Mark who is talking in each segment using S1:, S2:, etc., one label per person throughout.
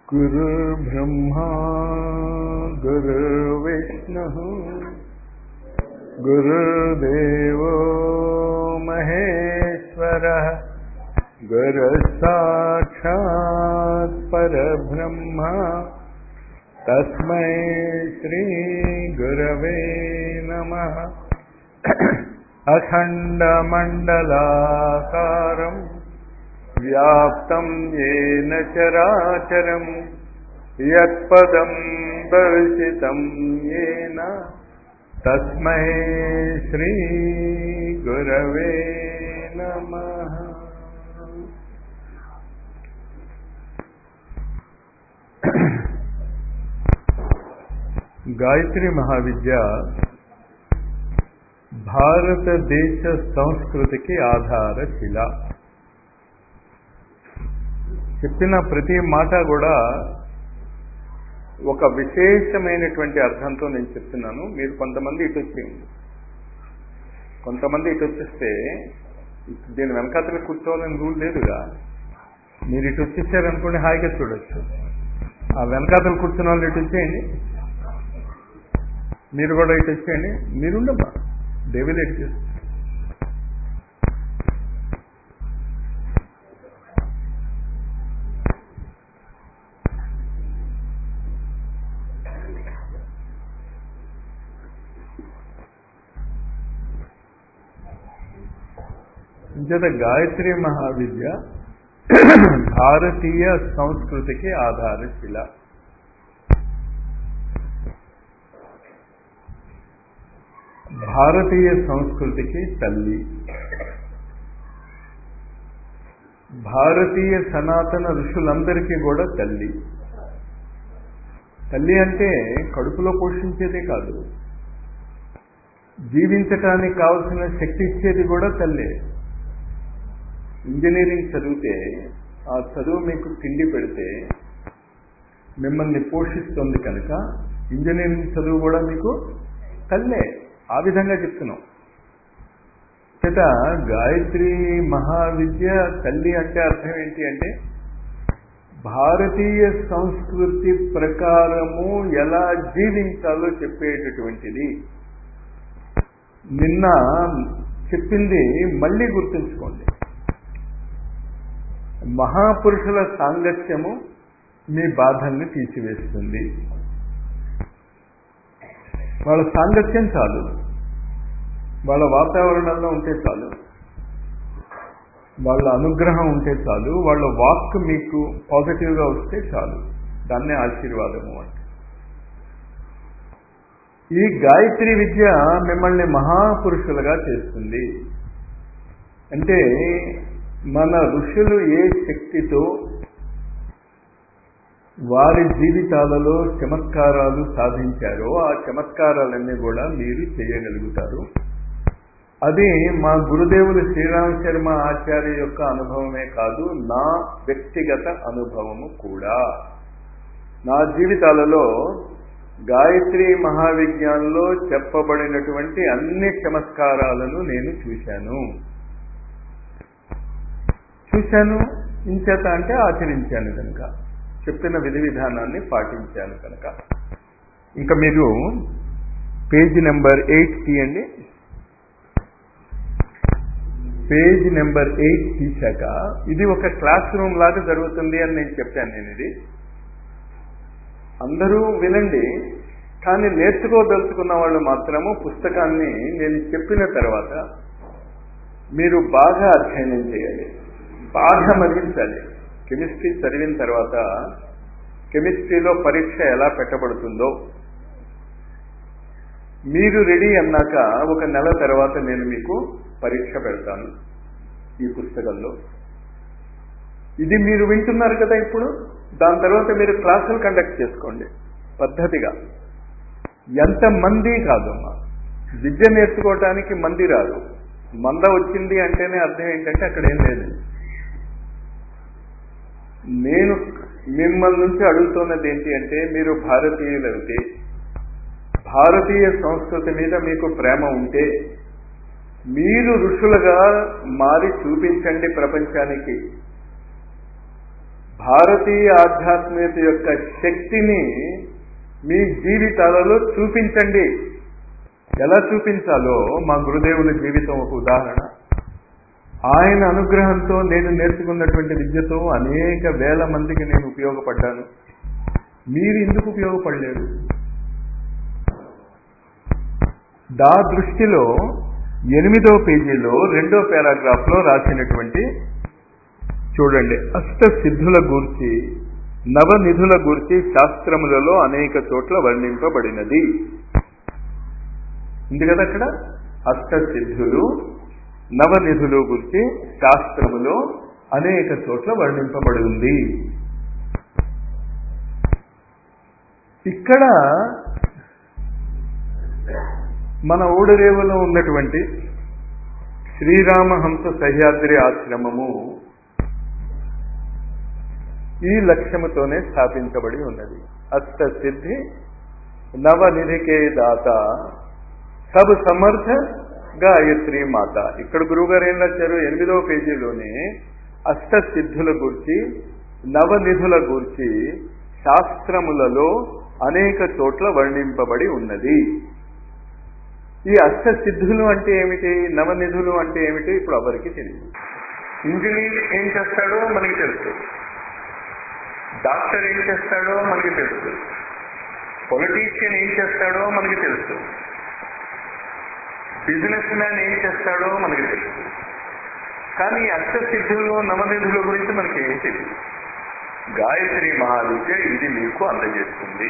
S1: गुरुर्ब्रह्मा गुरुर्विष्णुः गुरुर्देवो महेश्वरः गुरुसाक्षात् परब्रह्म तस्मै श्रीगुरवे नमः अखण्डमण्डलाकारम् व्याप्तं येन चराचरम् यत्पदं दर्शितं येन तस्मै श्रीगुरवे नमः గాయత్రి మహావిద్య భారతదేశ సంస్కృతికి ఆధారశిల చెప్పిన ప్రతి మాట కూడా ఒక విశేషమైనటువంటి అర్థంతో నేను చెప్తున్నాను మీరు కొంతమంది ఇటు వచ్చేయండి కొంతమంది ఇటు వచ్చేస్తే దీని వెనకాతలు కూర్చోవాలని రూల్ లేదుగా మీరు ఇటు వచ్చేసారనుకోండి హాయిగా చూడొచ్చు ఆ వెనకాతలు కూర్చున్న వాళ్ళు ఇటు వచ్చేయండి మీరు కూడా ఇటు వచ్చేయండి మీరుండమ్మా డెవిల్ ఎట్ చేస్తారు ఇంచేత గాయత్రి మహావిద్య భారతీయ సంస్కృతికి ఆధారశిల భారతీయ సంస్కృతికి తల్లి భారతీయ సనాతన ఋషులందరికీ కూడా తల్లి తల్లి అంటే కడుపులో పోషించేదే కాదు జీవించటానికి కావలసిన శక్తి ఇచ్చేది కూడా తల్లే ఇంజనీరింగ్ చదివితే ఆ చదువు మీకు తిండి పెడితే మిమ్మల్ని పోషిస్తుంది కనుక ఇంజనీరింగ్ చదువు కూడా మీకు తల్లే ఆ విధంగా చెప్తున్నాం చేత గాయత్రి మహావిద్య తల్లి అంటే అర్థం ఏంటి అంటే భారతీయ సంస్కృతి ప్రకారము ఎలా జీవించాలో చెప్పేటటువంటిది నిన్న చెప్పింది మళ్ళీ గుర్తుంచుకోండి మహాపురుషుల సాంగత్యము మీ బాధల్ని తీసివేస్తుంది వాళ్ళ సాంగత్యం చాలు వాళ్ళ వాతావరణంలో ఉంటే చాలు వాళ్ళ అనుగ్రహం ఉంటే చాలు వాళ్ళ వాక్ మీకు పాజిటివ్గా వస్తే చాలు దాన్నే ఆశీర్వాదము అంటే ఈ గాయత్రి విద్య మిమ్మల్ని మహాపురుషులుగా చేస్తుంది అంటే మన ఋషులు ఏ శక్తితో వారి జీవితాలలో చమత్కారాలు సాధించారో ఆ చమత్కారాలన్నీ కూడా మీరు చేయగలుగుతారు అది మా గురుదేవులు శ్రీరామ శర్మ ఆచార్య యొక్క అనుభవమే కాదు నా వ్యక్తిగత అనుభవము కూడా నా జీవితాలలో గాయత్రి మహావిజ్ఞానంలో చెప్పబడినటువంటి అన్ని చమత్కారాలను నేను చూశాను చూశాను ఇంచేత అంటే ఆచరించాను కనుక చెప్పిన విధి విధానాన్ని పాటించాను కనుక ఇంకా మీరు పేజ్ నెంబర్ ఎయిట్ తీయండి పేజ్ నెంబర్ ఎయిట్ తీశాక ఇది ఒక క్లాస్ రూమ్ లాగా జరుగుతుంది అని నేను చెప్పాను నేను ఇది అందరూ వినండి కానీ నేర్చుకోదలుచుకున్న వాళ్ళు మాత్రము పుస్తకాన్ని నేను చెప్పిన తర్వాత మీరు బాగా అధ్యయనం చేయాలి బాగా మదించాలి కెమిస్ట్రీ చదివిన తర్వాత కెమిస్ట్రీలో పరీక్ష ఎలా పెట్టబడుతుందో మీరు రెడీ అన్నాక ఒక నెల తర్వాత నేను మీకు పరీక్ష పెడతాను ఈ పుస్తకంలో ఇది మీరు వింటున్నారు కదా ఇప్పుడు దాని తర్వాత మీరు క్లాసులు కండక్ట్ చేసుకోండి పద్ధతిగా ఎంతమంది కాదమ్మా విద్య నేర్చుకోవటానికి మంది రాదు మంద వచ్చింది అంటేనే అర్థం ఏంటంటే అక్కడ ఏం లేదు నేను మిమ్మల్ని నుంచి అడుగుతున్నది ఏంటి అంటే మీరు భారతీయులైతే భారతీయ సంస్కృతి మీద మీకు ప్రేమ ఉంటే మీరు ఋషులుగా మారి చూపించండి ప్రపంచానికి భారతీయ ఆధ్యాత్మికత యొక్క శక్తిని మీ జీవితాలలో చూపించండి ఎలా చూపించాలో మా గురుదేవుల జీవితం ఒక ఉదాహరణ ఆయన అనుగ్రహంతో నేను నేర్చుకున్నటువంటి విద్యతో అనేక వేల మందికి నేను ఉపయోగపడ్డాను మీరు ఎందుకు ఉపయోగపడలేరు దా దృష్టిలో ఎనిమిదో పేజీలో రెండో పారాగ్రాఫ్ లో రాసినటువంటి చూడండి అష్ట సిద్ధుల గూర్చి నవనిధుల గూర్చి శాస్త్రములలో అనేక చోట్ల వర్ణింపబడినది ఉంది కదా అక్కడ అష్ట సిద్ధులు నవనిధులు గురించి శాస్త్రములో అనేక చోట్ల వర్ణింపబడి ఉంది ఇక్కడ మన ఊడరేవులో ఉన్నటువంటి శ్రీరామహంస సహ్యాద్రి ఆశ్రమము ఈ లక్ష్యముతోనే స్థాపించబడి ఉన్నది అష్ట సిద్ధి నవనిధికే దాత సబ్ సమర్థ గాయత్రి మాత ఇక్కడ గురువుగారు ఏం రాశారు ఎనిమిదవ పేజీలోనే అష్ట సిద్ధుల గురించి నవనిధుల గురించి శాస్త్రములలో అనేక చోట్ల వర్ణింపబడి ఉన్నది ఈ అష్ట సిద్ధులు అంటే ఏమిటి నవనిధులు అంటే ఏమిటి ఇప్పుడు ఎవరికి తెలియదు ఇంజనీర్ ఏం చేస్తాడో మనకి తెలుసు డాక్టర్ ఏం చేస్తాడో మనకి తెలుసు పొలిటీషియన్ ఏం చేస్తాడో మనకి తెలుసు బిజినెస్ మ్యాన్ ఏం చేస్తాడో మనకి తెలుసు కానీ అష్టసిద్ధులు నవనిధుల గురించి మనకి ఏం తెలియదు గాయత్రి మహావిద్య ఇది మీకు అందజేస్తుంది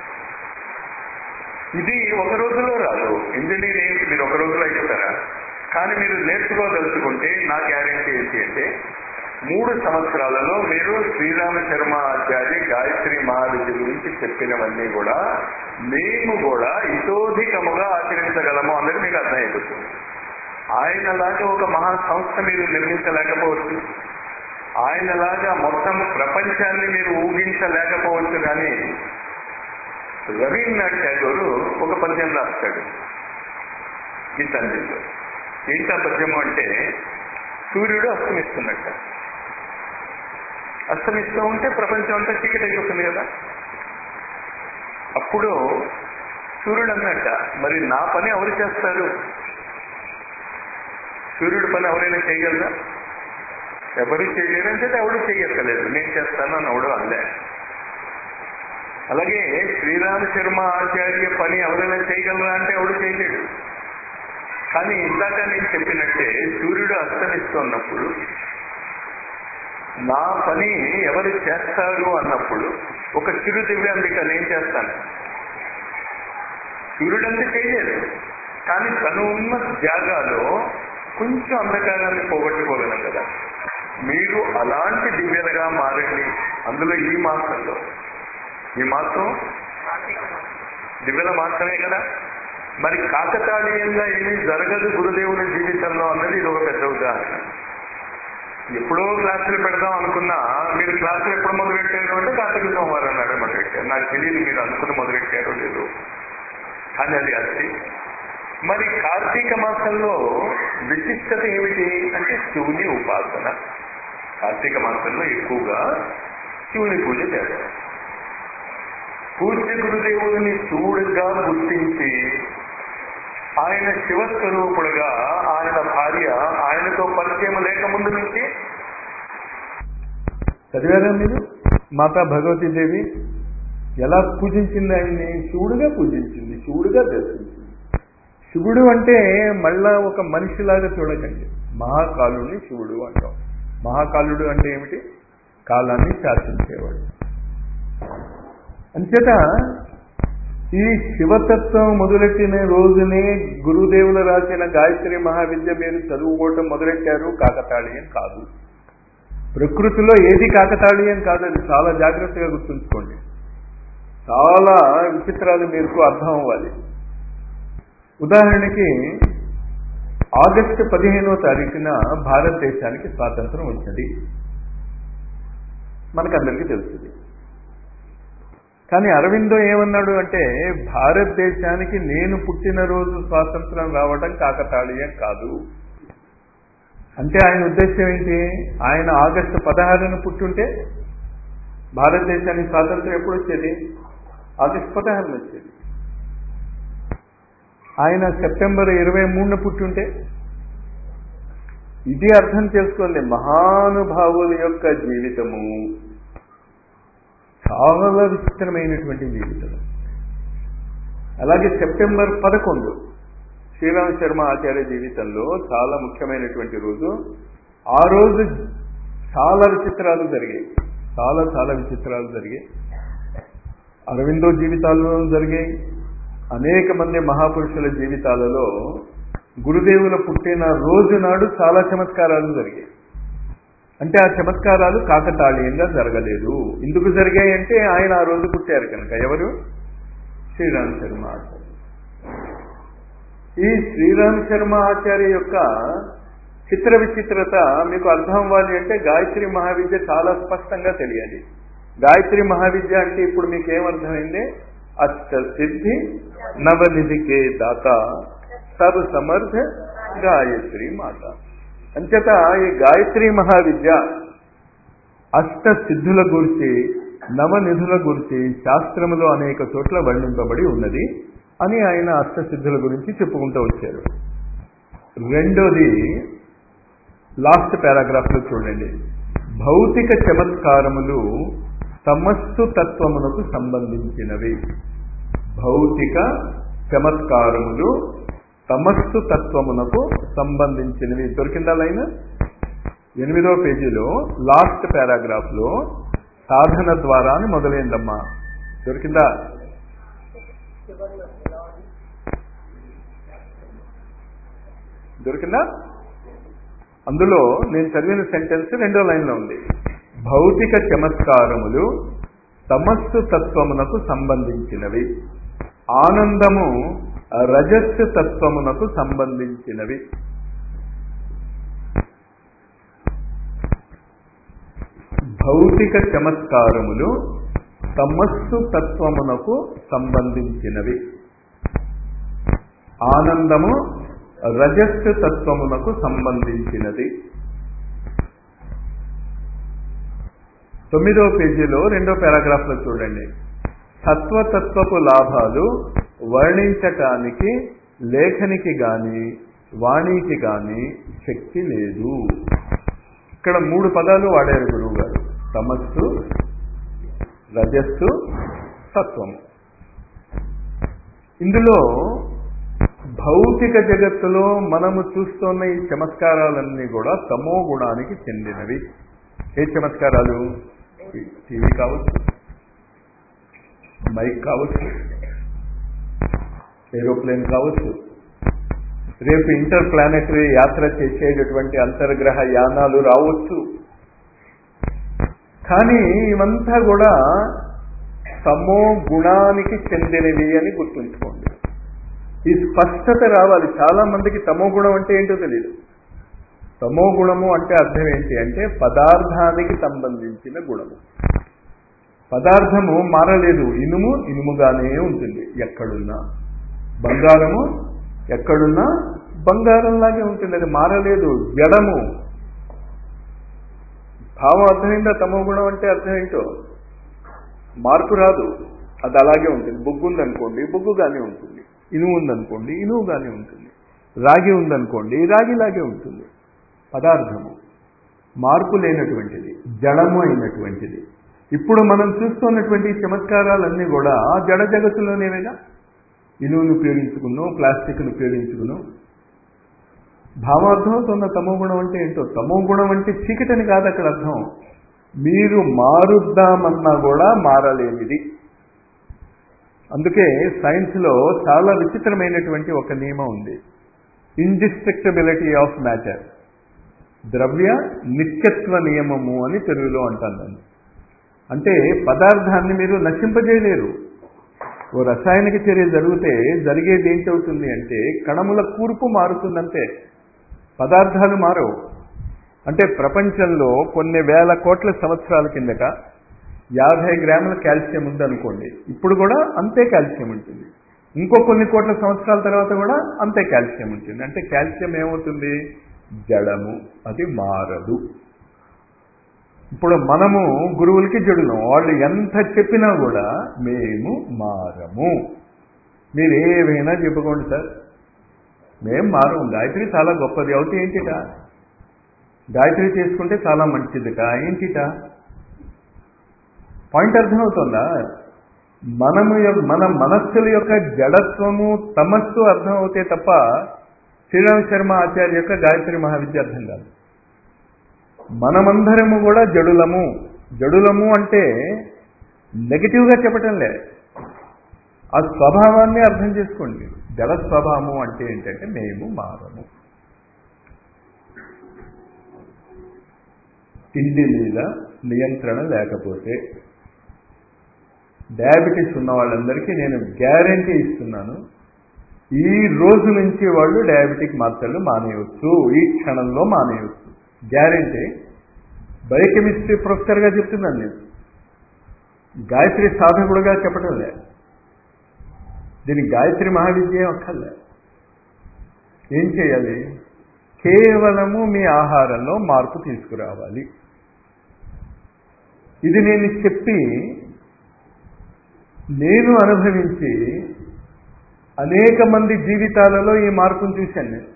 S1: ఇది ఒక రోజులో రాదు ఇంజనీర్ ఏంటి మీరు ఒక రోజులో ఇస్తారా కానీ మీరు నేర్చుకోదలుచుకుంటే నా గ్యారెంటీ ఏంటి అంటే మూడు సంవత్సరాలలో మీరు శ్రీరామ శర్మ ఆచార్య గాయత్రి మహావిద్య గురించి చెప్పినవన్నీ కూడా మేము కూడా ఇతోధికముగా ఆచరించగలము అన్నది మీకు అర్థమైపోతుంది ఆయనలాగా ఒక మహా సంస్థ మీరు నిర్మించలేకపోవచ్చు ఆయనలాగా మొత్తం ప్రపంచాన్ని మీరు ఊహించలేకపోవచ్చు కానీ రవీంద్రనాథ్ ఠాగూరు ఒక పద్యం రాస్తాడు గీతాంజలిలో ఏంటా పద్యము అంటే సూర్యుడు అస్తమిస్తున్నట్ట అస్తమిస్తూ ఉంటే ప్రపంచం అంతా చీకటి అయిపోతుంది కదా అప్పుడు సూర్యుడు అన్నట్ట మరి నా పని ఎవరు చేస్తారు సూర్యుడి పని ఎవరైనా చేయగలరా ఎవరు చేయలేరంటే ఎవడు చేయక్కలేదు నేను చేస్తాను అని ఎవడు అనలే అలాగే శ్రీరామ శర్మ ఆచార్య పని ఎవరైనా చేయగలరా అంటే ఎవడు చేయలేడు కానీ ఇందాక నేను చెప్పినట్టే సూర్యుడు అస్తమిస్తున్నప్పుడు నా పని ఎవరు చేస్తారు అన్నప్పుడు ఒక చిరు దివ్యాంబిక నేను చేస్తాను సూర్యుడు అంతా చేయలేదు కానీ తను ఉన్న జాగాలో కొంచెం అంధకారాన్ని పోగొట్టుకోగలం కదా మీరు అలాంటి దివ్యలుగా మారండి అందులో ఈ మాసంలో ఈ మాసం దివ్యల మాసమే కదా మరి కాకతాళీయంగా ఏమీ జరగదు గురుదేవుని జీవితంలో అన్నది ఇది ఒక పెద్ద ఉదాహరణ ఎప్పుడో క్లాసులు పెడదాం అనుకున్నా మీరు క్లాసులు ఎప్పుడు మొదలెట్టారు అంటే కార్తీక సోమవారం నాడే మొదలెట్టారు నాకు తెలియదు మీరు అనుకుని మొదలెట్టారో లేదు కానీ అది అతి మరి కార్తీక మాసంలో విశిష్టత ఏమిటి అంటే శివుని ఉపాసన కార్తీక మాసంలో ఎక్కువగా శివుని పూజ చేస్తారు పూజ్య గురుదేవుని శివుడుగా గుర్తించి ఆయన శివస్వరూపుడుగా ఆయన భార్య ఆయనతో పరిచయం లేకముందు నుంచి చదివారా మీరు మాతా భగవతీదేవి ఎలా పూజించింది ఆయన్ని శివుడుగా పూజించింది శివుడుగా దర్శించింది శివుడు అంటే మళ్ళా ఒక మనిషిలాగా చూడకండి మహాకాలుడిని శివుడు అంటాం మహాకాలుడు అంటే ఏమిటి కాలాన్ని శాసించేవాడు అంచేత ఈ శివతత్వం మొదలెట్టిన రోజునే గురుదేవులు రాసిన గాయత్రి మహావిద్య మీరు చదువుకోవటం మొదలెట్టారు కాకతాళీయం కాదు ప్రకృతిలో ఏది కాకతాళీయం కాదు అది చాలా జాగ్రత్తగా గుర్తుంచుకోండి చాలా విచిత్రాలు మీకు అర్థం అవ్వాలి ఉదాహరణకి ఆగస్టు పదిహేనో తారీఖున భారతదేశానికి స్వాతంత్రం వచ్చింది మనకందరికీ తెలుస్తుంది కానీ అరవిందో ఏమన్నాడు అంటే భారతదేశానికి నేను పుట్టినరోజు స్వాతంత్రం రావడం కాకతాళీయం కాదు అంటే ఆయన ఉద్దేశం ఏంటి ఆయన ఆగస్టు పదహారున పుట్టుంటే భారతదేశానికి స్వాతంత్రం ఎప్పుడు వచ్చేది ఆగస్ట్ పదహారున వచ్చేది ఆయన సెప్టెంబర్ ఇరవై మూడున పుట్టుంటే ఇది అర్థం చేసుకోండి మహానుభావుల యొక్క జీవితము చాలా విచిత్రమైనటువంటి జీవితం అలాగే సెప్టెంబర్ పదకొండు శ్రీరామ్ శర్మ ఆచార్య జీవితంలో చాలా ముఖ్యమైనటువంటి రోజు ఆ రోజు చాలా విచిత్రాలు జరిగాయి చాలా చాలా విచిత్రాలు జరిగాయి అరవిందో జీవితాల్లో జరిగాయి అనేక మంది మహాపురుషుల జీవితాలలో గురుదేవుల పుట్టిన రోజు నాడు చాలా చమత్కారాలు జరిగాయి అంటే ఆ చమత్కారాలు కాకతాళీయంగా జరగలేదు ఎందుకు జరిగాయంటే ఆయన ఆ రోజు పుట్టారు కనుక ఎవరు శ్రీరామ్ శర్మ ఆచార్య ఈ శ్రీరామ్ శర్మ ఆచార్య యొక్క చిత్ర విచిత్రత మీకు అర్థం అవ్వాలి అంటే గాయత్రి మహావిద్య చాలా స్పష్టంగా తెలియాలి గాయత్రి మహావిద్య అంటే ఇప్పుడు మీకు ఏమర్థమైంది అష్ట సిద్ధి నవనిధికే దాత సబ్ సమర్థ గాయత్రి మాత అంచేత ఈ గాయత్రి మహావిద్య అష్ట సిద్ధుల గురించి నవనిధుల గురించి శాస్త్రములో అనేక చోట్ల వర్ణింపబడి ఉన్నది అని ఆయన అష్టసిద్ధుల గురించి చెప్పుకుంటూ వచ్చారు రెండోది లాస్ట్ పారాగ్రాఫ్ లో చూడండి భౌతిక చమత్కారములు సమస్తు తత్వమునకు సంబంధించినవి భౌతిక చమత్కారములు సమస్తు తత్వమునకు సంబంధించినవి దొరికిందా లైన్ ఎనిమిదో పేజీలో లాస్ట్ పారాగ్రాఫ్ లో సాధన ద్వారా అని మొదలైందమ్మా దొరికిందా దొరికిందా అందులో నేను చదివిన సెంటెన్స్ రెండో లైన్లో ఉంది భౌతిక చమత్కారములు తమస్సు తత్వమునకు సంబంధించినవి ఆనందము రజస్సు తత్వమునకు సంబంధించినవి భౌతిక చమత్కారములు తమస్సు తత్వమునకు సంబంధించినవి ఆనందము రజస్సు తత్వమునకు సంబంధించినది తొమ్మిదో పేజీలో రెండో పారాగ్రాఫ్ లో చూడండి సత్వతత్వపు లాభాలు వర్ణించటానికి లేఖనికి గాని వాణికి గాని శక్తి లేదు ఇక్కడ మూడు పదాలు వాడారు గురువు గారు తమస్సు రజస్సు సత్వము ఇందులో భౌతిక జగత్తులో మనము చూస్తున్న ఈ చమత్కారాలన్నీ కూడా తమో గుణానికి చెందినవి ఏ చమత్కారాలు టీవీ కావచ్చు మైక్ కావచ్చు ఏరోప్లేన్ కావచ్చు రేపు ఇంటర్ ప్లానెటరీ యాత్ర చేసేటటువంటి అంతర్గ్రహ యానాలు రావచ్చు కానీ ఇవంతా కూడా తమో గుణానికి చెందినవి అని గుర్తుంచుకోండి ఈ స్పష్టత రావాలి చాలా మందికి తమో గుణం అంటే ఏంటో తెలియదు తమో గుణము అంటే అర్థం ఏంటి అంటే పదార్థానికి సంబంధించిన గుణము పదార్థము మారలేదు ఇనుము ఇనుముగానే ఉంటుంది ఎక్కడున్నా బంగారము ఎక్కడున్నా బంగారంలాగే ఉంటుంది అది మారలేదు జడము భావం అర్థమైందా తమో గుణం అంటే అర్థం ఏంటో మార్పు రాదు అది అలాగే ఉంటుంది బొగ్గు ఉందనుకోండి బొగ్గుగానే ఉంటుంది ఇనుము ఉందనుకోండి ఇనువుగానే ఉంటుంది రాగి ఉందనుకోండి రాగిలాగే ఉంటుంది పదార్థము మార్పు లేనటువంటిది జడము అయినటువంటిది ఇప్పుడు మనం చూస్తున్నటువంటి చమత్కారాలన్నీ కూడా జడ జగత్తులోనేవేగా ఇనువును ఉపయోగించుకున్నాం ప్లాస్టిక్ను ఉపయోగించుకున్నాం భావార్థమవుతున్న తమో గుణం అంటే ఏంటో తమో గుణం అంటే చీకటని కాదు అక్కడ అర్థం మీరు మారుద్దామన్నా కూడా మారలేనిది అందుకే సైన్స్లో చాలా విచిత్రమైనటువంటి ఒక నియమం ఉంది ఇండిస్ట్రక్టబిలిటీ ఆఫ్ మ్యాటర్ ద్రవ్య నిత్యత్వ నియమము అని తెలుగులో అంటాను దాన్ని అంటే పదార్థాన్ని మీరు నశింపజేయలేరు ఓ రసాయనిక చర్య జరిగితే జరిగేది ఏంటవుతుంది అంటే కణముల కూర్పు మారుతుందంటే పదార్థాలు మారవు అంటే ప్రపంచంలో కొన్ని వేల కోట్ల సంవత్సరాల కిందట యాభై గ్రాముల కాల్షియం ఉందనుకోండి ఇప్పుడు కూడా అంతే కాల్షియం ఉంటుంది ఇంకో కొన్ని కోట్ల సంవత్సరాల తర్వాత కూడా అంతే కాల్షియం ఉంటుంది అంటే కాల్షియం ఏమవుతుంది జడము అది మారదు ఇప్పుడు మనము గురువులకి జడులం వాళ్ళు ఎంత చెప్పినా కూడా మేము మారము మీరు ఏవైనా చెప్పుకోండి సార్ మేము మారము గాయత్రి చాలా గొప్పది అవుతే ఏంటిట గాయత్రి చేసుకుంటే చాలా మంచిదిట ఏంటిట పాయింట్ అర్థమవుతుందా మనము మన మనస్సుల యొక్క జడత్వము తమస్సు అర్థం అవుతే తప్ప శ్రీరామ్ శర్మ ఆచార్య యొక్క గాయత్రి మహావిద్య అర్థం కాదు మనమందరము కూడా జడులము జడులము అంటే నెగిటివ్గా చెప్పటం లే ఆ స్వభావాన్ని అర్థం చేసుకోండి జడ స్వభావము అంటే ఏంటంటే మేము మారము తిండి మీద నియంత్రణ లేకపోతే డయాబెటీస్ ఉన్న వాళ్ళందరికీ నేను గ్యారంటీ ఇస్తున్నాను ఈ రోజు నుంచి వాళ్ళు డయాబెటిక్ మాత్రలు మానేయవచ్చు ఈ క్షణంలో మానేయవచ్చు గ్యారంటీ బయోకెమిస్ట్రీ ప్రొఫెసర్గా చెప్తున్నాను నేను గాయత్రి సాధకుడుగా చెప్పడం లే దీనికి గాయత్రి మహావిద్య అక్కర్లే ఏం చేయాలి కేవలము మీ ఆహారంలో మార్పు తీసుకురావాలి ఇది నేను చెప్పి నేను అనుభవించి అనేక మంది జీవితాలలో ఈ మార్పును చూశాను నేను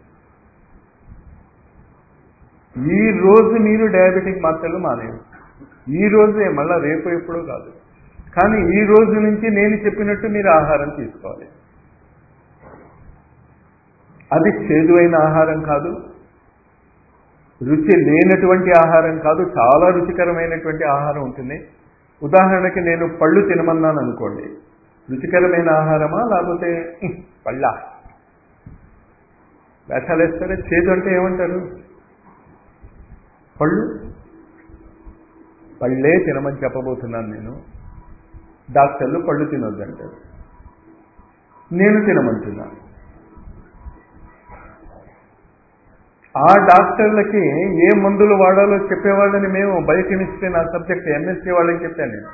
S1: ఈ రోజు మీరు డయాబెటిక్ మాత్రలు మానేయచ్చు ఈ రోజే మళ్ళా రేపు ఎప్పుడో కాదు కానీ ఈ రోజు నుంచి నేను చెప్పినట్టు మీరు ఆహారం తీసుకోవాలి అది చేదువైన ఆహారం కాదు రుచి లేనటువంటి ఆహారం కాదు చాలా రుచికరమైనటువంటి ఆహారం ఉంటుంది ఉదాహరణకి నేను పళ్ళు తినమన్నాను అనుకోండి రుచికరమైన ఆహారమా లేకపోతే పళ్ళ వేషాలు వేస్తారే చేదు అంటే ఏమంటారు పళ్ళు పళ్ళే తినమని చెప్పబోతున్నాను నేను డాక్టర్లు పళ్ళు తినొద్దంటారు నేను తినమంటున్నాను ఆ డాక్టర్లకి ఏ మందులు వాడాలో చెప్పేవాళ్ళని మేము బయోకెమిస్ట్రీ నా సబ్జెక్ట్ ఎంఎస్సీ వాళ్ళకి చెప్పాను నేను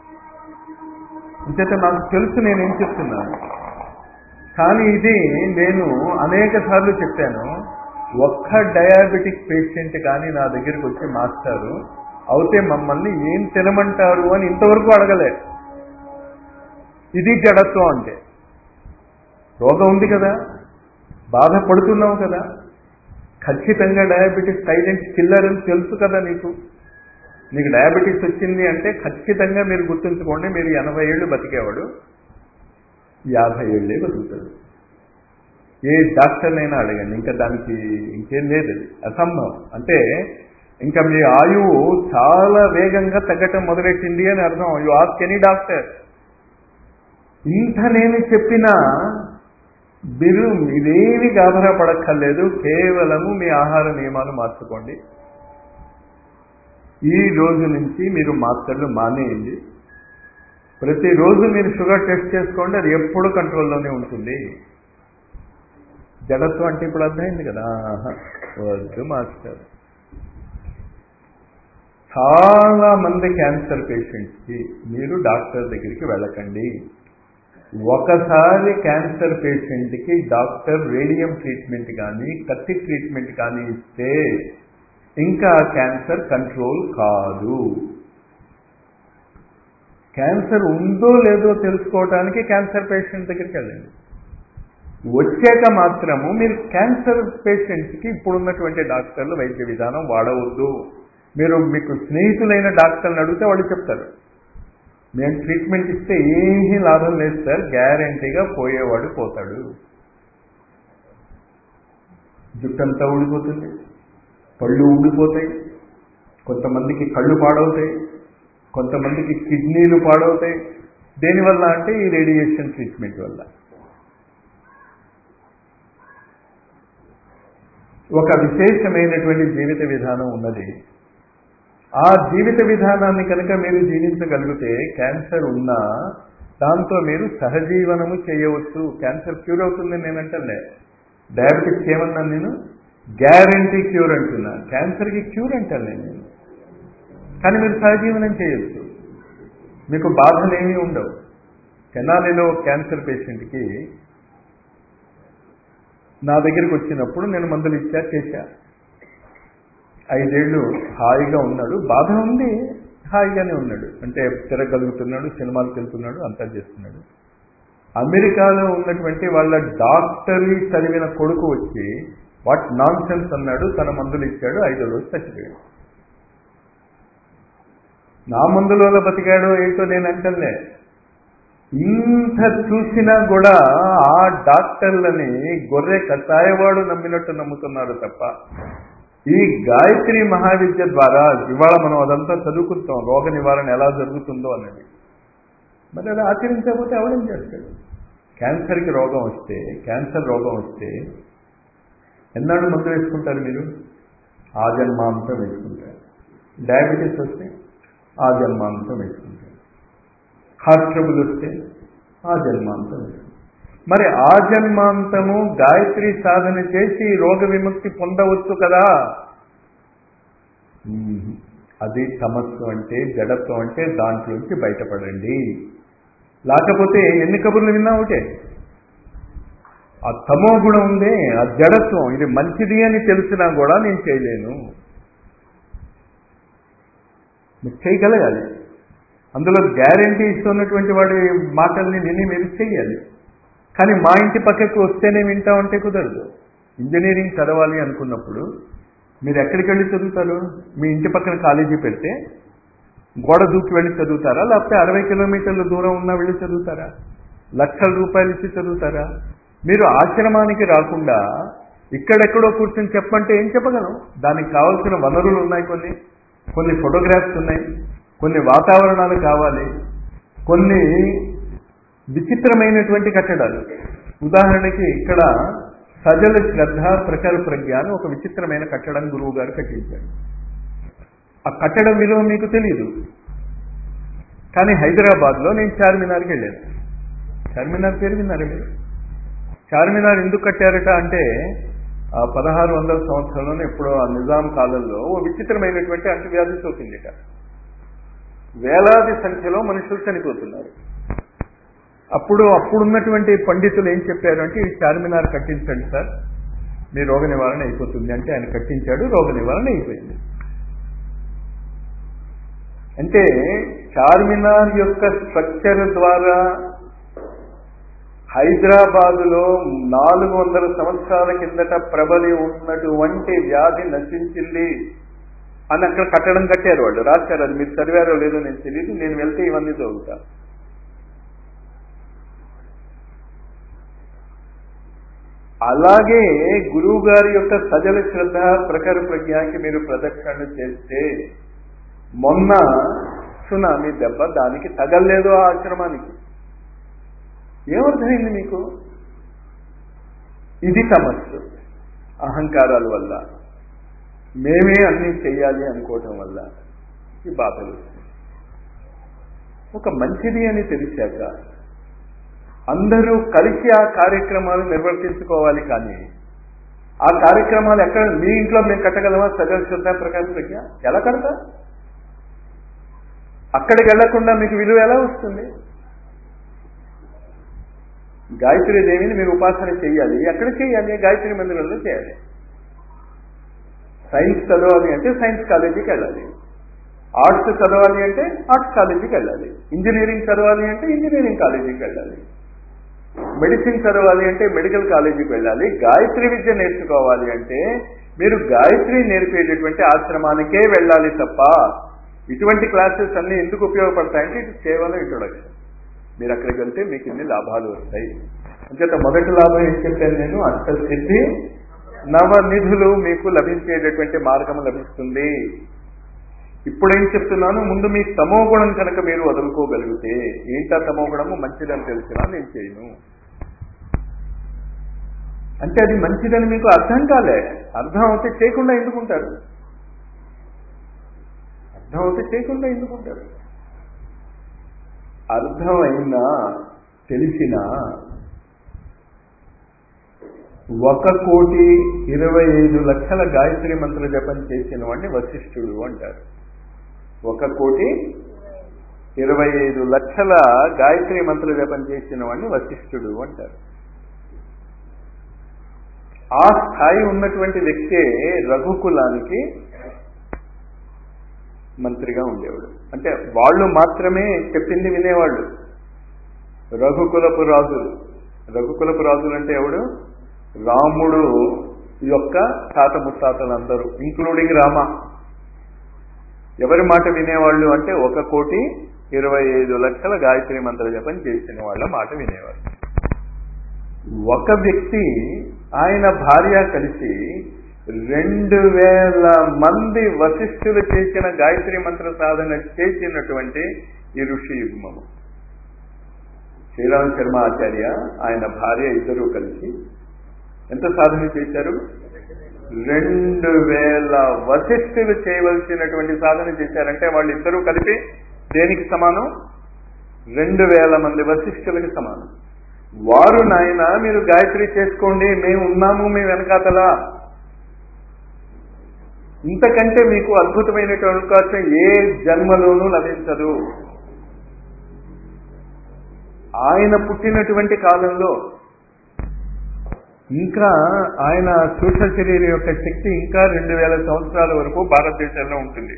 S1: అంచేత నాకు తెలుసు నేనేం చెప్తున్నాను కానీ ఇది నేను అనేక సార్లు చెప్పాను ఒక్క డయాబెటిక్ పేషెంట్ కానీ నా దగ్గరికి వచ్చి మాస్టారు అవుతే మమ్మల్ని ఏం తినమంటారు అని ఇంతవరకు అడగలే ఇది జడత్వం అంటే రోగం ఉంది కదా బాధపడుతున్నావు కదా ఖచ్చితంగా డయాబెటీస్ సైలెంట్ కిల్లర్ అని తెలుసు కదా నీకు నీకు డయాబెటీస్ వచ్చింది అంటే ఖచ్చితంగా మీరు గుర్తుంచుకోండి మీరు ఎనభై ఏళ్ళు బతికేవాడు యాభై ఏళ్ళే బతుకుతాడు ఏ డాక్టర్నైనా అడగండి ఇంకా దానికి ఇంకేం లేదు అది అసంభవం అంటే ఇంకా మీ ఆయువు చాలా వేగంగా తగ్గటం మొదలెట్టింది అని అర్థం యు ఆస్క్ ఎనీ డాక్టర్ ఇంత నేను చెప్పినా మీరు మీరేమి గాబరా పడక్కర్లేదు కేవలము మీ ఆహార నియమాలు మార్చుకోండి ఈ రోజు నుంచి మీరు మాత్రలు మానేయండి ప్రతిరోజు మీరు షుగర్ టెస్ట్ చేసుకోండి అది ఎప్పుడు కంట్రోల్లోనే ఉంటుంది జడత్వం అంటే ఇప్పుడు అర్థమైంది కదా ఆహా, వద్దు మాస్టర్ చాలా మంది క్యాన్సర్ పేషెంట్స్కి మీరు డాక్టర్ దగ్గరికి వెళ్ళకండి ఒకసారి క్యాన్సర్ పేషెంట్కి డాక్టర్ రేడియం ట్రీట్మెంట్ కానీ కత్తి ట్రీట్మెంట్ కానీ ఇస్తే ఇంకా క్యాన్సర్ కంట్రోల్ కాదు క్యాన్సర్ ఉందో లేదో తెలుసుకోవడానికి క్యాన్సర్ పేషెంట్ దగ్గరికి వెళ్ళండి వచ్చాక మాత్రము మీరు క్యాన్సర్ పేషెంట్స్కి ఇప్పుడున్నటువంటి డాక్టర్లు వైద్య విధానం వాడవద్దు మీరు మీకు స్నేహితులైన డాక్టర్ని అడిగితే వాళ్ళు చెప్తారు మేము ట్రీట్మెంట్ ఇస్తే ఏమీ లాభం లేదు సార్ గ్యారంటీగా పోయేవాడు పోతాడు జుట్టంతా ఊడిపోతుంది పళ్ళు ఊడిపోతాయి కొంతమందికి కళ్ళు పాడవుతాయి కొంతమందికి కిడ్నీలు పాడవుతాయి దేనివల్ల అంటే ఈ రేడియేషన్ ట్రీట్మెంట్ వల్ల ఒక విశేషమైనటువంటి జీవిత విధానం ఉన్నది ఆ జీవిత విధానాన్ని కనుక మీరు జీవించగలిగితే క్యాన్సర్ ఉన్నా దాంతో మీరు సహజీవనము చేయవచ్చు క్యాన్సర్ క్యూర్ అవుతుందని నేను అంటలే డయాబెటిక్స్ ఏమన్నాను నేను గ్యారంటీ క్యూర్ అంటున్నా క్యాన్సర్కి క్యూర్ అంటాను నేను కానీ మీరు సహజీవనం చేయొచ్చు మీకు బాధలేమీ ఉండవు తెనాలిలో క్యాన్సర్ పేషెంట్కి నా దగ్గరికి వచ్చినప్పుడు నేను మందులు ఇచ్చా చేశా ఐదేళ్లు హాయిగా ఉన్నాడు బాధ ఉంది హాయిగానే ఉన్నాడు అంటే తిరగలుగుతున్నాడు సినిమాలకు వెళ్తున్నాడు అంతా చేస్తున్నాడు అమెరికాలో ఉన్నటువంటి వాళ్ళ డాక్టరీ చదివిన కొడుకు వచ్చి వాట్ నాన్ సెన్స్ అన్నాడు తన మందులు ఇచ్చాడు ఐదో రోజు చచ్చిపోయాడు నా మందులలో బతికాడో ఏంటో నేను అంటలే ఇంత చూసినా కూడా ఆ డాక్టర్లని గొర్రె కషాయవాడు నమ్మినట్టు నమ్ముతున్నారు తప్ప ఈ గాయత్రి మహావిద్య ద్వారా ఇవాళ మనం అదంతా చదువుకుంటాం రోగ నివారణ ఎలా జరుగుతుందో అనేది మరి అది ఆచరించకపోతే అవడం చేస్తాడు క్యాన్సర్కి రోగం వస్తే క్యాన్సర్ రోగం వస్తే ఎన్నాళ్ళు మందు వేసుకుంటారు మీరు ఆ జన్మాంతం వేసుకుంటారు డయాబెటీస్ వస్తే ఆ జన్మాంతం వేసుకుంటారు హార్ట్ ట్రబుల్ వస్తే ఆ జన్మాంతం వేసుకుంటారు మరి ఆ జన్మాంతము గాయత్రి సాధన చేసి రోగ విముక్తి పొందవచ్చు కదా అది తమస్సు అంటే జడత్వం అంటే దాంట్లోంచి బయటపడండి లేకపోతే ఎన్ని కబుర్లు విన్నా ఒకటే ఆ తమో గుణం ఉందే ఆ జడత్వం ఇది మంచిది అని తెలిసినా కూడా నేను చేయలేను మీరు చేయగలగాలి అందులో గ్యారంటీ ఇస్తున్నటువంటి వాడి మాటల్ని విని మీరు చెయ్యాలి కానీ మా ఇంటి పక్కకు వస్తేనే వింటామంటే కుదరదు ఇంజనీరింగ్ చదవాలి అనుకున్నప్పుడు మీరు ఎక్కడికి వెళ్ళి చదువుతారు మీ ఇంటి పక్కన కాలేజీ పెడితే గోడ దూకి వెళ్ళి చదువుతారా లేకపోతే అరవై కిలోమీటర్ల దూరం ఉన్నా వెళ్ళి చదువుతారా లక్షల రూపాయలు ఇచ్చి చదువుతారా మీరు ఆశ్రమానికి రాకుండా ఇక్కడెక్కడో కూర్చొని చెప్పంటే ఏం చెప్పగలం దానికి కావాల్సిన వనరులు ఉన్నాయి కొన్ని కొన్ని ఫోటోగ్రాఫ్స్ ఉన్నాయి కొన్ని వాతావరణాలు కావాలి కొన్ని విచిత్రమైనటువంటి కట్టడాలు ఉదాహరణకి ఇక్కడ సజల శ్రద్ధ ప్రఖర ప్రజ్ఞ అని ఒక విచిత్రమైన కట్టడం గురువు గారు కట్టించారు ఆ కట్టడం విలువ మీకు తెలియదు కానీ హైదరాబాద్లో నేను చార్మినార్కి వెళ్ళాను చార్మినార్ పేరు విన్నారు మీరు చార్మినార్ ఎందుకు కట్టారట అంటే ఆ పదహారు వందల సంవత్సరంలోనే ఎప్పుడో ఆ నిజాం కాలంలో ఓ విచిత్రమైనటువంటి అంటువ్యాధి సోకిందిట వేలాది సంఖ్యలో మనుషులు చనిపోతున్నారు అప్పుడు అప్పుడున్నటువంటి పండితులు ఏం చెప్పారు అంటే ఈ చార్మినార్ కట్టించండి సార్ మీ రోగ నివారణ అయిపోతుంది అంటే ఆయన కట్టించాడు రోగ నివారణ అయిపోయింది అంటే చార్మినార్ యొక్క స్ట్రక్చర్ ద్వారా హైదరాబాదులో నాలుగు వందల సంవత్సరాల కిందట ప్రబలి ఉన్నటువంటి వ్యాధి నశించింది అని అక్కడ కట్టడం కట్టారు వాళ్ళు రాశారు అది మీరు చదివారో లేదో నేను తెలియదు నేను వెళ్తే ఇవన్నీ చదువుతా అలాగే గురువు గారి యొక్క సజల శ్రద్ధ ప్రఖర ప్రజ్ఞాకి మీరు ప్రదక్షిణ చేస్తే మొన్న సునామీ దెబ్బ దానికి తగలేదు ఆ ఆశ్రమానికి ఏమర్థమైంది మీకు ఇది తమస్సు అహంకారాల వల్ల మేమే అన్నీ చెయ్యాలి అనుకోవటం వల్ల ఈ బాధలు వస్తాయి ఒక మంచిది అని తెలిసాక అందరూ కలిసి ఆ కార్యక్రమాలు నిర్వర్తించుకోవాలి కానీ ఆ కార్యక్రమాలు ఎక్కడ మీ ఇంట్లో మేము కట్టగలమా సగల శ్రద్ధ ప్రకారం ప్రజ్ఞ ఎలా కడతా అక్కడికి వెళ్లకుండా మీకు విలువ ఎలా వస్తుంది గాయత్రి దేవిని మీరు ఉపాసన చేయాలి ఎక్కడ చేయాలి గాయత్రి మందిరంలో చేయాలి సైన్స్ చదవాలి అంటే సైన్స్ కాలేజీకి వెళ్ళాలి ఆర్ట్స్ చదవాలి అంటే ఆర్ట్స్ కాలేజీకి వెళ్ళాలి ఇంజనీరింగ్ చదవాలి అంటే ఇంజనీరింగ్ కాలేజీకి వెళ్ళాలి మెడిసిన్ చదవాలి అంటే మెడికల్ కాలేజీకి వెళ్ళాలి గాయత్రి విద్య నేర్చుకోవాలి అంటే మీరు గాయత్రి నేర్పేటటువంటి ఆశ్రమానికే వెళ్ళాలి తప్ప ఇటువంటి క్లాసెస్ అన్ని ఎందుకు ఉపయోగపడతాయంటే ఇది కేవలం ఇంట్రొడక్షన్ మీరు అక్కడికి వెళ్తే మీకు ఇన్ని లాభాలు వస్తాయి అంచేత మొదటి లాభం ఏం చెప్పాను నేను అష్టసిద్ధి నవనిధులు మీకు లభించేటటువంటి మార్గం లభిస్తుంది ఇప్పుడేం చెప్తున్నాను ముందు మీ తమోగుణం కనుక మీరు వదులుకోగలిగితే ఏంటా తమోగుణము మంచిదని తెలిసినా నేను చేయను అంటే అది మంచిదని మీకు అర్థం కాలే అర్థం అవుతే చేయకుండా ఎందుకుంటారు అర్థం అవుతే చేయకుండా ఎందుకుంటారు అర్థమైనా తెలిసినా ఒక కోటి ఇరవై ఐదు లక్షల గాయత్రి మంత్ర జపం చేసిన వాడిని వశిష్ఠుడు అంటారు ఒక కోటి ఇరవై ఐదు లక్షల గాయత్రి మంత్ర జపం చేసిన వాడిని వశిష్ఠుడు అంటారు ఆ స్థాయి ఉన్నటువంటి వ్యక్తే రఘుకులానికి మంత్రిగా ఉండేవాడు అంటే వాళ్ళు మాత్రమే చెప్పింది వినేవాళ్ళు రఘుకులపు రాజులు రఘుకులపు రాజులు అంటే ఎవడు రాముడు యొక్క తాత ముత్తాతలందరూ ఇంక్లూడింగ్ రామ ఎవరి మాట వినేవాళ్ళు అంటే ఒక కోటి ఇరవై ఐదు లక్షల గాయత్రి మంత్ర జపం చేసిన వాళ్ళ మాట వినేవాళ్ళు ఒక వ్యక్తి ఆయన భార్య కలిసి రెండు వేల మంది వశిష్ఠులు చేసిన గాయత్రి మంత్ర సాధన చేసినటువంటి ఈ ఋషి యుగ్మము శ్రీరామ శర్మ ఆచార్య ఆయన భార్య ఇద్దరు కలిసి ఎంత సాధన చేశారు రెండు వేల వశిష్ఠులు చేయవలసినటువంటి సాధన చేశారంటే వాళ్ళు ఇద్దరూ కలిపి దేనికి సమానం రెండు వేల మంది వశిష్ఠులకి సమానం వారు నాయన మీరు గాయత్రి చేసుకోండి మేము ఉన్నాము మీ వెనకాతలా ఇంతకంటే మీకు అద్భుతమైనటువంటి అవకాశం ఏ జన్మలోనూ లభించదు ఆయన పుట్టినటువంటి కాలంలో ఇంకా ఆయన సూక్ష్మ శరీరం యొక్క శక్తి ఇంకా రెండు వేల సంవత్సరాల వరకు భారతదేశంలో ఉంటుంది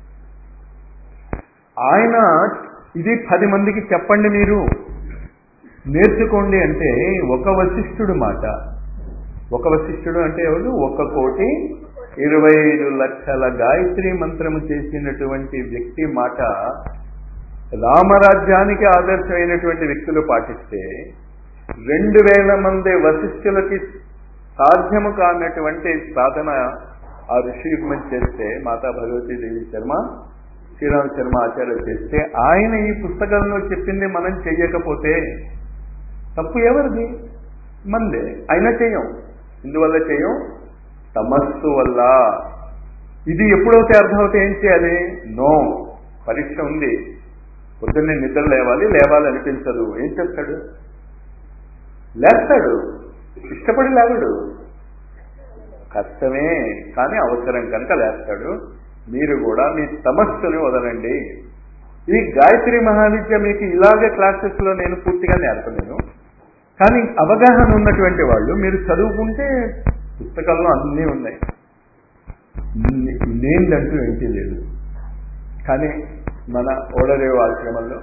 S1: ఆయన ఇది పది మందికి చెప్పండి మీరు నేర్చుకోండి అంటే ఒక వశిష్ఠుడు మాట ఒక వశిష్ఠుడు అంటే ఎవరు ఒక కోటి ఇరవై ఐదు లక్షల గాయత్రి మంత్రము చేసినటువంటి వ్యక్తి మాట రామరాజ్యానికి ఆదర్శమైనటువంటి వ్యక్తులు పాటిస్తే రెండు వేల మంది వశిష్ఠులకి సాధ్యము కానటువంటి సాధన ఆ ఋషియుగ్మం చేస్తే మాతా భగవతీ దేవి శర్మ శ్రీరామ శర్మ ఆచార్య చేస్తే ఆయన ఈ పుస్తకంలో చెప్పింది మనం చెయ్యకపోతే తప్పు ఎవరిది మందే అయినా చెయ్యం ఇందువల్ల చెయ్యం తమస్సు వల్ల ఇది ఎప్పుడైతే అర్థమవుతే ఏం చేయాలి నో పరీక్ష ఉంది పొద్దున్నే నిద్ర లేవాలి లేవాలి అనిపించదు ఏం చెప్తాడు లేస్తాడు ఇష్టపడి లేవడు కష్టమే కానీ అవసరం కనుక లేస్తాడు మీరు కూడా మీ సమస్యని వదలండి ఈ గాయత్రి మహావిద్య మీకు ఇలాగే క్లాసెస్లో నేను పూర్తిగా నేర్పలేను కానీ అవగాహన ఉన్నటువంటి వాళ్ళు మీరు చదువుకుంటే పుస్తకాల్లో అన్నీ ఉన్నాయి లేనిదంటూ ఏంటి లేదు కానీ మన ఓడరేవు ఆశ్రమంలో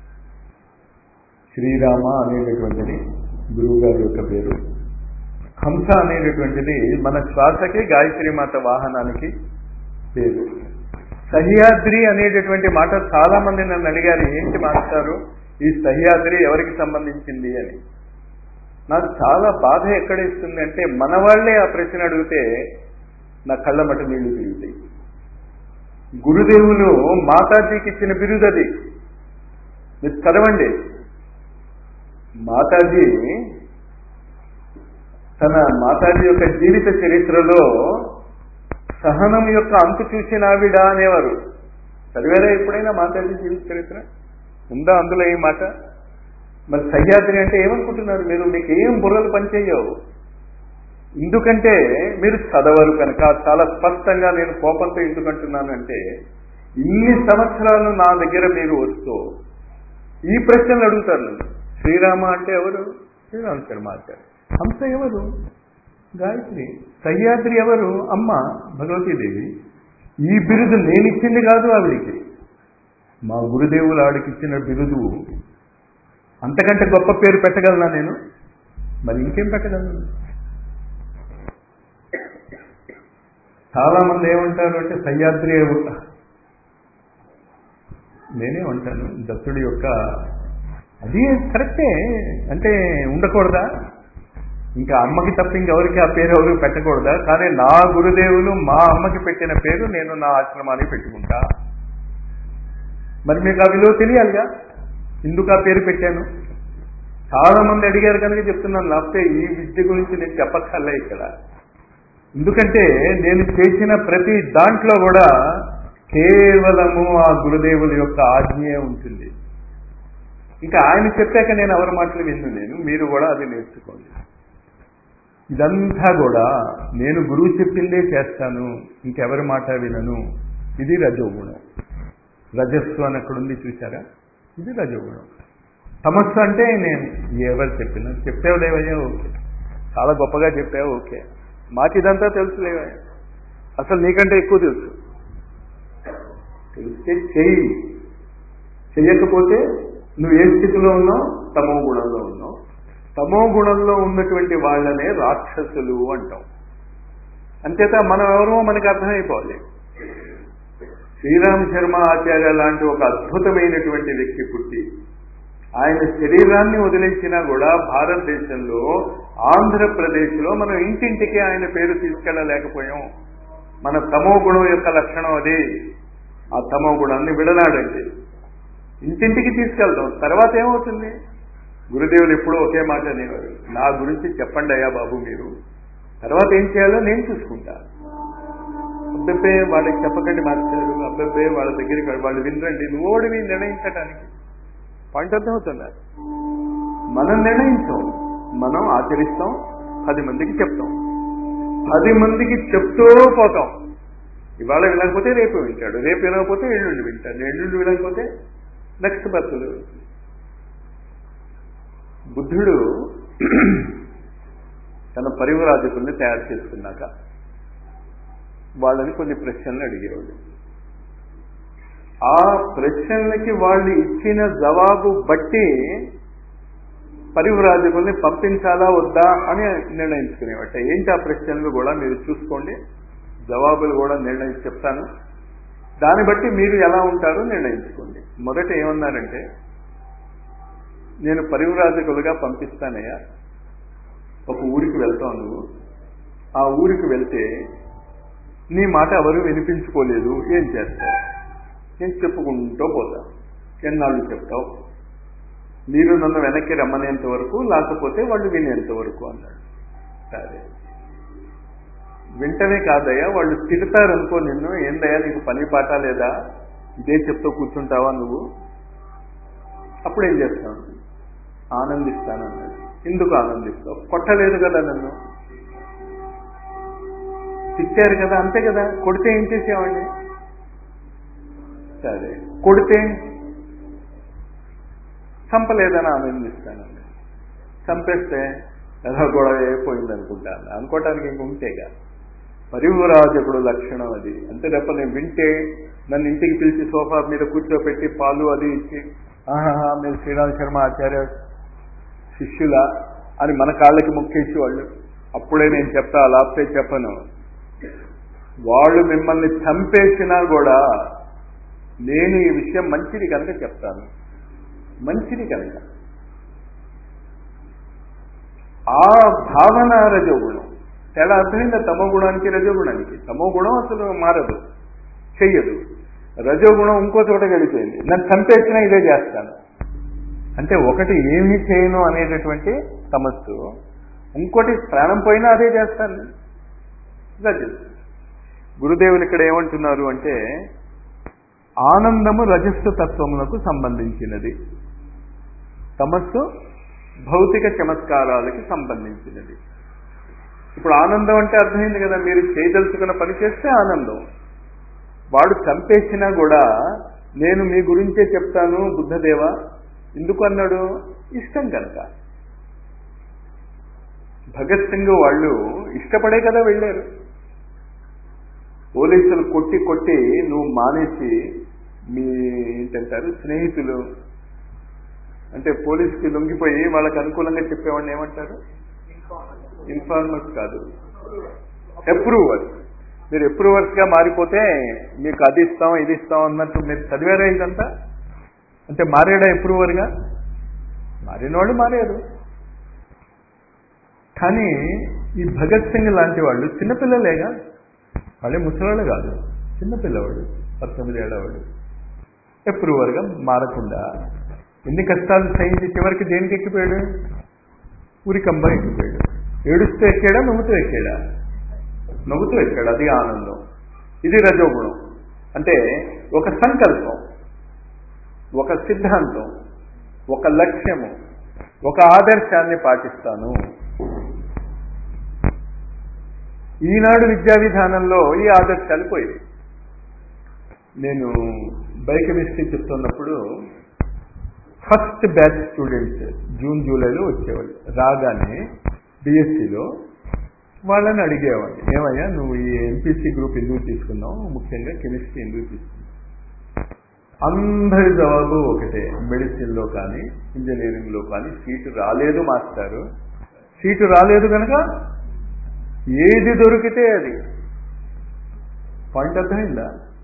S1: శ్రీరామ అనేటటువంటిది గురువు గారి యొక్క పేరు హంస అనేటటువంటిది మన శ్వాసకి గాయత్రి మాత వాహనానికి పేరు సహ్యాద్రి అనేటటువంటి మాట చాలా మంది నన్ను అడిగారు ఏంటి మాస్టారు ఈ సహ్యాద్రి ఎవరికి సంబంధించింది అని నాకు చాలా బాధ ఎక్కడ ఇస్తుంది అంటే మన వాళ్లే ఆ ప్రశ్న అడిగితే నా కళ్ళ మట నీళ్లు తిరుగుతాయి గురుదేవులు మాతాజీకి ఇచ్చిన బిరుదది మీరు చదవండి మాతాజీ తన మాతాజీ యొక్క జీవిత చరిత్రలో సహనం యొక్క అంతు చూసిన ఆవిడ అనేవారు చదివారా ఎప్పుడైనా మాతాజీ జీవిత చరిత్ర ఉందా అందులో ఈ మాట మరి సహ్యాద్రి అంటే ఏమనుకుంటున్నారు మీరు మీకు ఏం బుర్రలు పనిచేయవు ఎందుకంటే మీరు చదవరు కనుక చాలా స్పష్టంగా నేను కోపంతో ఎందుకంటున్నానంటే ఇన్ని సంవత్సరాలు నా దగ్గర మీరు వస్తూ ఈ ప్రశ్నలు అడుగుతారు నన్ను శ్రీరామ అంటే ఎవరు శ్రీరామ శర్మ ఆచార్య హంస ఎవరు గాయత్రి సహ్యాద్రి ఎవరు అమ్మ భగవతీదేవి ఈ బిరుదు నేనిచ్చింది కాదు ఆవిడికి మా గురుదేవులు ఆవిడకి ఇచ్చిన బిరుదు అంతకంటే గొప్ప పేరు పెట్టగలనా నేను మరి ఇంకేం పెట్టగలను చాలా మంది ఏమంటారు అంటే సహ్యాద్రి నేనే ఉంటాను దత్తుడి యొక్క అది కరెక్టే అంటే ఉండకూడదా ఇంకా అమ్మకి తప్ప ఇంకెవరికి ఆ పేరు ఎవరు పెట్టకూడదా కానీ నా గురుదేవులు మా అమ్మకి పెట్టిన పేరు నేను నా ఆశ్రమానికి పెట్టుకుంటా మరి మీకు ఆ విలువ తెలియాలిగా ఎందుకు ఆ పేరు పెట్టాను చాలా మంది అడిగారు కనుక చెప్తున్నాను లేకపోతే ఈ విద్య గురించి నేను చెప్పక్కర్లే ఇక్కడ ఎందుకంటే నేను చేసిన ప్రతి దాంట్లో కూడా కేవలము ఆ గురుదేవుల యొక్క ఆజ్ఞే ఉంటుంది ఇంకా ఆయన చెప్పాక నేను ఎవరి మాటలు విన్ను నేను మీరు కూడా అది నేర్చుకోండి ఇదంతా కూడా నేను గురువు చెప్పిందే చేస్తాను ఇంకెవరి మాట వినను ఇది రజోగుణం రజస్సు అని అక్కడ ఉంది చూసారా ఇది రజోగుణం సమస్య అంటే నేను ఎవరు చెప్పినా చెప్పావు లేవయ్యా ఓకే చాలా గొప్పగా చెప్పావు ఓకే మాకు ఇదంతా తెలుసు లేవయ్యా అసలు నీకంటే ఎక్కువ తెలుసు తెలిస్తే చెయ్యి చెయ్యకపోతే నువ్వు ఏ స్థితిలో ఉన్నావు తమో గుణంలో ఉన్నావు తమో గుణంలో ఉన్నటువంటి వాళ్ళనే రాక్షసులు అంటాం అంచేత మనం ఎవరో మనకు అర్థమైపోవాలి శ్రీరామ్ శర్మ ఆచార్య లాంటి ఒక అద్భుతమైనటువంటి వ్యక్తి పుట్టి ఆయన శరీరాన్ని వదిలించినా కూడా భారతదేశంలో ఆంధ్రప్రదేశ్లో మనం ఇంటింటికి ఆయన పేరు తీసుకెళ్ళలేకపోయాం మన తమో గుణం యొక్క లక్షణం అది ఆ తమో గుణాన్ని విడనాడండి ఇంటింటికి తీసుకెళ్తాం తర్వాత ఏమవుతుంది గురుదేవులు ఎప్పుడూ ఒకే మాట అనేవారు నా గురించి చెప్పండి అయ్యా బాబు మీరు తర్వాత ఏం చేయాలో నేను చూసుకుంటా అబ్బబ్బే వాళ్ళకి చెప్పకండి మాస్టారు అబ్బబ్బే వాళ్ళ దగ్గరికి వాళ్ళు వినరండి నువ్వు ఓడివి నిర్ణయించడానికి పాయింట్ అర్థమవుతుందా మనం నిర్ణయించాం మనం ఆచరిస్తాం పది మందికి చెప్తాం పది మందికి చెప్తూ పోతాం ఇవాళ వినకపోతే రేపు వింటాడు రేపు వినకపోతే ఎల్లుండి వింటాడు ఎల్లుండి వినకపోతే నెక్స్ట్ బర్త్లు బుద్ధుడు తన పరివరాజకుల్ని తయారు చేసుకున్నాక వాళ్ళని కొన్ని ప్రశ్నలు అడిగేవాడు ఆ ప్రశ్నలకి వాళ్ళు ఇచ్చిన జవాబు బట్టి పరివరాజకుల్ని పంపించాలా వద్దా అని నిర్ణయించుకునేవాట ఏంటి ఆ ప్రశ్నలు కూడా మీరు చూసుకోండి జవాబులు కూడా నిర్ణయించి చెప్తాను దాన్ని బట్టి మీరు ఎలా ఉంటారో నిర్ణయించుకోండి మొదట ఏమన్నారంటే నేను పరివరాజకులుగా పంపిస్తానయ్యా ఒక ఊరికి వెళ్తావు నువ్వు ఆ ఊరికి వెళ్తే నీ మాట ఎవరు వినిపించుకోలేదు ఏం చేస్తావు నేను చెప్పుకుంటూ పోతా ఎన్నాళ్ళు చెప్తావు మీరు నన్ను వెనక్కి రమ్మనేంత వరకు లేకపోతే వాళ్ళు వినేంత వరకు అన్నాడు సరే వింటనే కాదయ్యా వాళ్ళు తిడతారనుకో నిన్ను ఏందయ్యా నీకు పని పాట లేదా ఇదే చెప్తూ కూర్చుంటావా నువ్వు అప్పుడు ఏం చేస్తావు ఆనందిస్తాను అన్నాడు ఎందుకు ఆనందిస్తావు కొట్టలేదు కదా నన్ను తిట్టారు కదా అంతే కదా కొడితే ఏం చేసేవాడిని సరే కొడితే చంపలేదని ఆనందిస్తానండి చంపేస్తే ఎలా గొడవ అయిపోయింది అనుకుంటాను అనుకోవటానికి ఇంక ఉంటేగా పరివరాజకుడు లక్షణం అది అంతే తప్ప నేను వింటే నన్ను ఇంటికి పిలిచి సోఫా మీద కూర్చోపెట్టి పాలు అది ఇచ్చి ఆహా మీరు శ్రీరామ్ శర్మ ఆచార్య శిష్యుల అని మన కాళ్ళకి మొక్కేసి వాళ్ళు అప్పుడే నేను చెప్తా లేకపోతే చెప్పను వాళ్ళు మిమ్మల్ని చంపేసినా కూడా నేను ఈ విషయం మంచిది కనుక చెప్తాను మంచిది కనుక ఆ భావన రజోగుణం తేడా అర్థమైందా తమో గుణానికి రజోగుణానికి తమో గుణం అసలు మారదు చెయ్యదు రజోగుణం ఇంకో చోట గడిపోయింది నన్ను చంపేసినా ఇదే చేస్తాను అంటే ఒకటి ఏమీ చేయను అనేటటువంటి సమస్య ఇంకోటి ప్రాణం పోయినా అదే చేస్తాను రజస్ గురుదేవులు ఇక్కడ ఏమంటున్నారు అంటే ఆనందము రజస్సు తత్వములకు సంబంధించినది తమస్సు భౌతిక చమత్కారాలకి సంబంధించినది ఇప్పుడు ఆనందం అంటే అర్థమైంది కదా మీరు చేయదలుచుకున్న పని చేస్తే ఆనందం వాడు చంపేసినా కూడా నేను మీ గురించే చెప్తాను బుద్ధదేవ ఎందుకు అన్నాడు ఇష్టం కనుక భగత్ సింగ్ వాళ్ళు ఇష్టపడే కదా వెళ్ళారు పోలీసులు కొట్టి కొట్టి నువ్వు మానేసి మీ ఏంటంటారు స్నేహితులు అంటే పోలీస్కి లొంగిపోయి వాళ్ళకి అనుకూలంగా చెప్పేవాడిని ఏమంటారు ఇన్ఫార్మర్స్ కాదు అప్రూవర్స్ మీరు అప్రూవర్స్ గా మారిపోతే మీకు అది ఇస్తాం ఇది ఇస్తాం అన్నట్టు మీరు చదివారా ఇదంతా అంటే మారాడా అప్రూవర్ గా మారిన వాళ్ళు మారారు కానీ ఈ భగత్ సింగ్ లాంటి వాళ్ళు చిన్నపిల్లలేగా వాళ్ళే ముసలాళ్ళు కాదు చిన్నపిల్లవాడు పంతొమ్మిది ఏళ్ళవాడు అప్రూవర్గా మారకుండా ఎన్ని కష్టాలు సహించి చివరికి దేనికి ఎక్కిపోయాడు ఊరికంబ ఎక్కిపోయాడు ఏడుస్తూ ఎక్కాడా నవ్వుతూ ఎక్కాడా నవ్వుతూ ఎక్కాడు అది ఆనందం ఇది రజోగుణం అంటే ఒక సంకల్పం ఒక సిద్ధాంతం ఒక లక్ష్యము ఒక ఆదర్శాన్ని పాటిస్తాను ఈనాడు విద్యా విధానంలో ఈ ఆదర్శాలు పోయాయి నేను బయోకెమిస్ట్రీ చెప్తున్నప్పుడు ఫస్ట్ బ్యాచ్ స్టూడెంట్స్ జూన్ జూలైలో వచ్చేవాళ్ళు రాగానే బిఎస్సిలో వాళ్ళని అడిగేవాడిని ఏమయ్యా నువ్వు ఈ ఎంపీసీ గ్రూప్ ఎందుకు తీసుకున్నావు ముఖ్యంగా కెమిస్ట్రీ ఎందుకు తీసుకున్నావు అందరి జవాబు ఒకటే మెడిసిన్లో కానీ ఇంజనీరింగ్లో కానీ సీటు రాలేదు మాస్టారు సీటు రాలేదు కనుక ఏది దొరికితే అది పాయింట్ అర్థమైందా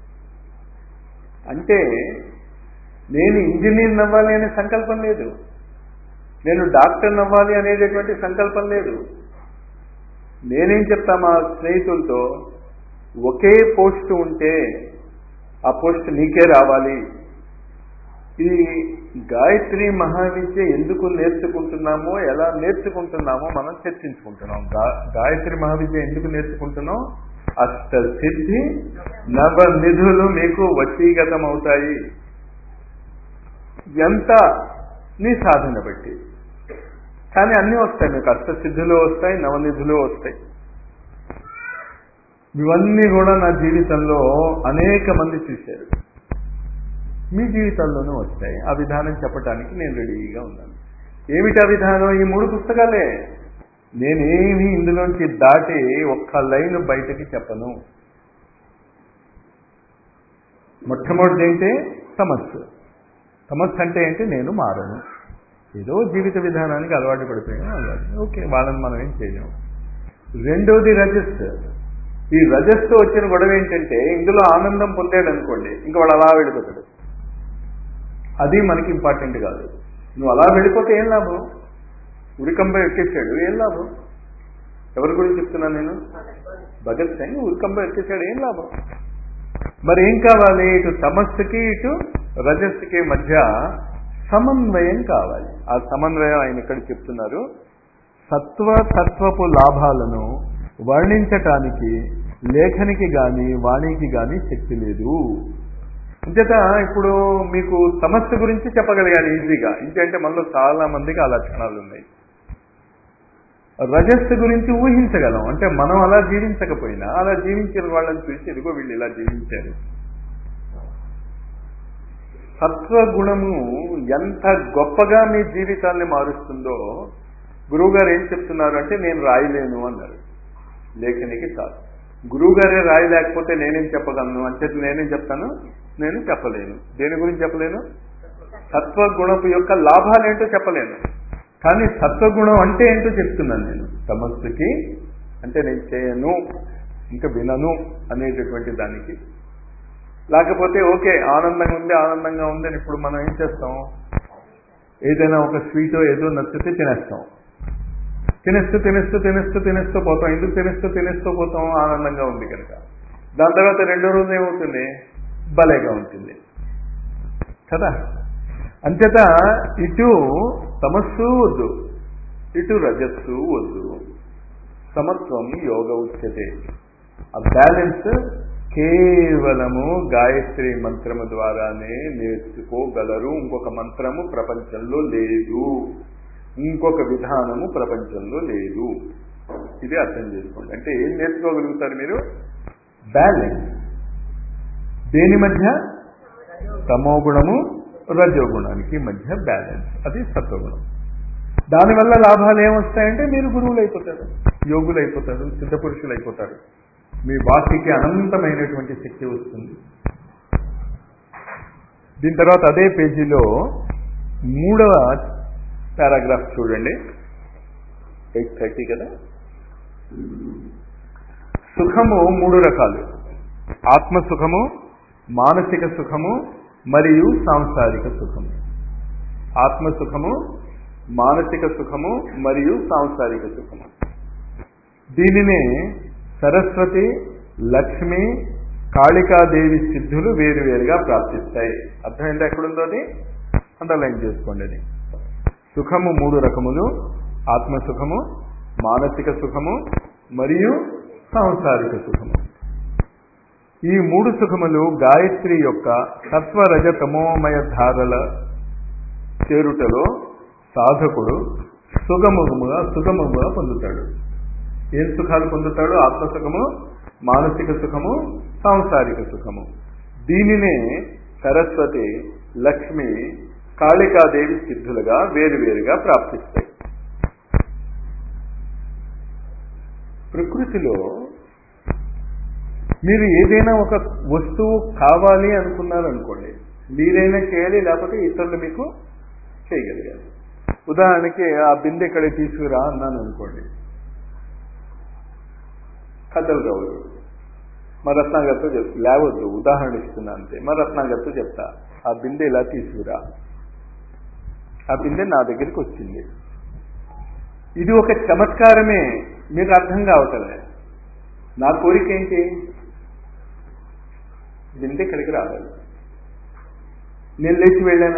S1: అంటే నేను ఇంజనీర్ నవ్వాలి అనే సంకల్పం లేదు నేను డాక్టర్ నవ్వాలి అనేటటువంటి సంకల్పం లేదు నేనేం చెప్తా మా స్నేహితులతో ఒకే పోస్ట్ ఉంటే ఆ పోస్ట్ నీకే రావాలి ఈ గాయత్రి మహావిద్య ఎందుకు నేర్చుకుంటున్నామో ఎలా నేర్చుకుంటున్నామో మనం చర్చించుకుంటున్నాం గా- గాయత్రి మహావిద్య ఎందుకు నేర్చుకుంటున్నాం అష్ట సిద్ధి నవ నిధులు మీకు వశీగతం అవుతాయి ఎంత నీ సాధన బట్టి కానీ అన్నీ వస్తాయి మీకు అష్టసిద్ధులు వస్తాయి నవనిధులు వస్తాయి ఇవన్నీ కూడా నా జీవితంలో అనేక మంది చూశారు మీ జీవితంలోనూ వస్తాయి ఆ విధానం చెప్పడానికి నేను రెడీగా ఉన్నాను ఏమిటి ఆ విధానం ఈ మూడు పుస్తకాలే నేనేమి ఇందులోంచి దాటి ఒక్క లైన్ బయటకి చెప్పను మొట్టమొదటి ఏంటి సమస్య సమస్య అంటే ఏంటి నేను మారను ఏదో జీవిత విధానానికి అలవాటు పడిపోయాను అలవాటు ఓకే వాళ్ళని మనం ఏం చేయలేము రెండోది రజస్ ఈ రజస్తో వచ్చిన గొడవ ఏంటంటే ఇందులో ఆనందం పొందాడు అనుకోండి ఇంకా వాడు అలా వెళ్ళిపోతాడు అది మనకి ఇంపార్టెంట్ కాదు నువ్వు అలా వెళ్ళిపోతే ఏం లాభం ఉరికంబ ఎక్కేశాడు ఏం లాభం ఎవరి గురించి చెప్తున్నాను నేను భగత్ సింగ్ ఉరికంబ ఎక్కేశాడు ఏం లాభం మరి ఏం కావాలి ఇటు తమస్సుకి ఇటు రజస్సుకి మధ్య సమన్వయం కావాలి ఆ సమన్వయం ఆయన ఇక్కడ చెప్తున్నారు సత్వ తత్వపు లాభాలను వర్ణించటానికి లేఖనికి గాని వాణికి గాని శక్తి లేదు ఇంచేత ఇప్పుడు మీకు సమస్య గురించి చెప్పగలిగాను ఈజీగా ఇంకంటే మనలో చాలా మందికి ఆ లక్షణాలు ఉన్నాయి రజస్సు గురించి ఊహించగలం అంటే మనం అలా జీవించకపోయినా అలా జీవించిన వాళ్ళని చూసి ఇదిగో వీళ్ళు ఇలా జీవించారు సత్వగుణము ఎంత గొప్పగా మీ జీవితాన్ని మారుస్తుందో గురువుగారు ఏం చెప్తున్నారు అంటే నేను రాయలేను అన్నారు లేఖనికి కాదు గురువుగారే రాయలేకపోతే నేనేం చెప్పగలను అంటే నేనేం చెప్తాను నేను చెప్పలేను దేని గురించి చెప్పలేను సత్వగుణపు యొక్క లాభాలు ఏంటో చెప్పలేను కానీ సత్వగుణం అంటే ఏంటో చెప్తున్నాను నేను సమస్యకి అంటే నేను చేయను ఇంకా వినను అనేటటువంటి దానికి లేకపోతే ఓకే ఆనందంగా ఉంది ఆనందంగా ఉంది అని ఇప్పుడు మనం ఏం చేస్తాం ఏదైనా ఒక స్వీటో ఏదో నచ్చితే తినేస్తాం తినేస్తూ తినేస్తూ తినేస్తూ తినేస్తూ పోతాం ఎందుకు తినేస్తూ తినేస్తూ పోతాం ఆనందంగా ఉంది కనుక దాని తర్వాత రెండో రోజు ఏమవుతుంది భలేగా ఉంటుంది కదా అంచేత ఇటు తమస్సు వద్దు ఇటు రజస్సు వద్దు సమత్వం యోగ ఉచ్యతే ఆ బ్యాలెన్స్ కేవలము గాయత్రి మంత్రము ద్వారానే నేర్చుకోగలరు ఇంకొక మంత్రము ప్రపంచంలో లేదు ఇంకొక విధానము ప్రపంచంలో లేదు ఇది అర్థం చేసుకోండి అంటే ఏం నేర్చుకోగలుగుతారు మీరు బ్యాలెన్స్ దేని మధ్య తమోగుణము రజోగుణానికి మధ్య బ్యాలెన్స్ అది సత్వగుణం దానివల్ల లాభాలు ఏమొస్తాయంటే మీరు గురువులు అయిపోతారు యోగులు అయిపోతారు సిద్ధపురుషులు అయిపోతారు మీ వాకికి అనంతమైనటువంటి శక్తి వస్తుంది దీని తర్వాత అదే పేజీలో మూడవ పారాగ్రాఫ్ చూడండి ఎయిట్ థర్టీ కదా సుఖము మూడు రకాలు ఆత్మ సుఖము మానసిక సుఖము మరియు సాంసారిక సుఖము ఆత్మ సుఖము మానసిక సుఖము మరియు సాంసారిక సుఖము దీనినే సరస్వతి లక్ష్మి కాళికాదేవి సిద్ధులు వేరువేరుగా ప్రాప్తిస్తాయి అర్థమైందా ఎక్కడుందో అది అండర్లైన్ చేసుకోండి అది సుఖము మూడు రకములు ఆత్మ సుఖము మానసిక సుఖము మరియు సాంసారిక సుఖము ఈ మూడు సుఖములు గాయత్రి యొక్క సత్వరజ తమోమయ ధారల చేరుటలో సాధకుడు సుగముగా సుగముగా పొందుతాడు ఏం సుఖాలు పొందుతాడు ఆత్మసుఖము మానసిక సుఖము సాంసారిక సుఖము దీనినే సరస్వతి లక్ష్మి కాళికాదేవి సిద్ధులుగా వేరువేరుగా ప్రాప్తిస్తాయి ప్రకృతిలో మీరు ఏదైనా ఒక వస్తువు కావాలి అనుకున్నారు అనుకోండి మీరైనా చేయాలి లేకపోతే ఇతరులు మీకు చేయగలిగారు ఉదాహరణకి ఆ బిందె ఇక్కడ తీసుకురా అన్నాను అనుకోండి కథలు రావు మా రత్నాగర్తో చెప్తా లేవద్దు ఉదాహరణ ఇస్తున్నా అంతే మా రత్నాగర్తో చెప్తా ఆ బిందె ఇలా తీసుకురా ఆ బిందె నా దగ్గరికి వచ్చింది ఇది ఒక చమత్కారమే మీకు అర్థం కావటలే నా కోరిక ఏంటి బిందె ఇక్కడికి రావాలి నేను లేచి వెళ్ళానా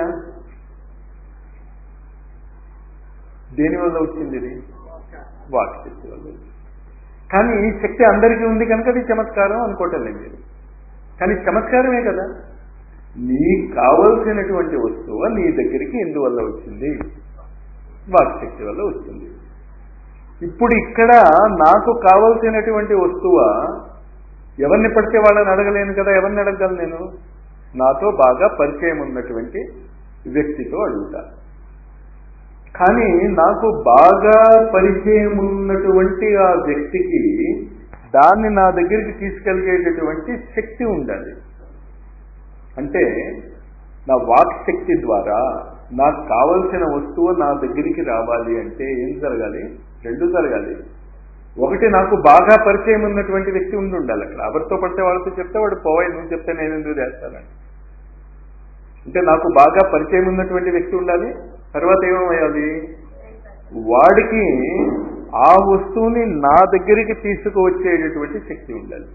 S1: దేని వల్ల వచ్చింది ఇది వాక్ శక్తి వల్ల వచ్చింది కానీ ఈ శక్తి అందరికీ ఉంది కనుక అది చమత్కారం అనుకోవటం లేదు మీరు కానీ చమత్కారమే కదా నీకు కావలసినటువంటి వస్తువు నీ దగ్గరికి ఎందువల్ల వచ్చింది వాక్ శక్తి వల్ల వచ్చింది ఇప్పుడు ఇక్కడ నాకు కావలసినటువంటి వస్తువ ఎవరిని పడితే వాళ్ళని అడగలేను కదా ఎవరిని అడగగలను నేను నాతో బాగా పరిచయం ఉన్నటువంటి వ్యక్తితో అడుగుతా కానీ నాకు బాగా పరిచయం ఉన్నటువంటి ఆ వ్యక్తికి దాన్ని నా దగ్గరికి తీసుకెళ్ళగేటటువంటి శక్తి ఉండాలి అంటే నా వాక్ శక్తి ద్వారా నాకు కావలసిన వస్తువు నా దగ్గరికి రావాలి అంటే ఏం జరగాలి రెండు జరగాలి ఒకటి నాకు బాగా పరిచయం ఉన్నటువంటి వ్యక్తి ఉండి ఉండాలి అక్కడ ఎవరితో పడితే వాళ్ళతో చెప్తే వాడు పోవాయి నువ్వు చెప్తే నేను ఎందుకు చేస్తానని అంటే నాకు బాగా పరిచయం ఉన్నటువంటి వ్యక్తి ఉండాలి తర్వాత ఏమయ్యాలి వాడికి ఆ వస్తువుని నా దగ్గరికి తీసుకువచ్చేటటువంటి శక్తి ఉండాలి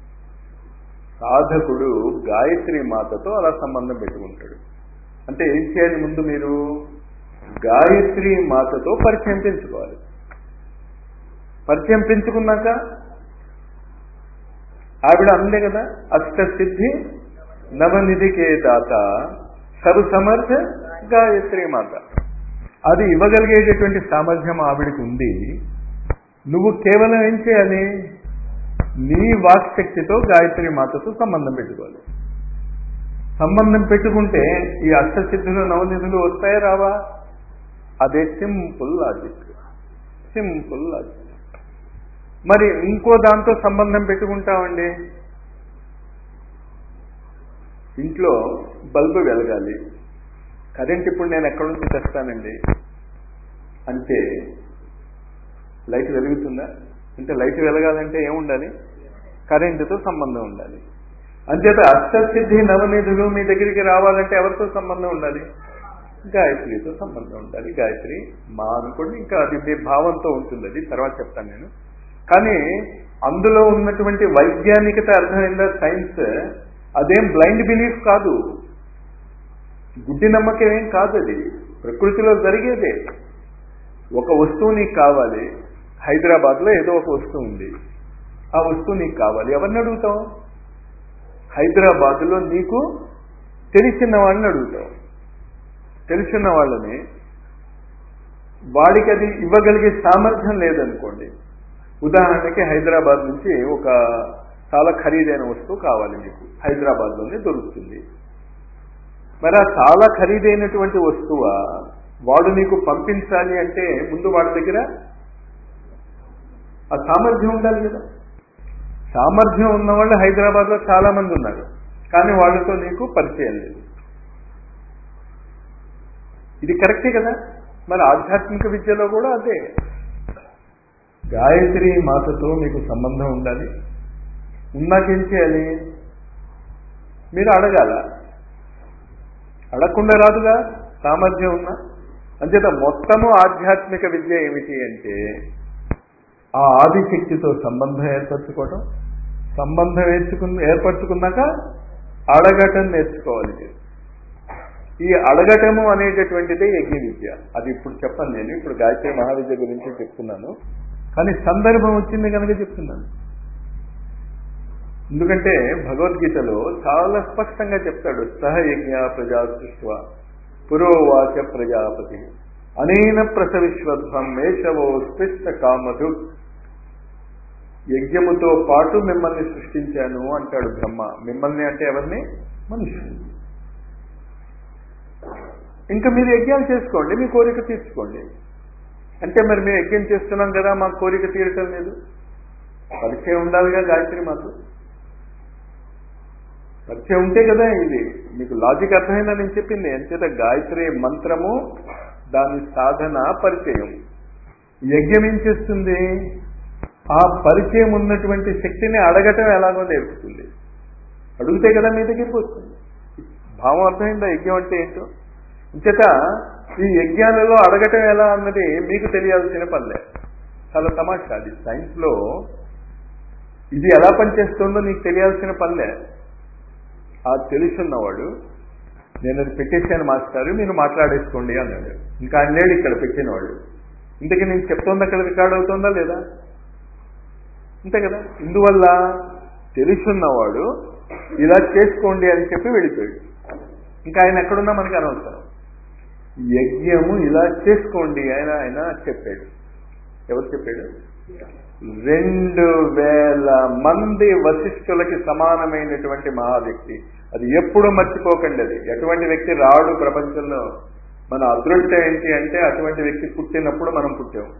S1: సాధకుడు గాయత్రి మాతతో అలా సంబంధం పెట్టుకుంటాడు అంటే ఏం చేయాలి ముందు మీరు గాయత్రి మాతతో పరిచయం పెంచుకోవాలి పరిచయం పెంచుకున్నాక ఆవిడ అందే కదా అష్టసిద్ధి నవనిధికే దాత సరు సమర్థ గాయత్రి మాత అది ఇవ్వగలిగేటటువంటి సామర్థ్యం ఆవిడికి ఉంది నువ్వు కేవలం ఏం చేయాలి నీ వాక్శక్తితో గాయత్రి మాతతో సంబంధం పెట్టుకోవాలి సంబంధం పెట్టుకుంటే ఈ అష్టసిద్ధులు నవనిధులు వస్తాయా రావా అదే సింపుల్ లాజిక్ సింపుల్ లాజిక్ మరి ఇంకో దాంతో సంబంధం పెట్టుకుంటామండి ఇంట్లో బల్బు వెలగాలి కరెంట్ ఇప్పుడు నేను ఎక్కడి నుంచి తెస్తానండి అంటే లైట్ వెలుగుతుందా అంటే లైట్ వెలగాలంటే ఏముండాలి కరెంటుతో సంబంధం ఉండాలి అంచేత అష్టసిద్ధి నవనిధులు మీ దగ్గరికి రావాలంటే ఎవరితో సంబంధం ఉండాలి గాయత్రితో సంబంధం ఉండాలి గాయత్రి మా అనుకోండి ఇంకా అది మీ భావంతో ఉంటుంది అది తర్వాత చెప్తాను నేను కానీ అందులో ఉన్నటువంటి వైజ్ఞానికత అర్థమైందా సైన్స్ అదేం బ్లైండ్ బిలీఫ్ కాదు గుడ్డి నమ్మకం ఏం కాదు అది ప్రకృతిలో జరిగేదే ఒక వస్తువు నీకు కావాలి హైదరాబాద్లో ఏదో ఒక వస్తువు ఉంది ఆ వస్తువు నీకు కావాలి ఎవరిని అడుగుతావు హైదరాబాద్లో నీకు తెలిసిన వాళ్ళని అడుగుతావు తెలిసిన వాళ్ళని వాడికి అది ఇవ్వగలిగే సామర్థ్యం లేదనుకోండి ఉదాహరణకి హైదరాబాద్ నుంచి ఒక చాలా ఖరీదైన వస్తువు కావాలి మీకు హైదరాబాద్లోనే దొరుకుతుంది మరి ఆ చాలా ఖరీదైనటువంటి వస్తువ వాడు నీకు పంపించాలి అంటే ముందు వాడి దగ్గర ఆ సామర్థ్యం ఉండాలి కదా సామర్థ్యం ఉన్నవాళ్ళు హైదరాబాద్లో చాలా మంది ఉన్నారు కానీ వాళ్ళతో నీకు పరిచయం లేదు ఇది కరెక్టే కదా మరి ఆధ్యాత్మిక విద్యలో కూడా అదే గాయత్రి మాతతో మీకు సంబంధం ఉండాలి ఉన్నాకేం చేయాలి మీరు అడగాల అడగకుండా రాదుగా సామర్థ్యం ఉన్నా అంచేత మొత్తము ఆధ్యాత్మిక విద్య ఏమిటి అంటే ఆ ఆదిశక్తితో సంబంధం ఏర్పరచుకోవటం సంబంధం ఏర్చుకున్న ఏర్పరచుకున్నాక అడగటం నేర్చుకోవాలి మీరు ఈ అడగటము అనేటటువంటిదే యజ్ఞ విద్య అది ఇప్పుడు చెప్పను నేను ఇప్పుడు గాయత్రి మహావిద్య గురించి చెప్తున్నాను కానీ సందర్భం వచ్చింది కనుక చెప్తున్నాను ఎందుకంటే భగవద్గీతలో చాలా స్పష్టంగా చెప్తాడు సహయజ్ఞ ప్రజా సృష్వ పురోవాచ ప్రజాపతి అనేన ప్రసవిశ్వధ్వం మేషవో స్పృష్ట కామధు యజ్ఞముతో పాటు మిమ్మల్ని సృష్టించాను అంటాడు బ్రహ్మ మిమ్మల్ని అంటే ఎవరిని మనుషులు ఇంకా మీరు యజ్ఞాలు చేసుకోండి మీ కోరిక తీర్చుకోండి అంటే మరి మేము యజ్ఞం చేస్తున్నాం కదా మా కోరిక తీరటం లేదు పరిచయం ఉండాలిగా గాయత్రి మాకు పరిచయం ఉంటే కదా ఇది మీకు లాజిక్ అర్థమైందా నేను చెప్పింది అంచేత గాయత్రి మంత్రము దాని సాధన పరిచయం యజ్ఞం ఏం చేస్తుంది ఆ పరిచయం ఉన్నటువంటి శక్తిని అడగటం ఎలాగో నేర్పుతుంది అడిగితే కదా మీ దగ్గరికి వస్తుంది భావం అర్థమైందా యజ్ఞం అంటే ఏంటో ఇంచేత ఈ యజ్ఞాలలో అడగటం ఎలా అన్నది మీకు తెలియాల్సిన పనిలే చాలా తమాషా అది సైన్స్లో ఇది ఎలా పనిచేస్తుందో నీకు తెలియాల్సిన పనిలే ఆ తెలుసున్నవాడు నేను అది పెట్టేశాను మాస్టారు మీరు మాట్లాడేసుకోండి అన్నాడు ఇంకా ఆయన లేడు ఇక్కడ పెట్టినవాడు ఇంతకీ నేను చెప్తోంది అక్కడ రికార్డ్ అవుతుందా లేదా అంతే కదా ఇందువల్ల తెలుసున్నవాడు ఇలా చేసుకోండి అని చెప్పి వెళ్ళిపోయాడు ఇంకా ఆయన ఎక్కడున్నా మనకి అనవసరం యజ్ఞము ఇలా చేసుకోండి ఆయన ఆయన చెప్పాడు ఎవరు చెప్పాడు రెండు వేల మంది వశిష్ఠులకి సమానమైనటువంటి మహావ్యక్తి అది ఎప్పుడు మర్చిపోకండి అది ఎటువంటి వ్యక్తి రాడు ప్రపంచంలో మన అదృష్టం ఏంటి అంటే అటువంటి వ్యక్తి పుట్టినప్పుడు మనం పుట్టాం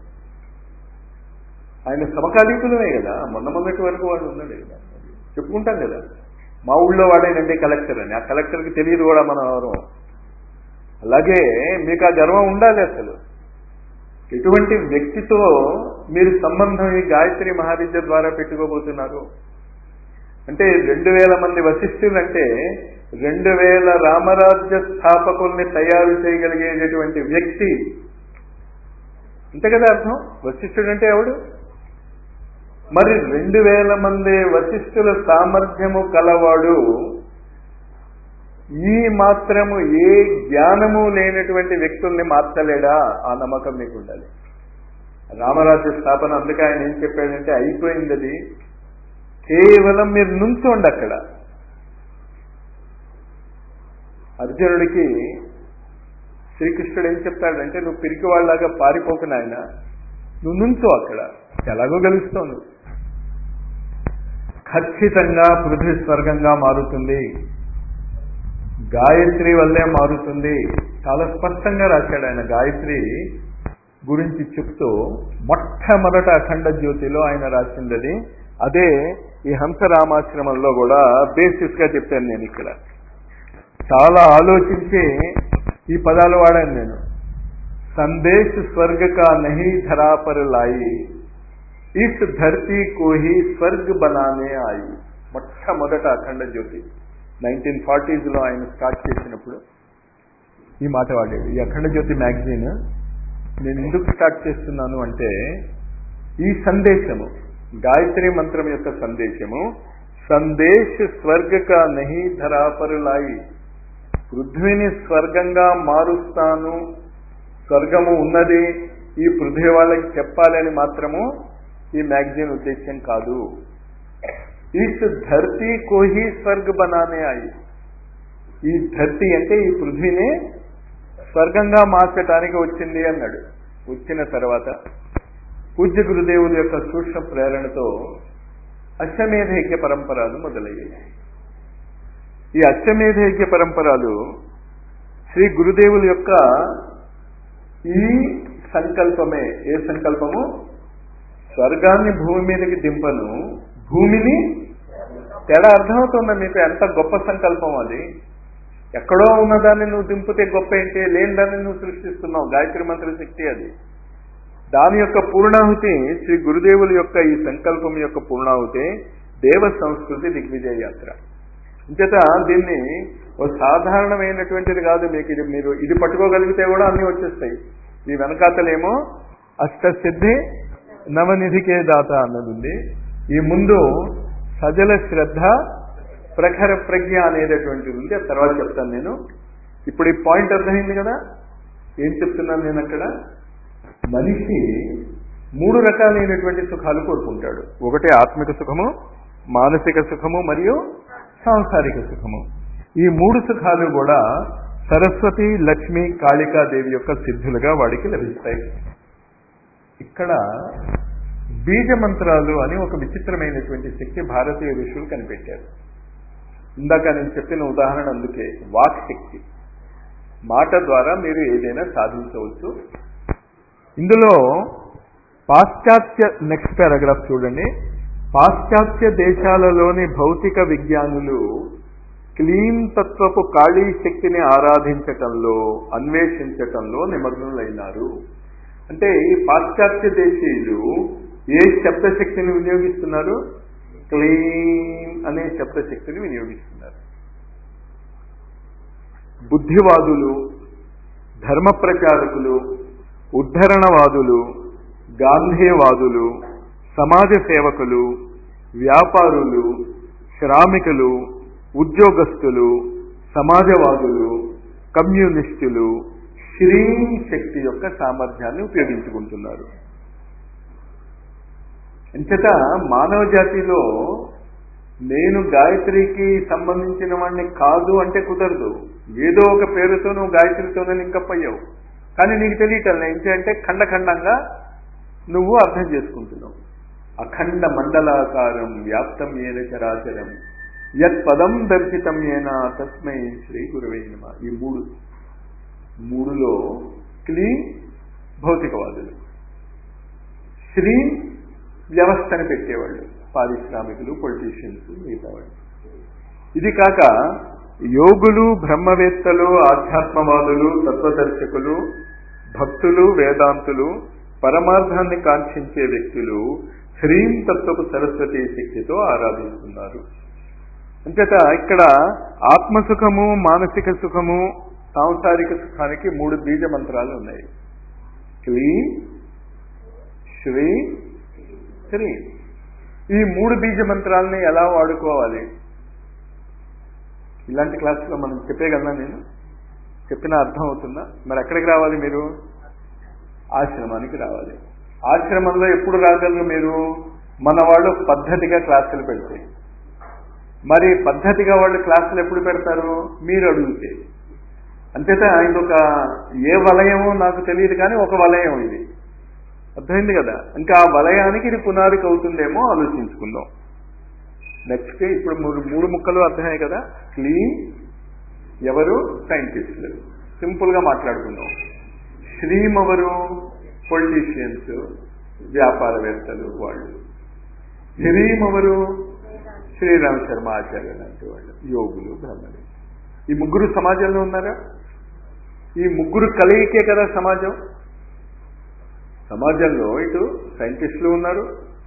S1: ఆయన సమకాలీకులమే కదా మొన్న మొన్నటి వరకు వాడు ఉన్నాడు కదా చెప్పుకుంటాం కదా మా ఊళ్ళో వాడేనండి కలెక్టర్ అని ఆ కలెక్టర్కి తెలియదు కూడా మనం ఎవరు అలాగే మీకు ఆ గర్వం ఉండాలి అసలు ఎటువంటి వ్యక్తితో మీరు సంబంధం ఈ గాయత్రి మహావిద్య ద్వారా పెట్టుకోబోతున్నారు అంటే రెండు వేల మంది వశిష్ఠులు అంటే రెండు వేల రామరాజ్య స్థాపకుల్ని తయారు చేయగలిగేటటువంటి వ్యక్తి అంతే కదా అర్థం వశిష్ఠుడు అంటే ఎవడు మరి రెండు వేల మంది వశిష్ఠుల సామర్థ్యము కలవాడు ఈ మాత్రము ఏ జ్ఞానము లేనటువంటి వ్యక్తుల్ని మార్చలేడా ఆ నమ్మకం మీకు ఉండాలి రామరాజ్య స్థాపన అందుకే ఆయన ఏం చెప్పాడంటే అయిపోయింది అది కేవలం మీరు నుంచోండి అక్కడ అర్జునుడికి శ్రీకృష్ణుడు ఏం చెప్తాడంటే నువ్వు పిరికి వాళ్ళలాగా పారిపోకు నాయన నువ్వు నుంచో అక్కడ ఎలాగో గెలుస్తావు నువ్వు ఖచ్చితంగా పృథ్వీ స్వర్గంగా మారుతుంది గాయత్రి వల్లే మారుతుంది చాలా స్పష్టంగా రాశాడు ఆయన గాయత్రి గురించి చెప్తూ మొట్టమొదట అఖండ జ్యోతిలో ఆయన రాసింది అది అదే ఈ హంసరామాశ్రమంలో కూడా బేసిస్ గా చెప్పాను నేను ఇక్కడ చాలా ఆలోచించి ఈ పదాలు వాడాను నేను సందేశ్ స్వర్గ కా నహి ధరా పర్ లాయి ఇస్ ధర్తీ కో హి స్వర్గ్ బనానే ఆయి మొట్టమొదట అఖండ జ్యోతి నైన్టీన్ ఫార్టీస్లో ఆయన స్టార్ట్ చేసినప్పుడు ఈ మాట వాడాడు ఈ అఖండ జ్యోతి మ్యాగజైన్ నేను ఎందుకు స్టార్ట్ చేస్తున్నాను అంటే ఈ సందేశము గాయత్రి మంత్రం యొక్క సందేశము సందేశ్ స్వర్గ కా నహి ధరా పర్ లాయి పృథ్వీని స్వర్గంగా మారుస్తాను స్వర్గము ఉన్నది ఈ పృథ్వీ వాళ్ళకి చెప్పాలని మాత్రము ఈ మ్యాగజైన్ ఉద్దేశ్యం కాదు ఇస్ ధర్తీ కోహి స్వర్గ బనానే అయి ఈ ధర్తి అంటే ఈ పృథ్వీని స్వర్గంగా మార్చటానికి వచ్చింది అన్నాడు వచ్చిన తర్వాత పూజ్య గురుదేవుల యొక్క సూక్ష్మ ప్రేరణతో అశ్వమేధైక్య పరంపరాలు మొదలయ్యాయి ఈ అశ్వమేధైక్య పరంపరాలు శ్రీ గురుదేవుల యొక్క ఈ సంకల్పమే ఏ సంకల్పము స్వర్గాన్ని భూమి మీదకి దింపను భూమిని తేడా అర్థమవుతుందా మీకు ఎంత గొప్ప సంకల్పం అది ఎక్కడో ఉన్నదాన్ని నువ్వు దింపితే గొప్ప ఏంటి లేని దాన్ని నువ్వు సృష్టిస్తున్నావు గాయత్రి మంత్ర శక్తి అది దాని యొక్క పూర్ణాహుతి శ్రీ గురుదేవుల యొక్క ఈ సంకల్పం యొక్క పూర్ణాహుతి దేవ సంస్కృతి దిగ్విజయ యాత్ర అంచేత దీన్ని ఓ సాధారణమైనటువంటిది కాదు మీకు ఇది మీరు ఇది పట్టుకోగలిగితే కూడా అన్ని వచ్చేస్తాయి ఈ వెనకాతలేమో అష్టసిద్ధి నవనిధికే దాత అన్నది ఉంది ఈ ముందు సజల శ్రద్ధ ప్రఖర ప్రజ్ఞ అనేటటువంటిది ఉంది ఆ తర్వాత చెప్తాను నేను ఇప్పుడు ఈ పాయింట్ అర్థమైంది కదా ఏం చెప్తున్నాను నేను అక్కడ మనిషి మూడు రకాలైనటువంటి సుఖాలు కోరుకుంటాడు ఒకటి ఆత్మిక సుఖము మానసిక సుఖము మరియు సాంసారిక సుఖము ఈ మూడు సుఖాలు కూడా సరస్వతి లక్ష్మి కాళికాదేవి యొక్క సిద్ధులుగా వాడికి లభిస్తాయి ఇక్కడ బీజ మంత్రాలు అని ఒక విచిత్రమైనటువంటి శక్తి భారతీయ ఋషులు కనిపెట్టారు ఇందాక నేను చెప్పిన ఉదాహరణ అందుకే వాక్ శక్తి మాట ద్వారా మీరు ఏదైనా సాధించవచ్చు ఇందులో పాశ్చాత్య నెక్స్ట్ పారాగ్రాఫ్ చూడండి పాశ్చాత్య దేశాలలోని భౌతిక విజ్ఞానులు క్లీన్ తత్వపు ఖాళీ శక్తిని ఆరాధించటంలో అన్వేషించటంలో నిమగ్నులైనారు అంటే ఈ పాశ్చాత్య దేశీయులు ఏ శబ్దశక్తిని వినియోగిస్తున్నారు క్లీన్ అనే శబ్దశక్తిని వినియోగిస్తున్నారు బుద్ధివాదులు ధర్మ ప్రచారకులు ఉద్ధరణవాదులు గాంధీవాదులు సమాజ సేవకులు వ్యాపారులు శ్రామికులు ఉద్యోగస్తులు సమాజవాదులు కమ్యూనిస్టులు శ్రీం శక్తి యొక్క సామర్థ్యాన్ని ఉపయోగించుకుంటున్నారు అంతట మానవ జాతిలో నేను గాయత్రికి సంబంధించిన వాడిని కాదు అంటే కుదరదు ఏదో ఒక పేరుతో నువ్వు గాయత్రితోనే లింకప్ అయ్యావు కానీ నీకు తెలియటం ఏంటంటే ఖండఖండంగా నువ్వు అర్థం చేసుకుంటున్నావు అఖండ మండలాకారం వ్యాప్తం ఏన చరాచరం యత్ పదం దర్శితం ఏనా తస్మై శ్రీ గురువే నమ ఈ మూడు మూడులో క్లీన్ భౌతికవాదులు శ్రీ వ్యవస్థను పెట్టేవాళ్ళు పారిశ్రామికులు పొలిటీషియన్స్ మిగతా వాళ్ళు ఇది కాక యోగులు బ్రహ్మవేత్తలు ఆధ్యాత్మవాదులు తత్వదర్శకులు భక్తులు వేదాంతులు పరమార్థాన్ని కాంక్షించే వ్యక్తులు హ్రీం తత్వపు సరస్వతి శక్తితో ఆరాధిస్తున్నారు అంచేత ఇక్కడ ఆత్మసుఖము మానసిక సుఖము సాంసారిక సుఖానికి మూడు బీజ మంత్రాలు ఉన్నాయి క్లీ శ్రీ శ్రీ ఈ మూడు బీజ మంత్రాలని ఎలా వాడుకోవాలి ఇలాంటి క్లాసులో మనం చెప్పేయగలనా నేను చెప్పిన అర్థం అవుతుందా మరి ఎక్కడికి రావాలి మీరు ఆశ్రమానికి రావాలి ఆశ్రమంలో ఎప్పుడు రాగలరు మీరు మన వాళ్ళు పద్ధతిగా క్లాసులు పెడితే మరి పద్ధతిగా వాళ్ళు క్లాసులు ఎప్పుడు పెడతారు మీరు అడిగితే అంతేత ఇదొక ఏ వలయమో నాకు తెలియదు కానీ ఒక వలయం ఇది అర్థమైంది కదా ఇంకా ఆ వలయానికి ఇది పునాదికి అవుతుందేమో ఆలోచించుకుందాం నెక్స్ట్ ఇప్పుడు మూడు మూడు ముక్కలు అర్థమయ్యాయి కదా క్లీన్ ఎవరు సైంటిస్టులు సింపుల్ గా మాట్లాడుకుందాం శ్రీం ఎవరు పొలిటీషియన్స్ వ్యాపారవేత్తలు వాళ్ళు శ్రీం ఎవరు శ్రీరామ శర్మ ఆచార్య లాంటి వాళ్ళు యోగులు బ్రహ్మలు ఈ ముగ్గురు సమాజంలో ఉన్నారా ఈ ముగ్గురు కలయికే కదా సమాజం సమాజంలో ఇటు సైంటిస్టులు ఉన్నారు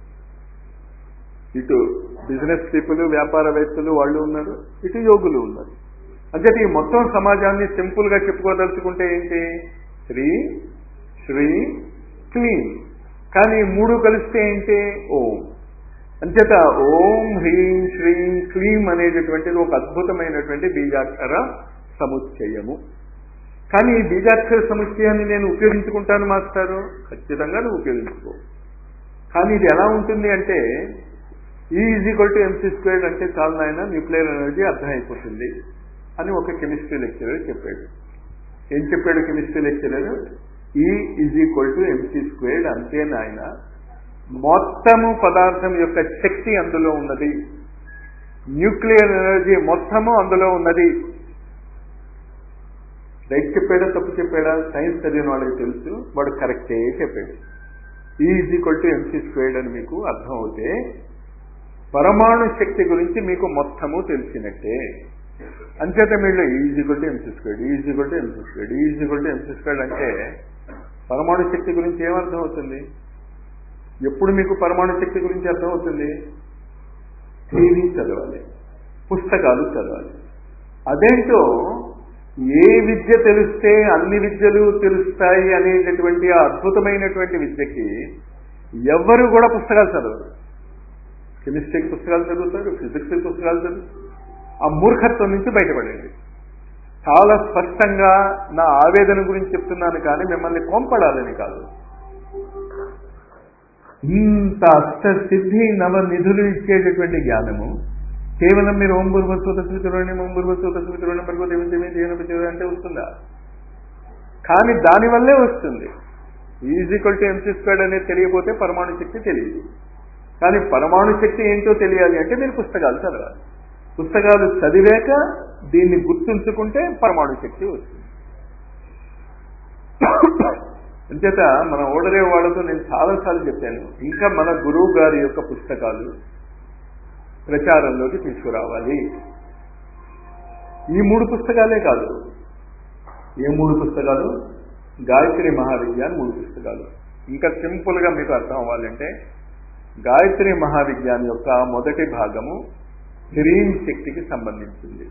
S1: ఇటు బిజినెస్ పీపుల్ వ్యాపారవేత్తలు వాళ్ళు ఉన్నారు ఇటు యోగులు ఉన్నారు అంటే ఈ మొత్తం సమాజాన్ని సింపుల్ గా చెప్పుకోదలుచుకుంటే ఏంటి శ్రీ శ్రీ క్లీన్ కానీ మూడు కలిస్తే ఏంటి ఓం అంచేత ఓం హ్రీం శ్రీం క్లీం అనేటటువంటిది ఒక అద్భుతమైనటువంటి బీజాక్షర సముచ్చయము కానీ ఈ బీజాక్షర సముచ్చయాన్ని నేను ఉపయోగించుకుంటాను మాస్టారు ఖచ్చితంగా నువ్వు ఉపయోగించుకో కానీ ఇది ఎలా ఉంటుంది అంటే E is equal to MC squared అంటే చాలా నాయన న్యూక్లియర్ ఎనర్జీ అర్థమైపోతుంది అని ఒక కెమిస్ట్రీ లెక్చరర్ చెప్పాడు ఏం చెప్పాడు chemistry lecturer E is equal to MC squared అంతే నాయన మొత్తము పదార్థం యొక్క శక్తి అందులో ఉన్నది న్యూక్లియర్ ఎనర్జీ మొత్తము అందులో ఉన్నది రైట్ చెప్పాడా తప్పు చెప్పాడా సైన్స్ చదివిన వాళ్ళకి తెలుసు వాడు కరెక్టే చెప్పాడు E is equal to MC squared అని మీకు అర్థం అవుతే పరమాణు శక్తి గురించి మీకు మొత్తము తెలిసినట్టే అంచేత మీరు E is equal to MC squared E is equal to MC squared E is equal to MC squared అంటే పరమాణు శక్తి గురించి ఏమర్థం అవుతుంది ఎప్పుడు మీకు పరమాణు శక్తి గురించి అర్థమవుతుంది థియరీ చదవాలి పుస్తకాలు చదవాలి అదేంటో ఏ విద్య తెలిస్తే అన్ని విద్యలు తెలుస్తాయి అనేటటువంటి ఆ అద్భుతమైనటువంటి విద్యకి ఎవ్వరు కూడా పుస్తకాలు చదవరు కెమిస్ట్రీకి పుస్తకాలు చదువుతారు ఫిజిక్స్కి పుస్తకాలు చదువుతారు ఆ మూర్ఖత్వం నుంచి బయటపడండి చాలా స్పష్టంగా నా ఆవేదన గురించి చెప్తున్నాను కానీ మిమ్మల్ని కొంపడాలని కాదు ఇంత అష్టసిద్ధి నవ నిధులు ఇచ్చేటటువంటి జ్ఞానము కేవలం మీరు ఓం బుర్వసూత స్మితులని ఓం బుర్వసూత స్మితులని మరుగుదేవి అంటే వస్తుందా కానీ దానివల్లే వస్తుంది ఈజీక్వల్ టు ఎంసీ స్క్వేర్డ్ అనేది తెలియకపోతే పరమాణు శక్తి తెలియదు కానీ పరమాణు శక్తి ఏంటో తెలియాలి అంటే మీరు పుస్తకాలు చదవాలి పుస్తకాలు చదివాక దీన్ని గుర్తుంచుకుంటే పరమాణు శక్తి వస్తుంది అంచేత మన ఓడరే వాళ్ళతో నేను చాలాసార్లు చెప్పాను ఇంకా మన గురువు గారి యొక్క పుస్తకాలు ప్రచారంలోకి తీసుకురావాలి ఈ మూడు పుస్తకాలే కాదు ఏ మూడు పుస్తకాలు గాయత్రి మహావిజ్ఞాన్ మూడు పుస్తకాలు ఇంకా సింపుల్ గా మీకు అర్థం అవ్వాలంటే గాయత్రి మహావిజ్ఞాన్ యొక్క మొదటి భాగము హ్రీం శక్తికి సంబంధించింది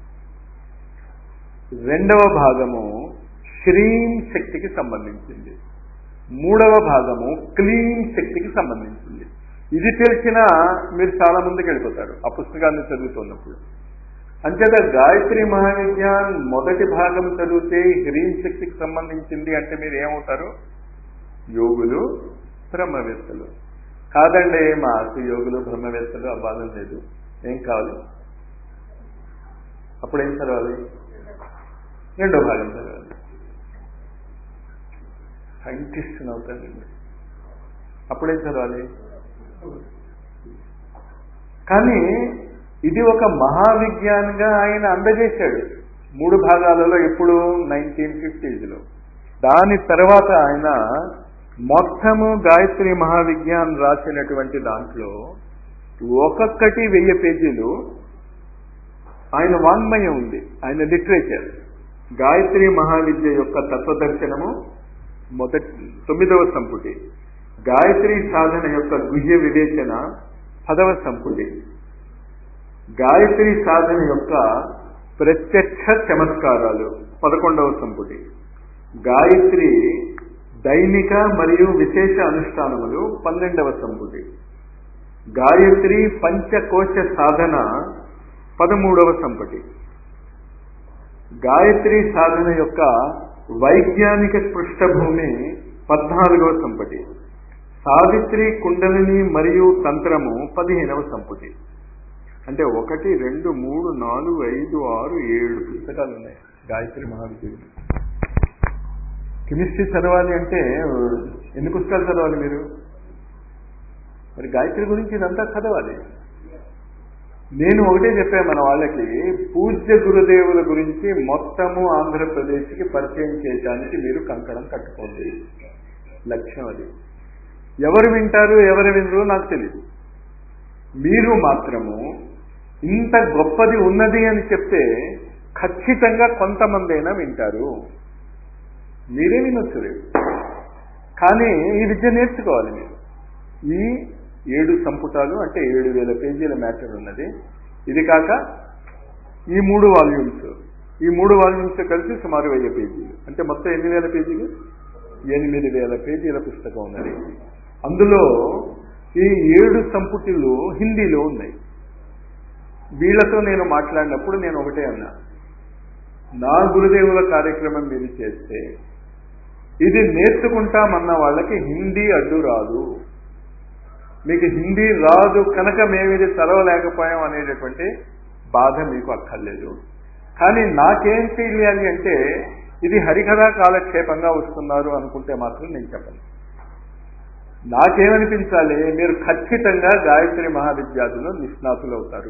S1: రెండవ భాగము శ్రీం శక్తికి సంబంధించింది మూడవ భాగము క్లీన్ శక్తికి సంబంధించింది ఇది తెలిసినా మీరు చాలా ముందుకు వెళ్ళిపోతారు ఆ పుస్తకాన్ని చదువుతున్నప్పుడు అంచేత గాయత్రి మహావిజ్ఞాన్ మొదటి భాగం చదివితే హ్రీం శక్తికి సంబంధించింది అంటే మీరు ఏమవుతారు యోగులు బ్రహ్మవేత్తలు కాదండి మా అసలు యోగులు బ్రహ్మవేత్తలు అవ్వాలని లేదు ఏం కావాలి అప్పుడేం చదవాలి రెండో భాగం చదవాలి సైంటిస్ట్ అవుతానండి అప్పుడేం చదవాలి కానీ ఇది ఒక మహావిజ్ఞానిగా ఆయన అందజేశాడు మూడు భాగాలలో ఎప్పుడు నైన్టీన్ ఫిఫ్టీస్లో దాని తర్వాత ఆయన మొత్తము గాయత్రి మహావిజ్ఞాన్ రాసినటువంటి దాంట్లో ఒక్కొక్కటి వెయ్యి పేజీలు ఆయన వాంగ్మయం ఉంది ఆయన లిటరేచర్ గాయత్రి మహావిద్య యొక్క తత్వదర్శనము మొదటి తొమ్మిదవ సంపుటి గాయత్రి సాధన యొక్క గుహ్య వివేచన పదవ సంపుటి గాయత్రి సాధన యొక్క ప్రత్యక్ష చమత్కారాలు పదకొండవ సంపుటి గాయత్రి దైనిక మరియు విశేష అనుష్ఠానములు పన్నెండవ సంపుటి గాయత్రి పంచకోశ సాధన పదమూడవ సంపుటి గాయత్రి సాధన యొక్క వైజ్ఞానిక పృష్ఠభూమి పద్నాలుగవ సంపుటి సావిత్రి కుండలిని మరియు తంత్రము పదిహేనవ సంపుటి అంటే ఒకటి రెండు మూడు నాలుగు ఐదు ఆరు ఏడు పుస్తకాలు ఉన్నాయి గాయత్రి మహావిద్యుడు కెమిస్ట్రీ చదవాలి అంటే ఎన్ని పుస్తకాలు చదవాలి మీరు మరి గాయత్రి గురించి ఇదంతా చదవాలి నేను ఒకటే చెప్పాను మన వాళ్ళకి పూజ్య గురుదేవుల గురించి మొత్తము ఆంధ్రప్రదేశ్కి పరిచయం చేయడానికి మీరు కంకణం కట్టుకోండి లక్ష్యం అది ఎవరు వింటారు ఎవరు వినరు నాకు తెలియదు మీరు మాత్రము ఇంత గొప్పది ఉన్నది అని చెప్తే ఖచ్చితంగా కొంతమందైనా వింటారు మీరే వినొచ్చు రేపు కానీ ఈ విద్య నేర్చుకోవాలి మీరు ఈ ఏడు సంపుటాలు అంటే ఏడు వేల పేజీల మ్యాటర్ ఉన్నది ఇది కాక ఈ మూడు వాల్యూమ్స్ ఈ మూడు వాల్యూమ్స్ కలిసి సుమారు వెయ్యి పేజీలు అంటే మొత్తం ఎన్ని వేల పేజీలు ఎనిమిది వేల పేజీల పుస్తకం ఉన్నది అందులో ఈ ఏడు సంపుటిలు హిందీలో ఉన్నాయి వీళ్లతో నేను మాట్లాడినప్పుడు నేను ఒకటే అన్నా నా గురుదేవుల కార్యక్రమం మీరు చేస్తే ఇది నేర్చుకుంటామన్న వాళ్ళకి హిందీ అడ్డు రాదు మీకు హిందీ రాదు కనుక మేము ఇది చదవలేకపోయాం అనేటటువంటి బాధ మీకు అక్కర్లేదు కానీ నాకేం తెలియాలి అంటే ఇది హరికథా కాలక్షేపంగా వస్తున్నారు అనుకుంటే మాత్రం నేను చెప్పను నాకేమనిపించాలి మీరు ఖచ్చితంగా గాయత్రి మహావిద్యార్థులు నిష్ణాతులు అవుతారు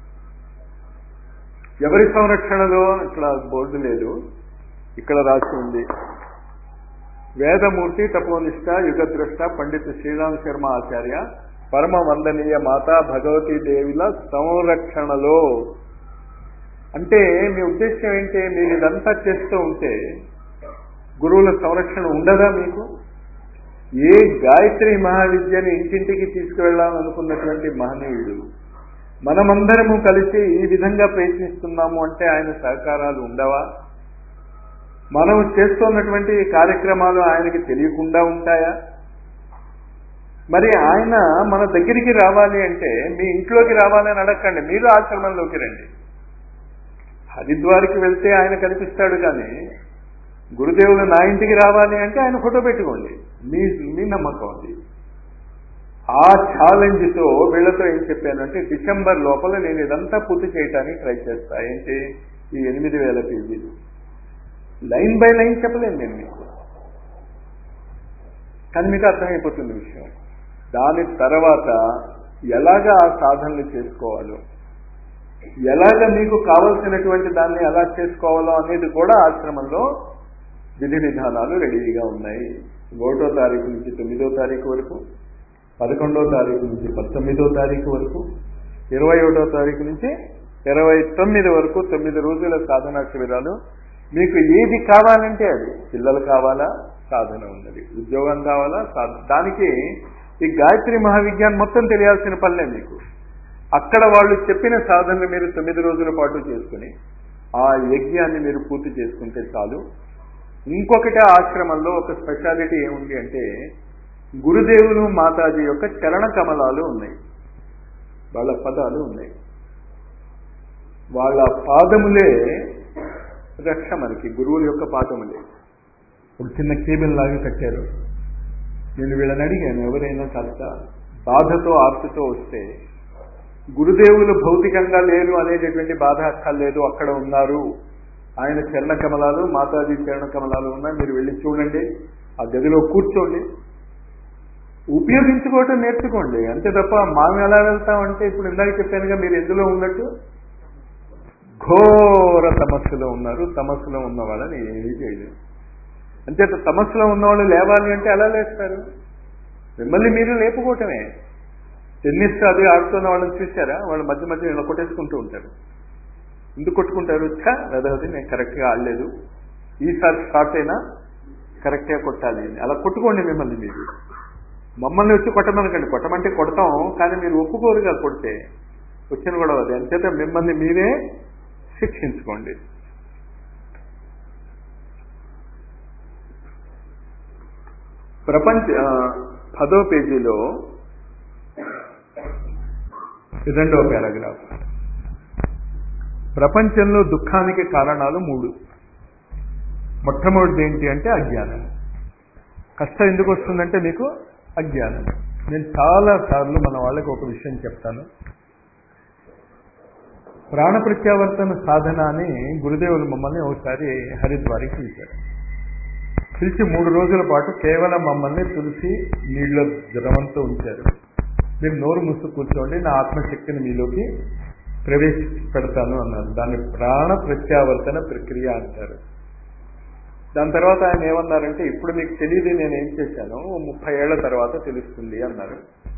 S1: ఎవరి సంరక్షణలో ఇక్కడ బోర్డు లేదు ఇక్కడ రాసి ఉంది వేదమూర్తి తపోనిష్ట యుగద్రష్ట పండిత శ్రీరామ్ శర్మ ఆచార్య పరమ వందనీయ మాతా భగవతీ దేవిల సంరక్షణలో అంటే మీ ఉద్దేశం ఏంటి మీరు ఇదంతా చేస్తూ ఉంటే గురువుల సంరక్షణ ఉండదా మీకు ఏ గాయత్రి మహావిద్యని ఇంటింటికి తీసుకువెళ్ళాలనుకున్నటువంటి మహనీయుడు మనమందరము కలిసి ఈ విధంగా ప్రయత్నిస్తున్నాము అంటే ఆయన సహకారాలు ఉండవా మనం చేస్తున్నటువంటి కార్యక్రమాలు ఆయనకి తెలియకుండా ఉంటాయా మరి ఆయన మన దగ్గరికి రావాలి అంటే మీ ఇంట్లోకి రావాలని అడగండి మీరు ఆశ్రమంలోకి రండి హరిద్వార్కి వెళ్తే ఆయన కనిపిస్తాడు కానీ గురుదేవులు నా ఇంటికి రావాలి అంటే ఆయన ఫోటో పెట్టుకోండి మీ మీ నమ్మకం అది ఆ ఛాలెంజ్తో వీళ్ళతో ఏం చెప్పానంటే డిసెంబర్ లోపల నేను ఇదంతా పూర్తి చేయడానికి ట్రై చేస్తా ఏంటి ఈ ఎనిమిది వేల పేజీలు లైన్ బై లైన్ చెప్పలేను నేను మీకు కానీ మీకు అర్థమైపోతుంది విషయం దాని తర్వాత ఎలాగ ఆ సాధనలు చేసుకోవాలో ఎలాగ మీకు కావలసినటువంటి దాన్ని ఎలా చేసుకోవాలో అనేది కూడా ఆశ్రమంలో విధి విధానాలు రెడీగా ఉన్నాయి ఒకటో తారీఖు నుంచి తొమ్మిదో తారీఖు వరకు పదకొండో తారీఖు నుంచి పంతొమ్మిదో తారీఖు వరకు ఇరవై ఒకటో తారీఖు నుంచి ఇరవై తొమ్మిది వరకు తొమ్మిది రోజుల సాధనా శిబిరాలు మీకు ఏది కావాలంటే అది పిల్లలు కావాలా సాధన ఉన్నది ఉద్యోగం కావాలా సాధన దానికి ఈ గాయత్రి మహావిజ్ఞానం మొత్తం తెలియాల్సిన పనిలే మీకు అక్కడ వాళ్ళు చెప్పిన సాధనలు మీరు తొమ్మిది రోజుల పాటు చేసుకుని ఆ యజ్ఞాన్ని మీరు పూర్తి చేసుకుంటే చాలు ఇంకొకటి ఆశ్రమంలో ఒక స్పెషాలిటీ ఏముంది అంటే గురుదేవులు మాతాజీ యొక్క చరణ కమలాలు ఉన్నాయి వాళ్ళ పదాలు ఉన్నాయి వాళ్ళ పాదములే రక్ష మనకి గురువుల యొక్క పాదములే ఒక చిన్న కేబుల్ లాగా కట్టారు నేను వీళ్ళని అడిగాను ఎవరైనా కాస్త బాధతో ఆర్తితో వస్తే గురుదేవులు భౌతికంగా లేరు అనేటటువంటి బాధ అక్కర్లేదు అక్కడ ఉన్నారు ఆయన చరణ కమలాలు మాతాజీ చరణ కమలాలు ఉన్నాయి మీరు వెళ్ళి చూడండి ఆ గదిలో కూర్చోండి ఉపయోగించుకోవటం నేర్చుకోండి అంతే తప్ప మనం ఎలా వెళ్తామంటే ఇప్పుడు ఇందాక చెప్పానుగా మీరు ఎందులో ఉన్నట్టు ఘోర తమస్సులో ఉన్నారు తమస్సులో ఉన్న వాళ్ళని ఏమీ చేయలేదు అంచేత తమస్సులో ఉన్నవాళ్ళు లేవాలి అంటే ఎలా లేస్తారు మిమ్మల్ని మీరు లేపుకోవటమే టెన్నిస్ అది ఆడుతున్న వాళ్ళని చూసారా వాళ్ళు మధ్య మధ్య ఇలా కొట్టేసుకుంటూ ఉంటారు ఎందుకు కొట్టుకుంటారు ఛా వెదవది నేను కరెక్ట్గా ఆడలేదు ఈసారి స్టార్ట్ అయినా కరెక్ట్గా కొట్టాలి అని అలా కొట్టుకోండి మిమ్మల్ని మీరు మమ్మల్ని వచ్చి కొట్టమనకండి కొట్టమంటే కొడతాం కానీ మీరు ఒప్పుకోరు కదా కొడితే వచ్చిన కూడా అది అంచేత మిమ్మల్ని మీరే శిక్షించుకోండి ప్రపంచ పదో పేజీలో రెండవ పారాగ్రాఫ్ ప్రపంచంలో దుఃఖానికి కారణాలు మూడు మొట్టమొదటిది ఏంటి అంటే అజ్ఞానం కష్టం ఎందుకు వస్తుందంటే మీకు అజ్ఞానం నేను చాలా సార్లు మన వాళ్ళకి ఒక విషయం చెప్తాను ప్రాణ ప్రత్యావర్తన సాధన అని గురుదేవులు మమ్మల్ని ఒకసారి హరిద్వారికి పిలిచారు పిలిచి మూడు రోజుల పాటు కేవలం మమ్మల్ని తులసి నీళ్ళ ద్రవంతో ఉంచారు మీరు నోరు ముసు కూర్చోండి నా ఆత్మశక్తిని మీలోకి ప్రవేశపెడతాను అన్నారు దాన్ని ప్రాణ ప్రత్యావర్తన ప్రక్రియ అంటారు దాని తర్వాత ఆయన ఏమన్నారంటే ఇప్పుడు మీకు తెలియదు నేను ఏం చేశాను ముప్పై ఏళ్ల తర్వాత తెలుస్తుంది అన్నారు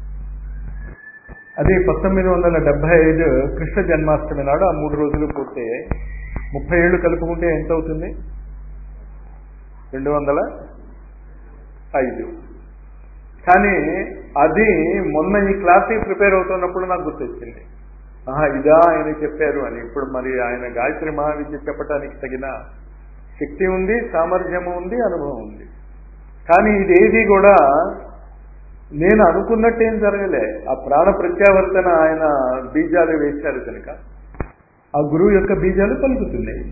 S1: అదే పంతొమ్మిది వందల డెబ్బై ఐదు కృష్ణ జన్మాష్టమి నాడు ఆ మూడు రోజులు పూర్తయ్యాయి ముప్పై ఏళ్ళు కలుపుకుంటే ఎంత అవుతుంది రెండు వందల ఐదు కానీ అది మొన్న ఈ క్లాస్కి ప్రిపేర్ అవుతున్నప్పుడు నాకు గుర్తొచ్చింది ఆహా ఇదా ఆయన చెప్పారు అని ఇప్పుడు మరి ఆయన గాయత్రి మహావిద్య చెప్పడానికి తగిన శక్తి ఉంది సామర్థ్యము ఉంది అనుభవం ఉంది కానీ ఇదేది కూడా నేను అనుకున్నట్టేం జరగలే ఆ ప్రాణ ప్రత్యావర్తన ఆయన బీజాలు వేశారు కనుక ఆ గురువు యొక్క బీజాలు పలుకుతున్నాయి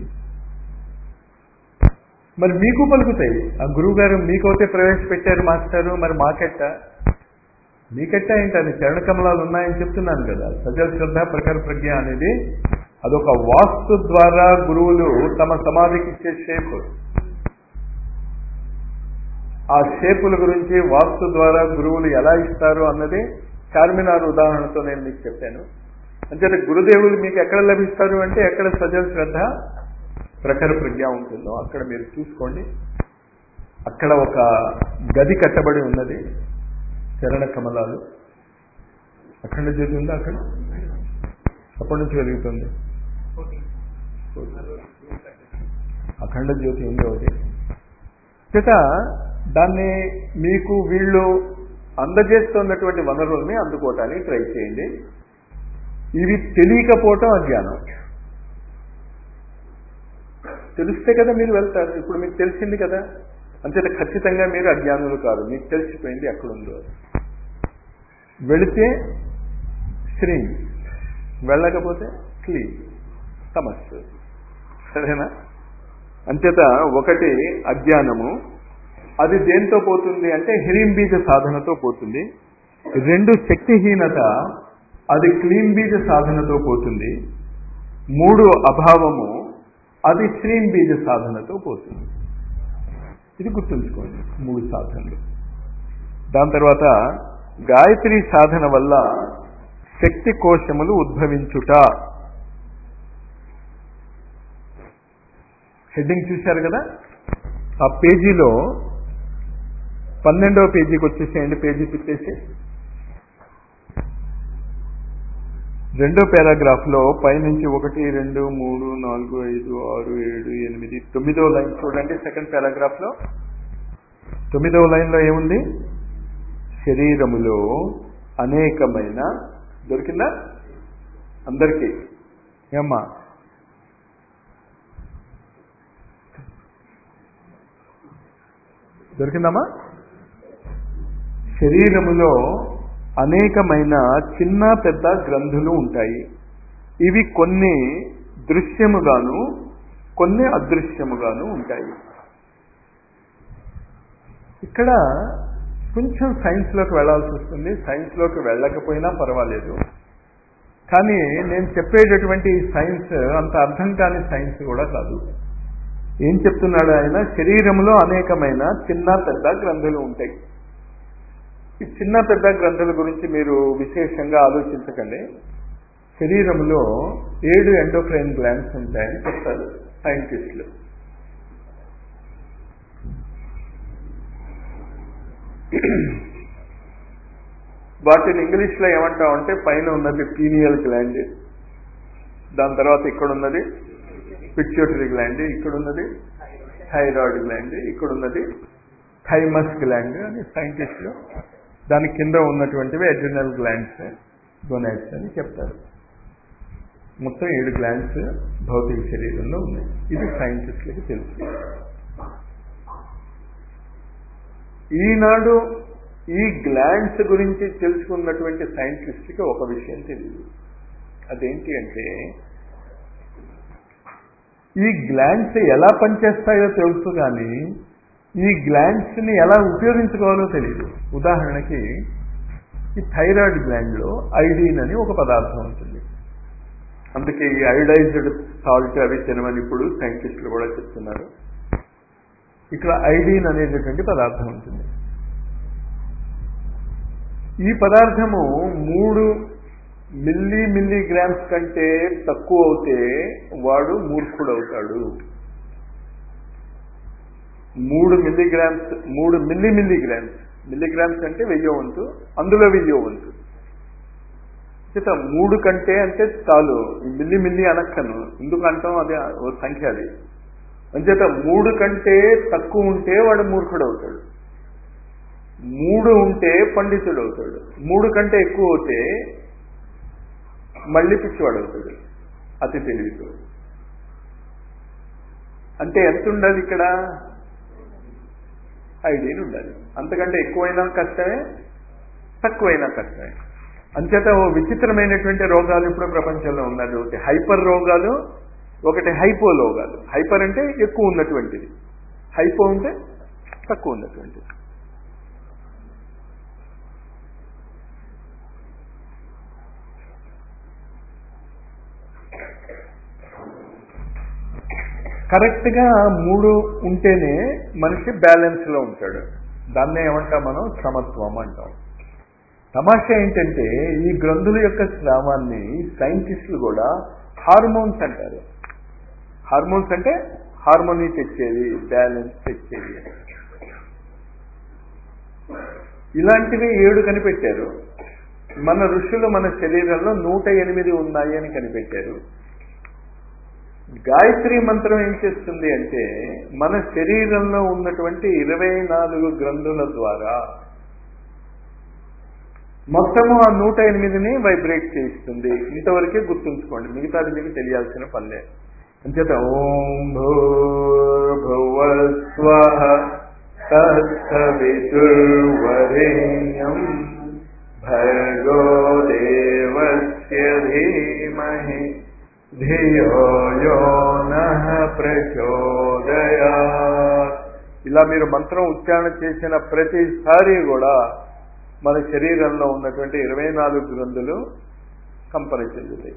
S1: మరి మీకు పలుకుతాయి ఆ గురువు గారు మీకైతే ప్రవేశపెట్టారు మాస్టారు మరి మాకెట్ట మీకెట్ట ఏంటని చరణ కమలాలు ఉన్నాయని చెప్తున్నాను కదా సజల శ్రద్ధ ప్రఖర ప్రజ్ఞ అనేది అదొక వాస్తు ద్వారా గురువులు తమ సమాధికి ఇచ్చే షేప్ ఆ షేపుల గురించి వాస్తు ద్వారా గురువులు ఎలా ఇస్తారు అన్నది చార్మినార్ ఉదాహరణతో నేను మీకు చెప్పాను అంటే గురుదేవులు మీకు ఎక్కడ లభిస్తారు అంటే ఎక్కడ సజల శ్రద్ధ ప్రఖర ప్రజ్ఞ ఉంటుందో అక్కడ మీరు చూసుకోండి అక్కడ ఒక గది కట్టబడి ఉన్నది చరణ కమలాలు అఖండ జ్యోతి ఉందా అక్కడ అప్పటి నుంచి వెలుగుతుంది అఖండ జ్యోతి ఉంది ఒకటి చేత దాన్ని మీకు వీళ్ళు అందజేస్తున్నటువంటి వనరుల్ని అందుకోవటానికి ట్రై చేయండి ఇవి తెలియకపోవటం అజ్ఞానం తెలిస్తే కదా మీరు వెళ్తారు ఇప్పుడు మీకు తెలిసింది కదా అంతేత ఖచ్చితంగా మీరు అజ్ఞానులు కాదు మీకు తెలిసిపోయింది ఎక్కడుందో వెళితే శ్రీం వెళ్ళకపోతే క్లీన్ సమస్య సరేనా అంచేత ఒకటి అజ్ఞానము అది దేంతో పోతుంది అంటే హిరీం బీజ సాధనతో పోతుంది రెండు శక్తిహీనత అది క్లీన్ బీజ సాధనతో పోతుంది మూడు అభావము అది శ్రీం బీజ సాధనతో పోతుంది ఇది గుర్తుంచుకోండి మూడు సాధనలు దాని తర్వాత గాయత్రి సాధన వల్ల శక్తి కోశములు ఉద్భవించుట హెడ్డింగ్ చూశారు కదా ఆ పేజీలో పన్నెండవ పేజీకి వచ్చేసేయండి పేజీ తిప్పేసి రెండో పారాగ్రాఫ్ లో పైనుంచి ఒకటి రెండు మూడు నాలుగు ఐదు ఆరు ఏడు ఎనిమిది తొమ్మిదో లైన్ చూడండి సెకండ్ పారాగ్రాఫ్ లో తొమ్మిదవ లైన్ లో ఏముంది శరీరములో అనేకమైన దొరికిందా అందరికీ ఏమ్మా దొరికిందమ్మా శరీరములో అనేకమైన చిన్న పెద్ద గ్రంథులు ఉంటాయి ఇవి కొన్ని దృశ్యముగాను కొన్ని అదృశ్యముగాను ఉంటాయి ఇక్కడ కొంచెం సైన్స్లోకి వెళ్లాల్సి వస్తుంది సైన్స్లోకి వెళ్ళకపోయినా పర్వాలేదు కానీ నేను చెప్పేటటువంటి సైన్స్ అంత అర్థం కాని సైన్స్ కూడా కాదు ఏం చెప్తున్నాడు ఆయన శరీరంలో అనేకమైన చిన్న పెద్ద గ్రంథులు ఉంటాయి ఈ చిన్న పెద్ద గ్రంథుల గురించి మీరు విశేషంగా ఆలోచించకండి శరీరంలో ఏడు ఎండోక్రైన్ గ్లాండ్స్ ఉంటాయని చెప్తారు సైంటిస్టులు వాటిని ఇంగ్లీష్లో ఏమంటామంటే పైన ఉన్నది పీనియల్ గ్లాండ్ దాని తర్వాత ఇక్కడ ఉన్నది పిట్యూటరీ గ్లాండ్ ఇక్కడ ఉన్నది థైరాయిడ్ గ్లాండ్ ఇక్కడ ఉన్నది థైమస్ గ్లాండ్ అని సైంటిస్టులు దాని కింద ఉన్నటువంటివి అడ్రినల్ గ్లాండ్స్ గొనాడ్స్ అని చెప్తారు మొత్తం ఏడు గ్లాండ్స్ భౌతిక శరీరంలో ఉన్నాయి ఇది సైంటిస్టులకి తెలుసు ఈనాడు ఈ గ్లాండ్స్ గురించి తెలుసుకున్నటువంటి సైంటిస్ట్కి ఒక విషయం తెలియదు అదేంటి అంటే ఈ గ్లాండ్స్ ఎలా పనిచేస్తాయో తెలుసు కానీ ఈ గ్లాండ్స్ ని ఎలా ఉపయోగించుకోవాలో తెలియదు ఉదాహరణకి ఈ థైరాయిడ్ గ్లాండ్ లో ఐడిన్ అని ఒక పదార్థం ఉంటుంది అందుకే ఈ ఐడైజ్డ్ సాల్ట్ అవి తినమని ఇప్పుడు సైంటిస్టులు కూడా చెప్తున్నారు ఇక్కడ ఐడిన్ అనేటటువంటి పదార్థం ఉంటుంది ఈ పదార్థము మూడు మిల్లీ మిల్లీ గ్రామ్స్ కంటే తక్కువ అవుతే వాడు మూర్ఖుడు అవుతాడు మూడు మిల్లీగ్రామ్స్ మూడు మిల్లీ మిల్లీగ్రామ్స్ మిల్లీగ్రామ్స్ అంటే వెయ్యో వంతు అందులో వెయ్యో వంతు చేత మూడు కంటే అంటే చాలు మిల్లి మిల్లి అనక్కను ఎందుకు అంటాం అది ఓ సంఖ్య అది అంచేత మూడు కంటే తక్కువ ఉంటే వాడు మూర్ఖుడు అవుతాడు మూడు ఉంటే పండితుడు అవుతాడు మూడు కంటే ఎక్కువ అవుతే మళ్ళీ పిచ్చివాడు అవుతాడు అతి తెలివితో అంటే ఎంత ఉండాలి ఇక్కడ ఐడియన్ ఉండాలి అంతకంటే ఎక్కువైనా కష్టమే తక్కువైనా కష్టమే అంచేత ఓ విచిత్రమైనటువంటి రోగాలు ఇప్పుడు ప్రపంచంలో ఉన్నది ఒకటి హైపర్ రోగాలు ఒకటి హైపో రోగాలు హైపర్ అంటే ఎక్కువ ఉన్నటువంటిది హైపో ఉంటే తక్కువ ఉన్నటువంటిది కరెక్ట్ గా మూడు ఉంటేనే మనిషి బ్యాలెన్స్ లో ఉంటాడు దాన్నే ఏమంటాం మనం సమత్వం అంటాం తమాషా ఏంటంటే ఈ గ్రంథుల యొక్క స్రావాన్ని సైంటిస్టులు కూడా హార్మోన్స్ అంటారు హార్మోన్స్ అంటే హార్మోనీ తెచ్చేది బ్యాలెన్స్ తెచ్చేది ఇలాంటివి ఏడు కనిపెట్టారు మన ఋషులు మన శరీరంలో నూట ఎనిమిది ఉన్నాయి అని కనిపెట్టారు గాయత్రి మంత్రం ఏం చేస్తుంది అంటే మన శరీరంలో ఉన్నటువంటి ఇరవై నాలుగు గ్రంథుల ద్వారా మొత్తము ఆ నూట ఎనిమిదిని వైబ్రేట్ చేయిస్తుంది ఇంతవరకే గుర్తుంచుకోండి మిగతాది మీకు తెలియాల్సిన పనిలే అంచేత ఓం భూర్భువస్వ తత్సవితుర్వరేణ్యం భర్గో దేవస్య ధీమహి ధియో యో నః ప్రచోదయా ఇలా మీరు మంత్రం ఉచ్చారణ చేసిన ప్రతిసారి కూడా మన శరీరంలో ఉన్నటువంటి ఇరవై నాలుగు గ్రంథులు కంపన చెందుతాయి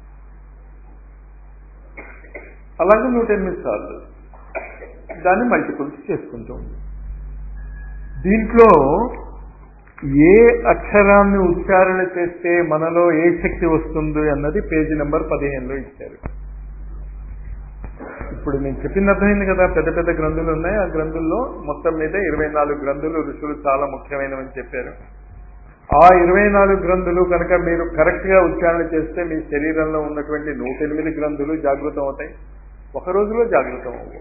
S1: అలాగే నూట ఎనిమిది సార్లు దాన్ని మల్టిపుల్స్ చేసుకుంటూ ఉంది దీంట్లో ఏ అక్షరాన్ని ఉచ్చారణ చేస్తే మనలో ఏ శక్తి వస్తుంది అన్నది పేజీ నెంబర్ పదిహేనులో ఇచ్చారు ఇప్పుడు నేను చెప్పింది అర్థమైంది కదా పెద్ద పెద్ద గ్రంథులు ఉన్నాయి ఆ గ్రంథుల్లో మొత్తం మీద ఇరవై నాలుగు గ్రంథులు ఋషులు చాలా ముఖ్యమైనవని చెప్పారు ఆ ఇరవై నాలుగు గ్రంథులు కనుక మీరు కరెక్ట్గా ఉచ్చారణ చేస్తే మీ శరీరంలో ఉన్నటువంటి నూట ఎనిమిది గ్రంథులు జాగృతం అవుతాయి ఒక రోజులో జాగృతం అవ్వవు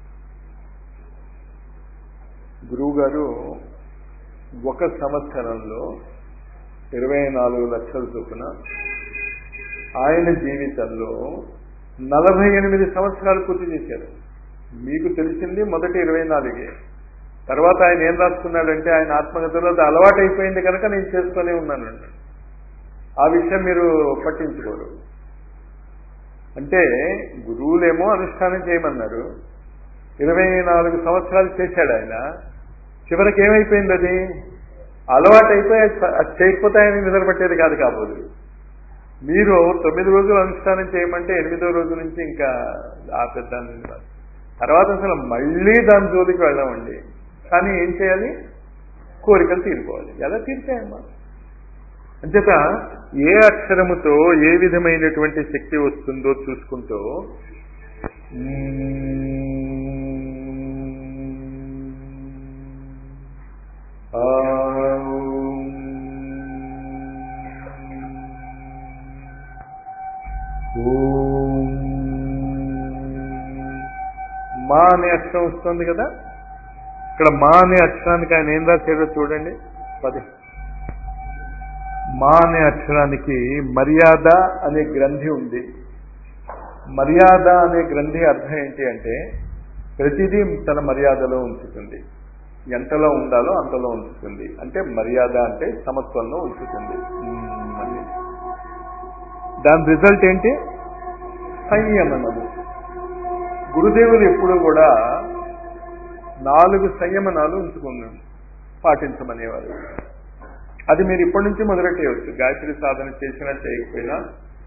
S1: గురువు గారు ఒక సంవత్సరంలో ఇరవై నాలుగు లక్షల చొప్పున ఆయన జీవితంలో నలభై ఎనిమిది సంవత్సరాలు పూర్తి చేశారు మీకు తెలిసింది మొదటి ఇరవై నాలుగే తర్వాత ఆయన ఏం రాసుకున్నాడంటే ఆయన ఆత్మగతంలో అది అలవాటైపోయింది కనుక నేను చేస్తూనే ఉన్నాను ఆ విషయం మీరు పట్టించుకోరు అంటే గురువులేమో అనుష్ఠానం చేయమన్నారు ఇరవై నాలుగు సంవత్సరాలు చేశాడు ఆయన చివరికి ఏమైపోయింది అది అలవాటు అయిపోయి అది చేయకపోతే ఆయన నిద్రపట్టేది కాదు కాబోదు మీరు తొమ్మిది రోజులు అనుష్ఠానం చేయమంటే ఎనిమిదో రోజు నుంచి ఇంకా ఆపేద్దాన్ని తర్వాత అసలు మళ్ళీ దాని జోలికి వెళ్ళామండి కానీ ఏం చేయాలి కోరికలు తీరుకోవాలి ఎలా తీర్చాయమ్మా అంచేత ఏ అక్షరముతో ఏ విధమైనటువంటి శక్తి వస్తుందో చూసుకుంటూ మా అనే అక్షరం వస్తుంది కదా ఇక్కడ మా అనే అక్షరానికి ఆయన ఏం రాశాడో చూడండి పది మా అనే అక్షరానికి మర్యాద అనే గ్రంథి ఉంది మర్యాద అనే గ్రంథి అర్థం ఏంటి అంటే ప్రతిదీ తన మర్యాదలో ఉంచుతుంది ఎంతలో ఉండాలో అంతలో ఉంచుతుంది అంటే మర్యాద అంటే సమత్వంలో ఉంచుతుంది దాని రిజల్ట్ ఏంటి సంయమనము గురుదేవులు ఎప్పుడు కూడా నాలుగు సంయమనాలు ఉంచుకున్నాను పాటించమనేవారు అది మీరు ఇప్పటి నుంచి మొదలెట్టేయవచ్చు గాయత్రి సాధన చేసినా చేయకపోయినా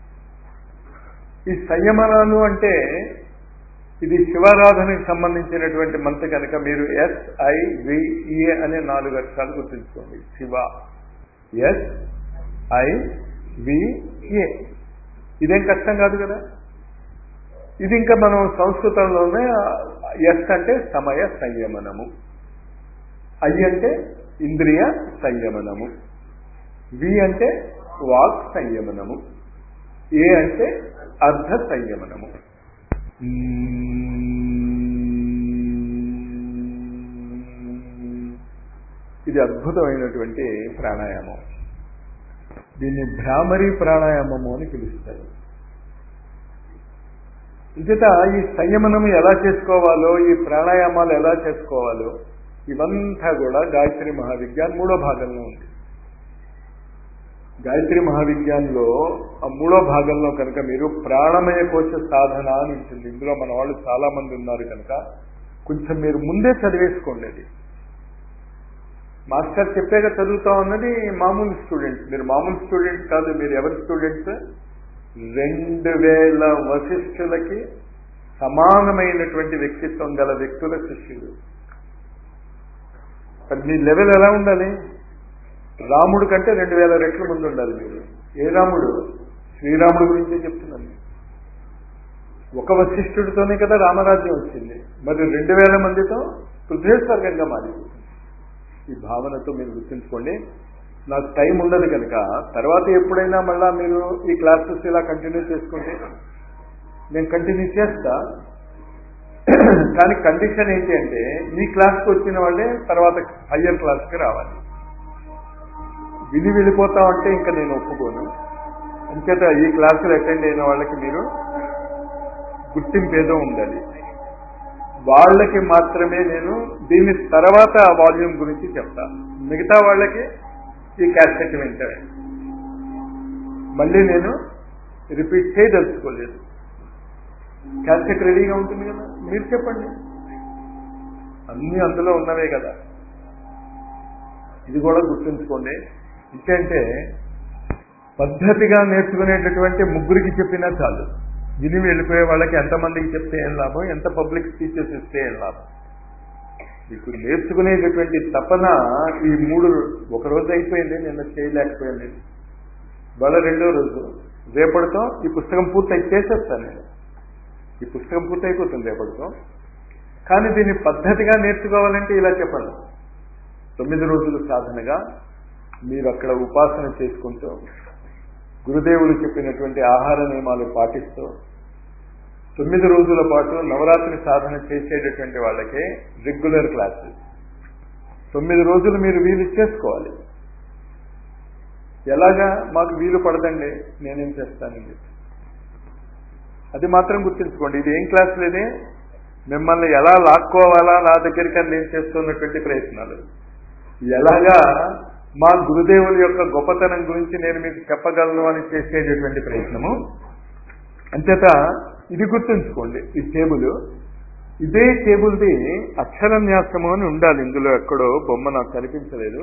S1: ఈ సంయమనాలు అంటే ఇది శివారాధనకి సంబంధించినటువంటి మంత్ర కనుక మీరు ఎస్ ఐ విఏ అనే నాలుగు అక్షరాలు గుర్తుంచుకోండి శివ ఎస్ ఐ విఏ ఇదేం కష్టం కాదు కదా ఇది ఇంకా మనం సంస్కృతంలోనే ఎస్ అంటే సమయ సంయమనము ఐ అంటే ఇంద్రియ సంయమనము వి అంటే వాక్ సంయమనము ఏ అంటే అర్ధ సంయమనము ఇది అద్భుతమైనటువంటి ప్రాణాయామం దీన్ని భ్రామరీ ప్రాణాయామము అని పిలుస్తారు ఇంచేత ఈ సంయమనం ఎలా చేసుకోవాలో ఈ ప్రాణాయామాలు ఎలా చేసుకోవాలో ఇవంతా కూడా గాయత్రి మహావిజ్ఞాన్ మూడో భాగంలో ఉంది గాయత్రి మహావిజ్ఞాన్లో ఆ మూడో భాగంలో కనుక మీరు ప్రాణమయ కోశ సాధన అని ఉంటుంది ఇందులో మన వాళ్ళు చాలా మంది ఉన్నారు కనుక కొంచెం మీరు ముందే చదివేసుకోండి అది మాస్టర్ చెప్పాక చదువుతా ఉన్నది మామూలు స్టూడెంట్స్ మీరు మామూలు స్టూడెంట్స్ కాదు మీరు ఎవరి స్టూడెంట్స్ రెండు వేల వశిష్ఠులకి సమానమైనటువంటి వ్యక్తిత్వం గల వ్యక్తుల శిష్యులు మరి మీ లెవెల్ ఎలా ఉండాలి రాముడు కంటే రెండు వేల రెట్లు ముందు ఉండాలి మీరు ఏ రాముడు శ్రీరాముడు గురించే చెప్తున్నాను ఒక వశిష్ఠుడితోనే కదా రామరాజ్యం వచ్చింది మరి రెండు వేల మందితో పృథ్వేశ్వర్గంగా మారిపోతుంది ఈ భావనతో మీరు గుర్తుంచుకోండి నాకు టైం ఉండదు కనుక తర్వాత ఎప్పుడైనా మళ్ళా మీరు ఈ క్లాసెస్ ఇలా కంటిన్యూ చేసుకుంటే నేను కంటిన్యూ చేస్తా కానీ కండిషన్ ఏంటి అంటే ఈ క్లాస్కి వచ్చిన వాళ్ళే తర్వాత హయ్యర్ క్లాస్కి రావాలి విని వెళ్ళిపోతామంటే ఇంకా నేను ఒప్పుకోను అంచేత ఈ క్లాసులు అటెండ్ అయిన వాళ్ళకి మీరు గుర్తింపు ఏదో ఉండాలి వాళ్ళకి మాత్రమే నేను దీని తర్వాత ఆ వాల్యూమ్ గురించి చెప్తా మిగతా వాళ్ళకి ఈ క్యాసెట్ వింటారు మళ్ళీ నేను రిపీట్ చేయదలుచుకోలేదు క్యాసెట్ రెడీగా ఉంటుంది కదా మీరు చెప్పండి అన్నీ అందులో ఉన్నవే కదా ఇది కూడా గుర్తుంచుకోండి ఇంకేంటే పద్ధతిగా నేర్చుకునేటటువంటి ముగ్గురికి చెప్పినా చాలు విని వెళ్ళిపోయే వాళ్ళకి ఎంతమందికి చెప్తే ఏం లాభం ఎంత పబ్లిక్ స్పీచెస్ ఇస్తే ఏం లాభం మీకు నేర్చుకునేటటువంటి తపన ఈ మూడు ఒక రోజు అయిపోయింది నిన్న చేయలేకపోయింది వాళ్ళ రెండో రోజు రేపటితో ఈ పుస్తకం పూర్తి చేసేస్తాను నేను ఈ పుస్తకం పూర్తి అయిపోతుంది రేపటితో కానీ దీన్ని పద్ధతిగా నేర్చుకోవాలంటే ఇలా చెప్పండి తొమ్మిది రోజులు సాధనగా మీరు అక్కడ ఉపాసన చేసుకుంటూ గురుదేవులు చెప్పినటువంటి ఆహార నియమాలు పాటిస్తూ తొమ్మిది రోజుల పాటు నవరాత్రి సాధన చేసేటటువంటి వాళ్ళకే రెగ్యులర్ క్లాసెస్ తొమ్మిది రోజులు మీరు వీలు చేసుకోవాలి ఎలాగా మాకు వీలు పడదండి నేనేం చేస్తానండి అది మాత్రం గుర్తుంచుకోండి ఇది ఏం క్లాస్ లేదే మిమ్మల్ని ఎలా లాక్కోవాలా నా దగ్గరికి అని నేను చేస్తున్నటువంటి ప్రయత్నాలు ఎలాగా మా గురుదేవుల యొక్క గొప్పతనం గురించి నేను మీకు చెప్పగలను అని చేసేటటువంటి ప్రయత్నము అంచేత ఇది గుర్తుంచుకోండి ఈ టేబుల్ ఇదే టేబుల్ది అక్షరన్యాసము అని ఉండాలి ఇందులో ఎక్కడో బొమ్మ నాకు కనిపించలేదు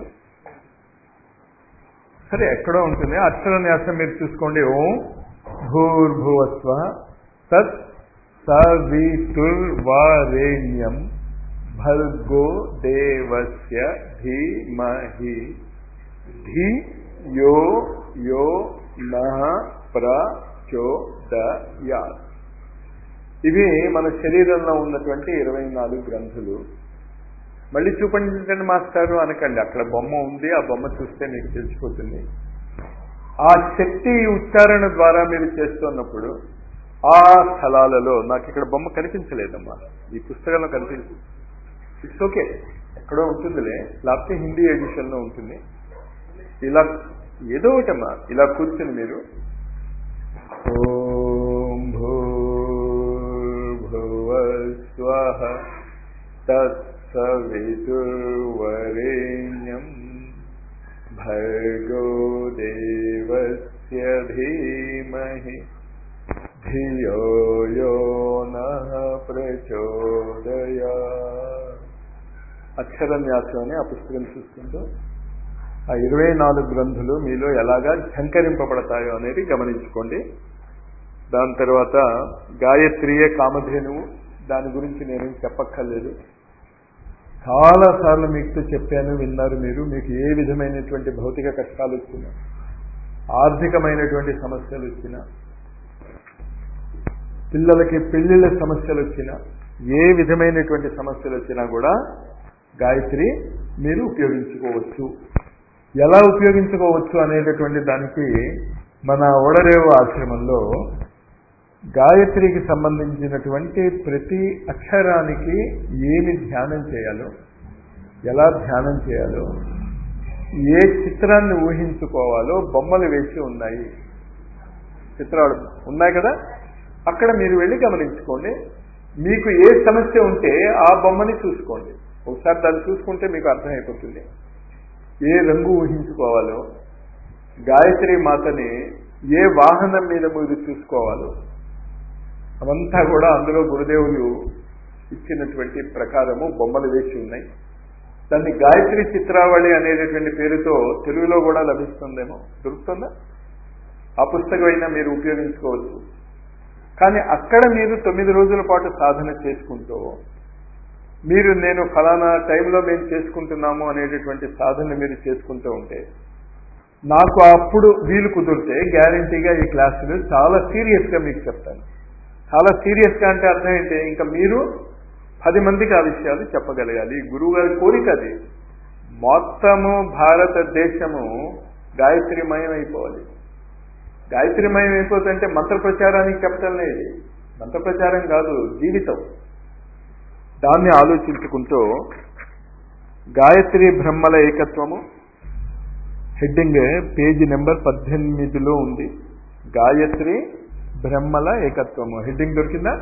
S1: సరే ఎక్కడో ఉంటుంది అక్షరన్యాసం మీరు చూసుకోండి ఓం భూర్భువస్వ తత్ సవితుర్వారేణ్యం భర్గో దేవస్య ధీమహి ధీ యో యో నః ప్రచోదయాత్ ఇవి మన శరీరంలో ఉన్నటువంటి ఇరవై నాలుగు గ్రంథులు మళ్ళీ చూపించండి మాస్టారు అనకండి అక్కడ బొమ్మ ఉంది ఆ బొమ్మ చూస్తే మీకు తెలిసిపోతుంది ఆ శక్తి ఉచ్చారణ ద్వారా మీరు చేస్తున్నప్పుడు ఆ స్థలాలలో నాకు ఇక్కడ బొమ్మ కనిపించలేదమ్మా ఈ పుస్తకంలో కనిపించదు ఇట్స్ ఓకే ఎక్కడో ఉంటుందిలే లేకపోతే హిందీ ఎడిషన్ లో ఉంటుంది ఇలా ఏదో ఒకటమ్మా ఇలా కూర్చుని మీరు ఓం భూర్భువస్వ తత్సవితుర్వరేణ్యం భర్గో దేవస్య ధీమహి ధియో యో నః ప్రచోదయా అక్షరన్యాసం అని ఆ పుస్తకం చూస్తుంటూ ఆ ఇరవై నాలుగు గ్రంథులు మీలో ఎలాగా ఝంకరింపబడతాయో అనేది గమనించుకోండి దాని తర్వాత గాయత్రియే కామధేనువు దాని గురించి నేనేం చెప్పక్కర్లేదు చాలాసార్లు మీకు చెప్పాను విన్నారు మీరు మీకు ఏ విధమైనటువంటి భౌతిక కష్టాలు వచ్చినా ఆర్థికమైనటువంటి సమస్యలు వచ్చినా పిల్లలకి పెళ్లిళ్ళ సమస్యలు వచ్చినా ఏ విధమైనటువంటి సమస్యలు వచ్చినా కూడా గాయత్రి మీరు ఉపయోగించుకోవచ్చు ఎలా ఉపయోగించుకోవచ్చు అనేటటువంటి దానికి మన ఓడరేవు ఆశ్రమంలో గాయత్రికి సంబంధించినటువంటి ప్రతి అక్షరానికి ఏమి ధ్యానం చేయాలో ఎలా ధ్యానం చేయాలో ఏ చిత్రాన్ని ఊహించుకోవాలో బొమ్మలు వేసి ఉన్నాయి చిత్రాలు ఉన్నాయి కదా అక్కడ మీరు వెళ్ళి గమనించుకోండి మీకు ఏ సమస్య ఉంటే ఆ బొమ్మని చూసుకోండి ఒకసారి దాన్ని చూసుకుంటే మీకు అర్థమైపోతుంది ఏ రంగు ఊహించుకోవాలో గాయత్రి మాతని ఏ వాహనం మీద మీరు చూసుకోవాలో అవంతా కూడా అందులో గురుదేవులు ఇచ్చినటువంటి ప్రకారము బొమ్మలు వేసి ఉన్నాయి దాన్ని గాయత్రి చిత్రావళి అనేటటువంటి పేరుతో తెలుగులో కూడా లభిస్తుందేమో దొరుకుతుందా ఆ పుస్తకం అయినా మీరు ఉపయోగించుకోవచ్చు కానీ అక్కడ మీరు తొమ్మిది రోజుల పాటు సాధన చేసుకుంటూ మీరు నేను ఫలానా టైంలో మేము చేసుకుంటున్నాము అనేటటువంటి సాధన మీరు చేసుకుంటూ ఉంటే నాకు అప్పుడు వీలు కుదిరితే గ్యారంటీగా ఈ క్లాసులు చాలా సీరియస్గా మీకు చెప్తాను చాలా సీరియస్గా అంటే అర్థం ఏంటి ఇంకా మీరు పది మందికి ఆ విషయాలు చెప్పగలగాలి గురువు గారి కోరిక అది మొత్తము భారతదేశము గాయత్రిమయం అయిపోవాలి గాయత్రిమయం అయిపోతుంటే మంత్ర ప్రచారానికి చెప్పటం లేదు మంత్ర ప్రచారం కాదు జీవితం దాన్ని ఆలోచించుకుంటూ గాయత్రి బ్రహ్మల ఏకత్వము హెడ్డింగ్ పేజీ నెంబర్ పద్దెనిమిదిలో ఉంది గాయత్రి బ్రహ్మల ఏకత్వము హెడ్డింగ్ దొరికిందా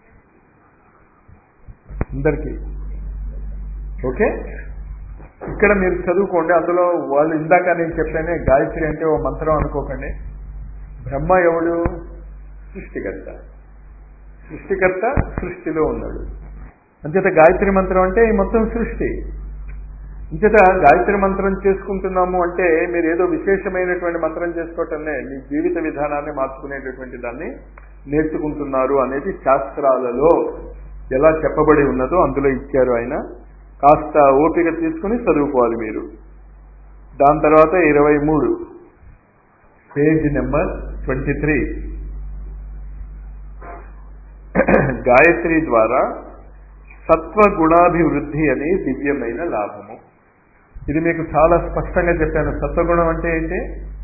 S1: అందరికీ ఓకే ఇక్కడ మీరు చదువుకోండి అందులో వాళ్ళు ఇందాక నేను చెప్పానే గాయత్రి అంటే ఓ మంత్రం అనుకోకండి బ్రహ్మ ఎవడు సృష్టికర్త సృష్టికర్త సృష్టిలో ఉన్నాడు అంచేత గాయత్రి మంత్రం అంటే ఈ మొత్తం సృష్టి అంచేత గాయత్రి మంత్రం చేసుకుంటున్నాము అంటే మీరు ఏదో విశేషమైనటువంటి మంత్రం చేసుకోవటంలే మీ జీవిత విధానాన్ని మార్చుకునేటటువంటి దాన్ని నేర్చుకుంటున్నారు అనేది శాస్త్రాలలో ఎలా చెప్పబడి ఉన్నదో అందులో ఇచ్చారు ఆయన కాస్త ఓపిక తీసుకుని చదువుకోవాలి మీరు దాని తర్వాత ఇరవై మూడు page number twenty three Gayatri ద్వారా సత్వగుణాభివృద్ధి అనే దివ్యమైన లాభము ఇది మీకు చాలా స్పష్టంగా చెప్పాను సత్వగుణం అంటే ఏంటి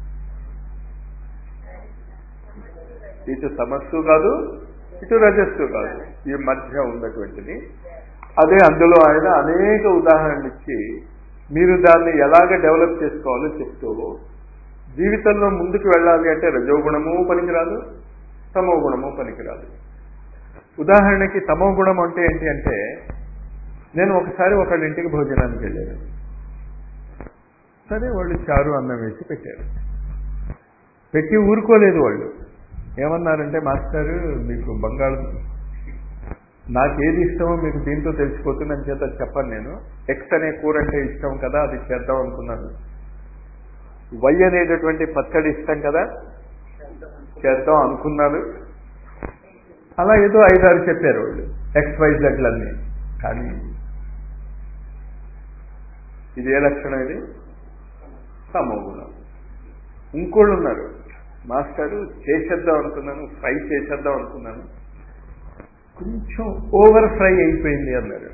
S1: ఇటు సమస్సు కాదు ఇటు రజస్సు కాదు ఈ మధ్య ఉన్నటువంటిది అదే అందులో ఆయన అనేక ఉదాహరణలు ఇచ్చి మీరు దాన్ని ఎలాగ డెవలప్ చేసుకోవాలో చెప్తూ జీవితంలో ముందుకు వెళ్ళాలి అంటే రజోగుణము పనికిరాదు తమో గుణము పనికిరాదు ఉదాహరణకి తమో గుణం అంటే ఏంటి అంటే నేను ఒకసారి ఒకళ్ళ ఇంటికి భోజనానికి వెళ్ళాను సరే వాళ్ళు చారు అన్నం వేసి పెట్టారు పెట్టి ఊరుకోలేదు వాళ్ళు ఏమన్నారంటే మాస్టర్ మీకు బంగాళ నాకు ఏది ఇష్టమో మీకు దీంతో తెలిసిపోతుంది అని చేత చెప్పను నేను ఎక్స్ అనే కూర అంటే ఇష్టం కదా అది చేద్దాం అనుకున్నాను వై అనేటటువంటి పచ్చడి ఇష్టం కదా చేద్దాం అనుకున్నాను అలా ఏదో ఐదారు చెప్పారు వాళ్ళు ఎక్స్ వై జడ్లన్నీ కానీ ఇది ఏ లక్షణం ఇది సమోగుణం ఇంకోళ్ళు ఉన్నారు మాస్టారు చేసేద్దాం అనుకున్నాను ఫ్రై చేసేద్దాం అనుకున్నాను కొంచెం ఓవర్ ఫ్రై అయిపోయింది అన్నారు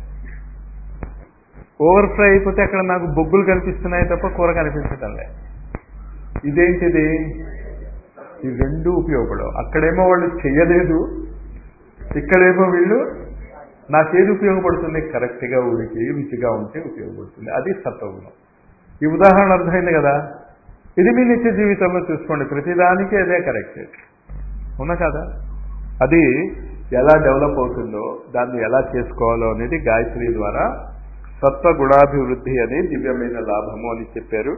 S1: ఓవర్ ఫ్రై అయిపోతే అక్కడ నాకు బొగ్గులు కనిపిస్తున్నాయి తప్ప కూర కనిపించటం లే ఇదేంటిది ఈ రెండు ఉపయోగపడవు అక్కడేమో వాళ్ళు చెయ్యలేదు ఇక్కడేమో వీళ్ళు నాకేది ఉపయోగపడుతుంది కరెక్ట్గా ఉడికి రుచిగా ఉంటే ఉపయోగపడుతుంది అది సత్వగుణం ఈ ఉదాహరణ అర్థమైంది కదా ఇది మీ నిత్య జీవితంలో చూసుకోండి ప్రతిదానికి అదే కరెక్ట్ ఉన్నా కదా అది ఎలా డెవలప్ అవుతుందో దాన్ని ఎలా చేసుకోవాలో అనేది గాయత్రి ద్వారా సత్వ గుణాభివృద్ధి అనే దివ్యమైన లాభము అని చెప్పారు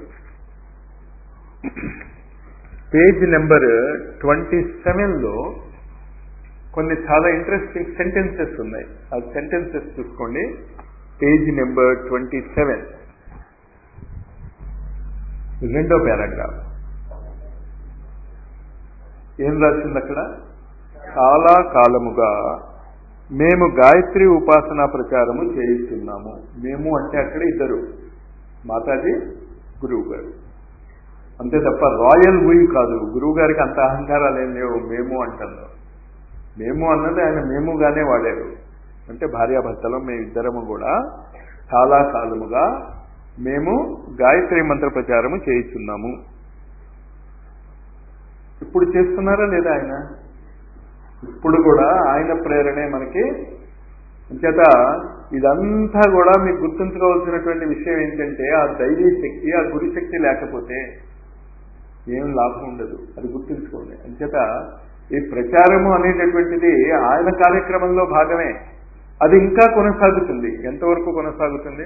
S1: పేజ్ నెంబర్ ట్వంటీ సెవెన్లో కొన్ని చాలా ఇంట్రెస్టింగ్ సెంటెన్సెస్ ఉన్నాయి ఆ సెంటెన్సెస్ చూసుకోండి పేజ్ నెంబర్ ట్వంటీ సెవెన్ రెండో పారాగ్రాఫ్ ఏం రాసింది అక్కడ చాలా కాలముగా మేము గాయత్రి ఉపాసనా ప్రచారము చేయిస్తున్నాము మేము అంటే అక్కడ ఇద్దరు మాతాజీ గురువు గారు అంతే తప్ప రాయల్ వీ కాదు గురువు గారికి అంత అహంకారాలు ఏం లేవు మేము అంటున్నారు మేము అన్నది ఆయన మేముగానే వాడారు అంటే భార్యాభర్తలో మేమిద్దరము కూడా చాలా కాలముగా మేము గాయత్రి మంత్ర ప్రచారము చేయిస్తున్నాము ఇప్పుడు చేస్తున్నారా లేదా ఆయన ఇప్పుడు కూడా ఆయన ప్రేరణే మనకి అంచేత ఇదంతా కూడా మీకు గుర్తుంచుకోవాల్సినటువంటి విషయం ఏంటంటే ఆ దైవీ శక్తి ఆ గురి శక్తి లేకపోతే ఏం లాభం ఉండదు అది గుర్తుంచుకోండి అంచేత ఈ ప్రచారము అనేటటువంటిది ఆయన కార్యక్రమంలో భాగమే అది ఇంకా కొనసాగుతుంది ఎంతవరకు కొనసాగుతుంది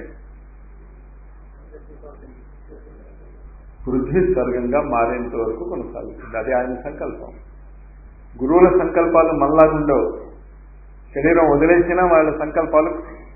S1: పృథ్వీ స్వర్గంగా మారేంత వరకు కొనసాగుతుంది అది ఆయన సంకల్పం గురువుల సంకల్పాలు మళ్ళాగుండవు శరీరం వదిలేసినా వాళ్ళ సంకల్పాలు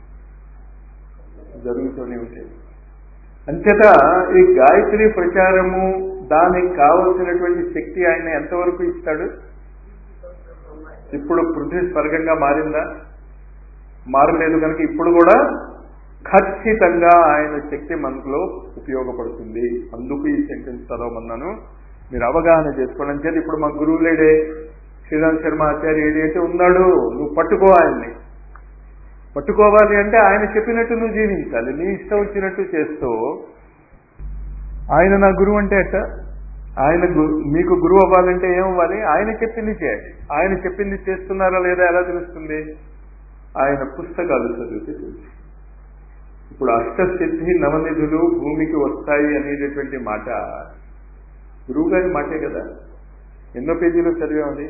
S1: జరుగుతూనే ఉంటాయి అంచేత ఈ గాయత్రి ప్రచారము దానికి కావలసినటువంటి శక్తి ఆయన ఎంతవరకు ఇస్తాడు ఇప్పుడు పృథ్వీ స్వర్గంగా మారిందా మారలేదు కనుక ఇప్పుడు కూడా ఖచ్చితంగా ఆయన శక్తి మనకులో ఉపయోగపడుతుంది అందుకు ఈ సెంటెన్స్ చదవమన్నాను మీరు అవగాహన చేసుకోవడం చేతి ఇప్పుడు మా గురువు లేడే శ్రీరామ్ శర్మ ఆచార్య ఏదైతే ఉన్నాడు నువ్వు పట్టుకో ఆయన్ని పట్టుకోవాలి అంటే ఆయన చెప్పినట్టు నువ్వు జీవించాలి నీ ఇష్టం వచ్చినట్టు చేస్తూ ఆయన నా గురువు అంటే అట్ట ఆయన మీకు గురువు అవ్వాలంటే ఏమవ్వాలి ఆయన చెప్పింది చేయాలి ఆయన చెప్పింది చేస్తున్నారా లేదా ఎలా తెలుస్తుంది ఆయన పుస్తకాలు చదివితే తెలుసు ఇప్పుడు అష్టసిద్ధి నవనిధులు భూమికి వస్తాయి అనేటటువంటి మాట గురువు గారి మాటే కదా ఎన్నో పేజీలో చదివామది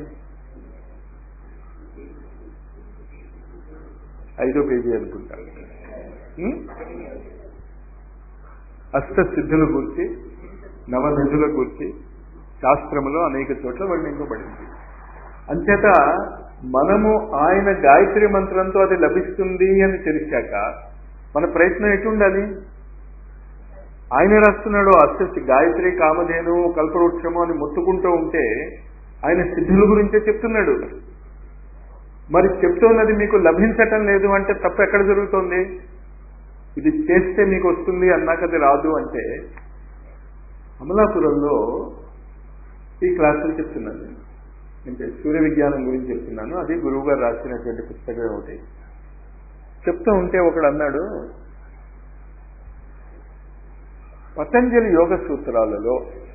S1: ఐదో పేజీ అనుకుంటా అష్టసిద్ధుల గురించి నవనిధుల గురించి శాస్త్రములో అనేక చోట్ల వర్ణింపబడింది అంచేత మనము ఆయన గాయత్రి మంత్రంతో అది లభిస్తుంది అని తెలిసాక మన ప్రయత్నం ఎటుండాలి ఆయన రాస్తున్నాడు అస్తి గాయత్రి కామధేను కల్పవృక్షము అని మొత్తుకుంటూ ఉంటే ఆయన సిద్ధుల గురించే చెప్తున్నాడు మరి చెప్తున్నది మీకు లభించటం లేదు అంటే తప్పు ఎక్కడ జరుగుతుంది ఇది చేస్తే మీకు వస్తుంది అన్నాక అది రాదు అంటే అమలాపురంలో ఈ క్లాసులు చెప్తున్నాను నేను అంటే సూర్య విజ్ఞానం గురించి చెప్తున్నాను అది గురువు గారు రాసినటువంటి పుస్తకం ఒకటి చెప్తూ ఉంటే ఒకడు అన్నాడు పతంజలి యోగ సూత్రాలలో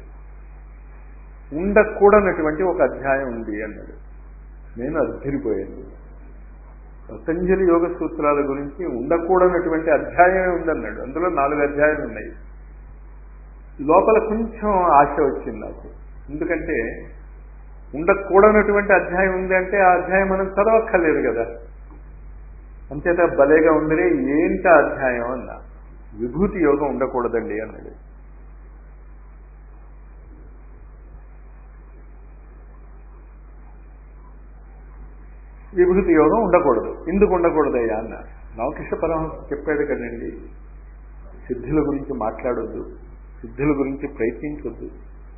S1: ఉండకూడనటువంటి ఒక అధ్యాయం ఉంది అన్నాడు నేను అద్దరిపోయాను పతంజలి యోగ సూత్రాల గురించి ఉండకూడనటువంటి అధ్యాయమే ఉందన్నాడు అందులో నాలుగు అధ్యాయాలు ఉన్నాయి లోపల కొంచెం ఆశ వచ్చింది నాకు ఎందుకంటే ఉండకూడనటువంటి అధ్యాయం ఉంది అంటే ఆ అధ్యాయం మనం చదవక్కర్లేదు కదా అంచేత భలేగా ఉందరే ఏంట అధ్యాయం అన్న విభూతి యోగం ఉండకూడదండి అన్నాడు విభూతి యోగం ఉండకూడదు ఎందుకు ఉండకూడదయ్యా అన్న నవకృష్ణ పరమహంస చెప్పాడు కదండి సిద్ధుల గురించి మాట్లాడొద్దు సిద్ధుల గురించి ప్రయత్నించొద్దు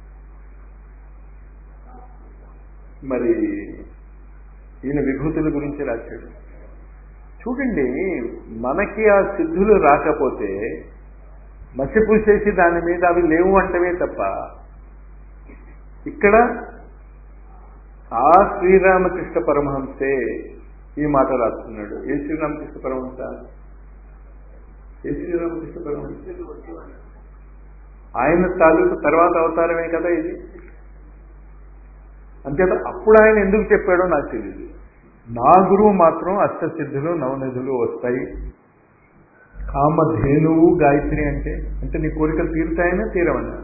S1: మరి ఈయన విభూతుల గురించి రాశాడు చూడండి మనకి ఆ సిద్ధులు రాకపోతే మసిపూసేసి దాని మీద అవి లేవు అంటవే తప్ప ఇక్కడ ఆ శ్రీరామకృష్ణ పరమహంసే ఈ మాట రాస్తున్నాడు ఏ శ్రీరామకృష్ణ పరమహంస ఏ శ్రీరామకృష్ణ పరమహంస ఆయన తాలూకు తర్వాత అవతారమే కదా ఇది అంతేత అప్పుడు ఆయన ఎందుకు చెప్పాడో నాకు తెలియదు నా గురువు మాత్రం అష్టసిద్ధులు నవనిధులు వస్తాయి కామధేనువు గాయత్రి అంటే అంటే నీ కోరికలు తీరుతాయనే తీరవన్నా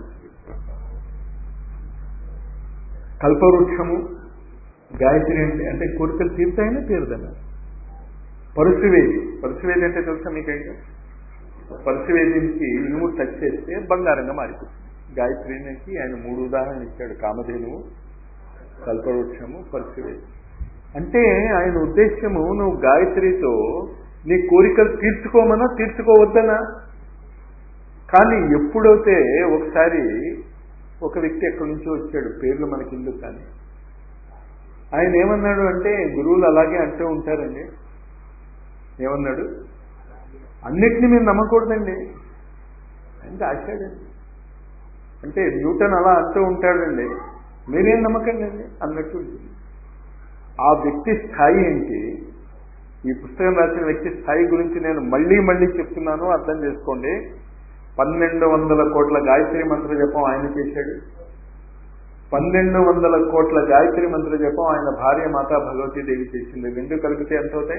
S1: కల్పవృక్షము గాయత్రి అంటే అంటే కోరికలు తీరుతాయనే తీరదన్నా పరుశువేది పరుశువేది అంటే తెలుసా మీకైతే పరుశువేదికి ఇనుము టచ్ చేస్తే బంగారంగా మారిపోతుంది గాయత్రికి ఆయన మూడు ఉదాహరణలు ఇచ్చాడు కామధేనువు కల్పవృక్షము పరుశువేది అంటే ఆయన ఉద్దేశ్యము నువ్వు గాయత్రితో నీ కోరికలు తీర్చుకోమనా తీర్చుకోవద్దనా కానీ ఎప్పుడైతే ఒకసారి ఒక వ్యక్తి ఎక్కడి నుంచో వచ్చాడు పేర్లు మనకి ఎందుకు కానీ ఆయన ఏమన్నాడు అంటే గురువులు అలాగే అంటూ ఉంటారండి ఏమన్నాడు అన్నిటినీ మీరు నమ్మకూడదండి అంటే ఆశాడండి అంటే న్యూటన్ అలా అంటూ ఉంటాడండి మీరేం నమ్మకండి అండి అన్నట్టు ఉంటుంది ఆ వ్యక్తి స్థాయి ఏంటి ఈ పుస్తకం రాసిన వ్యక్తి స్థాయి గురించి నేను మళ్ళీ మళ్ళీ చెప్తున్నాను అర్థం చేసుకోండి పన్నెండు వందల కోట్ల గాయత్రి మంత్ర జపం ఆయన చేశాడు పన్నెండు వందల కోట్ల గాయత్రి మంత్ర జపం ఆయన భార్య మాతా భగవతీదేవి చేసింది రెండు కలిపితే ఎంత అవుతాయి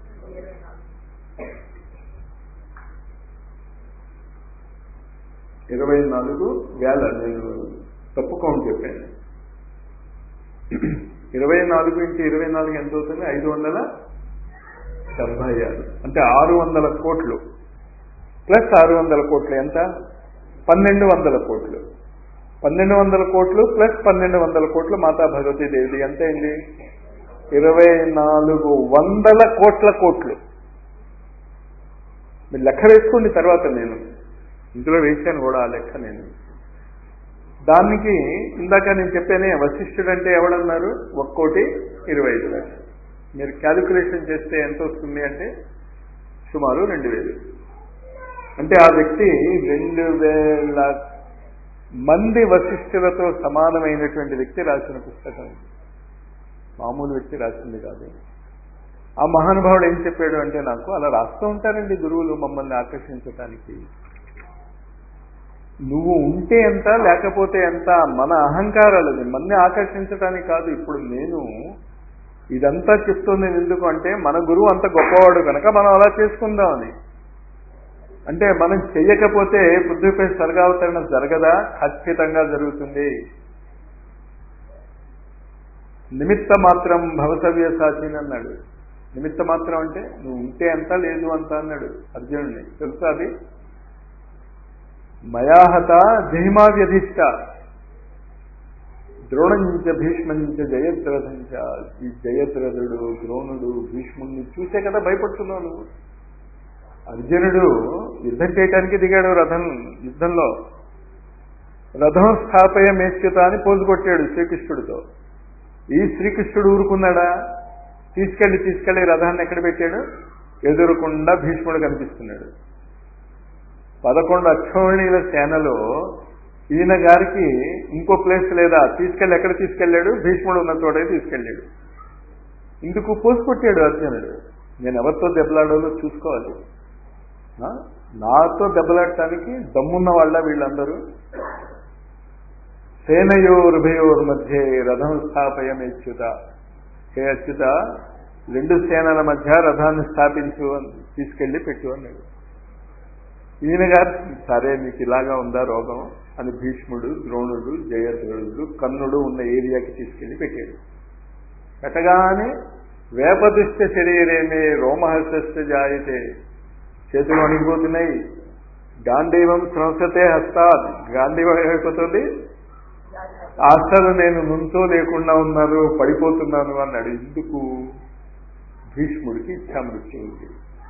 S1: ఇరవై నాలుగు వేల నేను తప్పు కౌంట్ చెప్పాను ఇరవై నాలుగు ఇంటూ ఇరవై నాలుగు ఎంత అవుతుంది ఐదు వందల డెబ్బై ఆరు అంటే ఆరు వందల కోట్లు ప్లస్ ఆరు వందల కోట్లు ఎంత పన్నెండు వందల కోట్లు పన్నెండు వందల కోట్లు ప్లస్ పన్నెండు వందల కోట్లు మాతా భగవతీ దేవిది ఎంత అయింది ఇరవై నాలుగు వందల కోట్ల కోట్లు మీరు లెక్క వేసుకోండి తర్వాత నేను ఇందులో వేశాను కూడా ఆ లెక్క నేను దానికి ఇందాక నేను చెప్పానే వశిష్ఠుడు అంటే ఎవడన్నారు ఒక్కోటి ఇరవై ఐదు లక్షలు మీరు క్యాలిక్యులేషన్ చేస్తే ఎంత వస్తుంది అంటే సుమారు రెండు వేలు అంటే ఆ వ్యక్తి రెండు వేల మంది వశిష్ఠులతో సమానమైనటువంటి వ్యక్తి రాసిన పుస్తకం మామూలు వ్యక్తి రాసింది కాదు ఆ మహానుభావుడు ఏం చెప్పాడు అంటే నాకు అలా రాస్తూ ఉంటారండి గురువులు మమ్మల్ని ఆకర్షించటానికి నువ్వు ఉంటే ఎంత లేకపోతే ఎంత మన అహంకారాలది మన్ని ఆకర్షించడానికి కాదు ఇప్పుడు నేను ఇదంతా చెప్తుంది ఎందుకు అంటే మన గురువు అంత గొప్పవాడు కనుక మనం అలా చేసుకుందామని అంటే మనం చెయ్యకపోతే పృథ్వీపై స్వర్గావతరణ జరగదా ఖచ్చితంగా జరుగుతుంది నిమిత్త మాత్రం భవసవ్య సాచిని అన్నాడు నిమిత్త మాత్రం అంటే నువ్వు ఉంటే ఎంత లేదు అంత అన్నాడు అర్జునుడిని తెలుసా అది మయాహత జహిమావ్యధిష్ట ద్రోణంచ భీష్మంచ జయద్రథంచ ఈ జయద్రథుడు ద్రోణుడు భీష్ముడిని చూసే కదా భయపడుతున్నావు నువ్వు అర్జునుడు యుద్ధం చేయటానికి దిగాడు రథం యుద్ధంలో రథం స్థాపయ మేచ్యుత అని పోజుకొట్టాడు శ్రీకృష్ణుడితో ఈ శ్రీకృష్ణుడు ఊరుకున్నాడా తీసుకెళ్లి తీసుకెళ్లి రథాన్ని ఎక్కడ పెట్టాడు ఎదురుకుండా భీష్ముడు కనిపిస్తున్నాడు పదకొండు అక్షోణీల సేనలో ఈయన గారికి ఇంకో ప్లేస్ లేదా తీసుకెళ్ళి ఎక్కడ తీసుకెళ్ళాడు భీష్ముడు ఉన్న చోటే తీసుకెళ్ళాడు ఇందుకు పోసుకొట్టాడు అర్జునుడు నేను ఎవరితో దెబ్బలాడాలో చూసుకోవాలి నాతో దెబ్బలాడటానికి దమ్మున్న వాళ్ళ వీళ్ళందరూ సేనయోరుభయోర్ మధ్య రథం స్థాపయమేచ్యుత హే అచ్యుత రెండు సేనల మధ్య రథాన్ని స్థాపించు అని తీసుకెళ్లి పెట్టు అన్నాడు ఈయన గారు సరే మీకు ఇలాగా ఉందా రోగం అని భీష్ముడు ద్రోణుడు జయద్రుడు కన్నుడు ఉన్న ఏరియాకి తీసుకెళ్లి పెట్టాడు పెట్టగానే వేపదుష్ట శరీరేమే రోమహస్త జాయితే చేతులు అణిగిపోతున్నాయి గాంధీవం సంస్థతే హస్తాత్ గాంధీవం ఏమైపోతుంది అసలు నేను నుంచో లేకుండా ఉన్నారు పడిపోతున్నాను అన్నాడు ఎందుకు భీష్ముడికి ఇచ్చామృత్యం ఉంది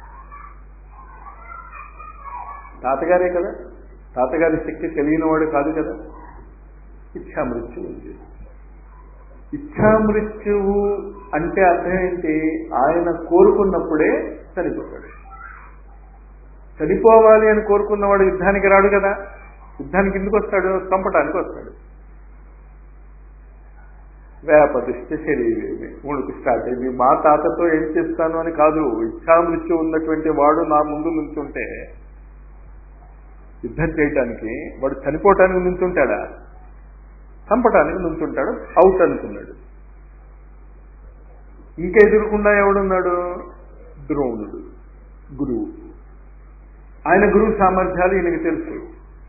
S1: తాతగారే కదా తాతగారి శక్తి తెలియనివాడు కాదు కదా ఇచ్చామృత్యు ఉంది ఇచ్చామృత్యువు అంటే అర్థం ఏంటి ఆయన కోరుకున్నప్పుడే చనిపోతాడు చనిపోవాలి అని కోరుకున్నవాడు యుద్ధానికి రాడు కదా యుద్ధానికి ఎందుకు వస్తాడు చంపడానికి వస్తాడు వేపదిష్ట శరీరమే మూడుకు స్టార్ట్ అయింది మా తాతతో ఏం చేస్తాను అని కాదు ఇచ్చామృత్యు ఉన్నటువంటి వాడు నా ముందు నుంచుంటే యుద్ధం చేయటానికి వాడు చనిపోవటానికి నుంచుంటాడా చంపటానికి నుంచుంటాడు అవుట్ అనుకున్నాడు ఇంకా ఎదురుకుండా ఎవడున్నాడు ద్రోణుడు గురువు ఆయన గురువు సామర్థ్యాలు ఈయనకి తెలుసు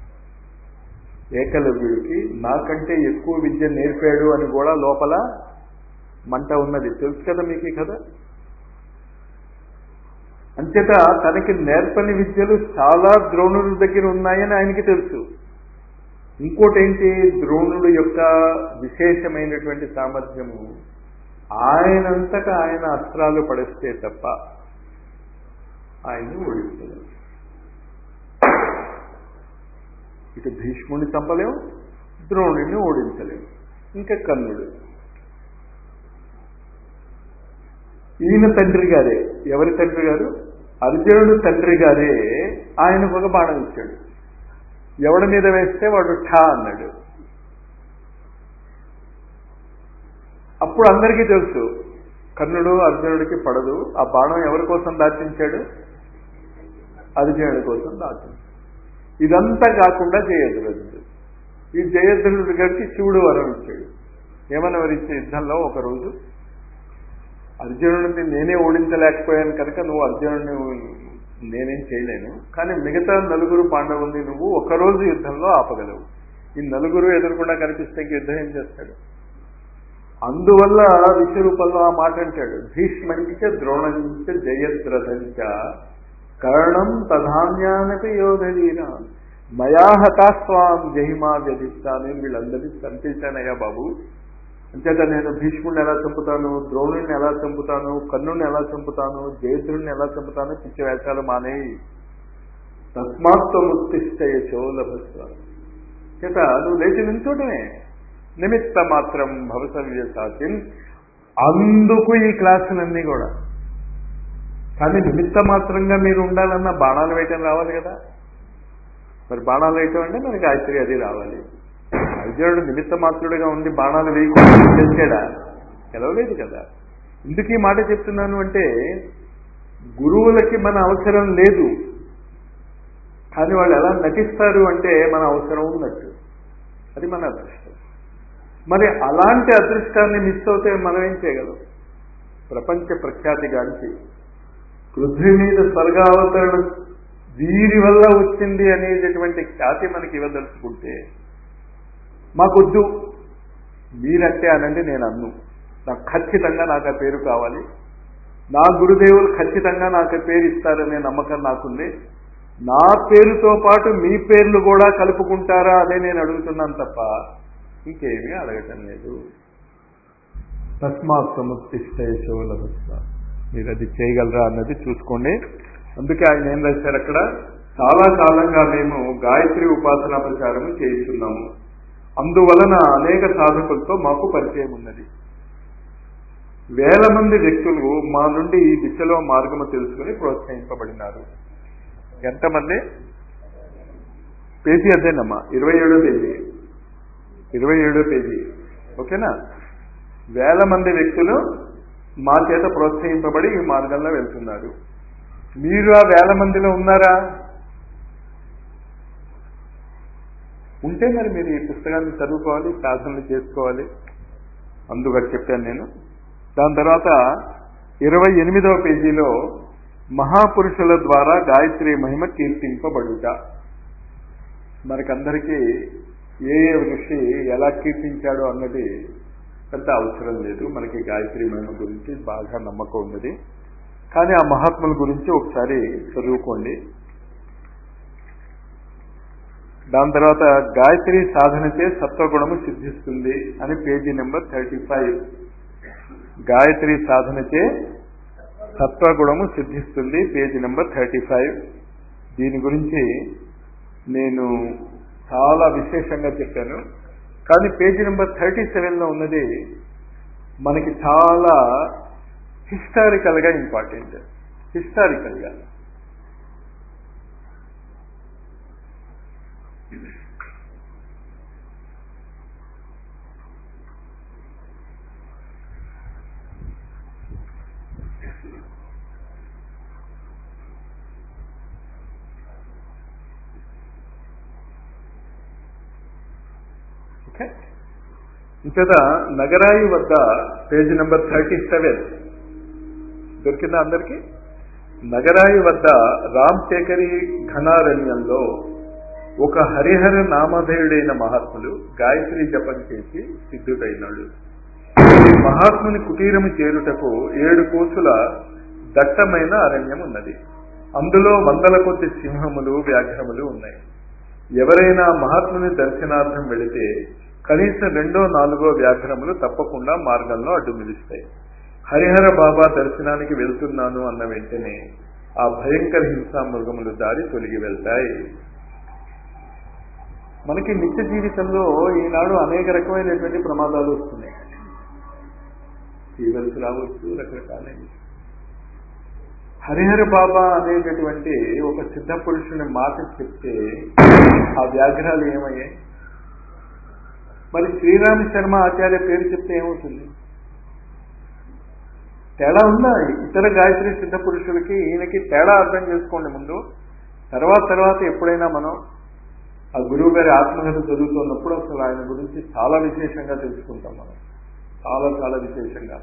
S1: ఏకలవ్యుడికి నాకంటే ఎక్కువ విద్య నేర్పాడు అని కూడా లోపల మంట ఉన్నది తెలుసు కదా మీకు కదా అంచేత తనకి నేర్పని విద్యలు చాలా ద్రోణుల దగ్గర ఉన్నాయని ఆయనకి తెలుసు ఇంకోటి ఏంటి ద్రోణుడు యొక్క విశేషమైనటువంటి సామర్థ్యము ఆయనంతటా ఆయన అస్త్రాలు పడిస్తే తప్ప ఆయన్ని ఓడిస్తారు ఇటు భీష్ముడిని చంపలేము ద్రోణుడిని ఓడించలేము ఇంకా కర్ణుడు ఈయన తండ్రి గారే ఎవరి తండ్రి గారు అర్జునుడు తండ్రి గారే ఆయనకు ఒక బాణం ఇచ్చాడు ఎవడి మీద వేస్తే వాడు ఠా అన్నాడు అప్పుడు అందరికీ తెలుసు కర్ణుడు అర్జునుడికి పడదు ఆ బాణం ఎవరి కోసం దాచించాడు అర్జునుడి కోసం దాచించాడు ఇదంతా కాకుండా జయద్రుడు ఈ జయద్రుడు గారికి శివుడు వరం ఇచ్చాడు ఏమన్నా వరించే యుద్ధంలో ఒకరోజు అర్జునుడిని నేనే ఓడించలేకపోయాను కనుక నువ్వు అర్జునుడిని నేనేం చేయలేను కానీ మిగతా నలుగురు పాండవుల్ని నువ్వు ఒకరోజు యుద్ధంలో ఆపగలవు ఈ నలుగురు ఎదురకుండా కనిపిస్తే యుద్ధం ఏం చేస్తాడు అందువల్ల విశ్వరూపంలో ఆ మాట అంటాడు భీష్మంచ ద్రోణంచ జయద్రథంచ కర్ణం తధాన్యానపి యోధవీరా మయా హతాస్వాం జహిమా వ్యధిస్తా నేను వీళ్ళందరినీ చంపేశానయ్యా బాబు అంచేత నేను భీష్ముడిని ఎలా చంపుతాను ద్రోణుడిని ఎలా చంపుతాను కర్ణుడిని ఎలా చంపుతాను జయద్రుడిని ఎలా చంపుతాను పిచ్చి వేషాలు మానేయి తస్మాత్వముత్తిష్టయచో లభస్వ చేత నువ్వు లేచి నించోటమే నిమిత్త మాత్రం భవసవ్య సాధ్యం అందుకు ఈ క్లాసులన్నీ కూడా కానీ నిమిత్త మాత్రంగా మీరు ఉండాలన్న బాణాలు వేయటం రావాలి కదా మరి బాణాలు వేయటం అంటే మరి గాయత్రి అది రావాలి అర్జునుడు నిమిత్త మాత్రుడిగా ఉండి బాణాలు వేయకుండా చేసాడా గెలవలేదు కదా ఎందుకు ఈ మాట చెప్తున్నాను అంటే గురువులకి మన అవసరం లేదు కానీ వాళ్ళు ఎలా నటిస్తారు అంటే మన అవసరం ఉన్నట్టు అది మన అదృష్టం మరి అలాంటి అదృష్టాన్ని మిస్ అవుతే మనం ఏం చేయగలం ప్రపంచ ప్రఖ్యాతిగాంచి పృథ్వీ మీద స్వర్గావతరణ వీరి వల్ల వచ్చింది అనేటటువంటి ఖ్యాతి మనకి ఇవ్వదలుచుకుంటే మాకొద్దు మీరంటే అనండి నేను అన్ను నాకు ఖచ్చితంగా నాకు ఆ పేరు కావాలి నా గురుదేవులు ఖచ్చితంగా నాకు ఆ పేరు ఇస్తారనే నమ్మకం నాకుంది నా పేరుతో పాటు మీ పేర్లు కూడా కలుపుకుంటారా అదే నేను అడుగుతున్నాను తప్ప ఇంకేమీ అడగటం లేదు తస్మాత్ సముత్తిష్టయశో లభస్వ మీరు అది చేయగలరా అన్నది చూసుకోండి అందుకే ఆయన ఏం రాశారు అక్కడ చాలా కాలంగా మేము గాయత్రి ఉపాసనా ప్రచారము చేయిస్తున్నాము అందువలన అనేక సాధకులతో మాకు పరిచయం ఉన్నది వేల మంది వ్యక్తులు మా నుండి ఈ దిశలో మార్గము తెలుసుకుని ప్రోత్సహింపబడినారు ఎంతమంది పేజీ అదేనమ్మా ఇరవై ఏడో పేజీ ఇరవై ఏడో పేజీ ఓకేనా వేల మంది వ్యక్తులు మా చేత ప్రోత్సహింపబడి ఈ మార్గంలో వెళ్తున్నారు మీరు ఆ వేల మందిలో ఉన్నారా ఉంటే మరి మీరు ఈ పుస్తకాన్ని చదువుకోవాలి సాధనలు చేసుకోవాలి అందుకని చెప్పాను నేను దాని తర్వాత ఇరవై ఎనిమిదవ పేజీలో మహాపురుషుల ద్వారా గాయత్రి మహిమ కీర్తింపబడుట మనకందరికీ ఏ ఏ ఋషి ఎలా కీర్తించాడో అన్నది పెద్ద అవసరం లేదు మనకి గాయత్రి మహిమ గురించి బాగా నమ్మకం ఉన్నది కానీ ఆ మహాత్ముల గురించి ఒకసారి చదువుకోండి దాని తర్వాత గాయత్రి సాధనచే సత్వగుణము సిద్ధిస్తుంది అని page number thirty five Gayatri సాధనచే సత్వగుణము సిద్ధిస్తుంది పేజీ నెంబర్ థర్టీ ఫైవ్ దీని గురించి నేను చాలా విశేషంగా చెప్పాను కానీ పేజీ నెంబర్ థర్టీ సెవెన్లో ఉన్నది మనకి చాలా హిస్టారికల్గా ఇంపార్టెంట్ హిస్టారికల్గా ఓకే ఇంతట నగరాయి వద్ద పేజీ నెంబర్ థర్టీ సెవెన్ దొరికిందా అందరికి నగరాయి వద్ద రామ్ శేఖరి ఘనారణ్యంలో ఒక హరిహర నామధేయుడైన మహాత్ములు గాయత్రి జపం చేసి సిద్ధుడైనాడు ఈ మహాత్ముని కుటీరము చేరుటకు ఏడు కోసుల దట్టమైన అరణ్యం ఉన్నది అందులో వందల కొద్ది సింహములు వ్యాఘ్రములు ఉన్నాయి ఎవరైనా మహాత్ముని దర్శనార్థం వెళితే కనీసం రెండో నాలుగో వ్యాఘ్రములు తప్పకుండా మార్గంలో అడ్డు నిలుస్తాయి హరిహర బాబా దర్శనానికి వెళ్తున్నాను అన్న వెంటనే ఆ భయంకర హింసా మృగములు దారి తొలగి వెళ్తాయి మనకి నిత్య జీవితంలో ఈనాడు అనేక రకమైనటువంటి ప్రమాదాలు వస్తున్నాయి ఫీవర్స్ రావచ్చు రకరకాలైన హరిహర బాబా అనేటటువంటి ఒక సిద్ధ పురుషుని మాట చెప్తే ఆ వ్యాఘ్రాలు ఏమయ్యాయి మరి శ్రీరామ శర్మ ఆచార్య పేరు చెప్తే ఏమవుతుంది తేడా ఉందా ఇతర గాయత్రి సిద్ధ పురుషులకి ఈయనకి తేడా అర్థం చేసుకోండి ముందు తర్వాత తర్వాత ఎప్పుడైనా మనం ఆ గురువు గారి ఆత్మకథ చదువుతున్నప్పుడు అసలు ఆయన గురించి చాలా విశేషంగా తెలుసుకుంటాం మనం చాలా చాలా విశేషంగా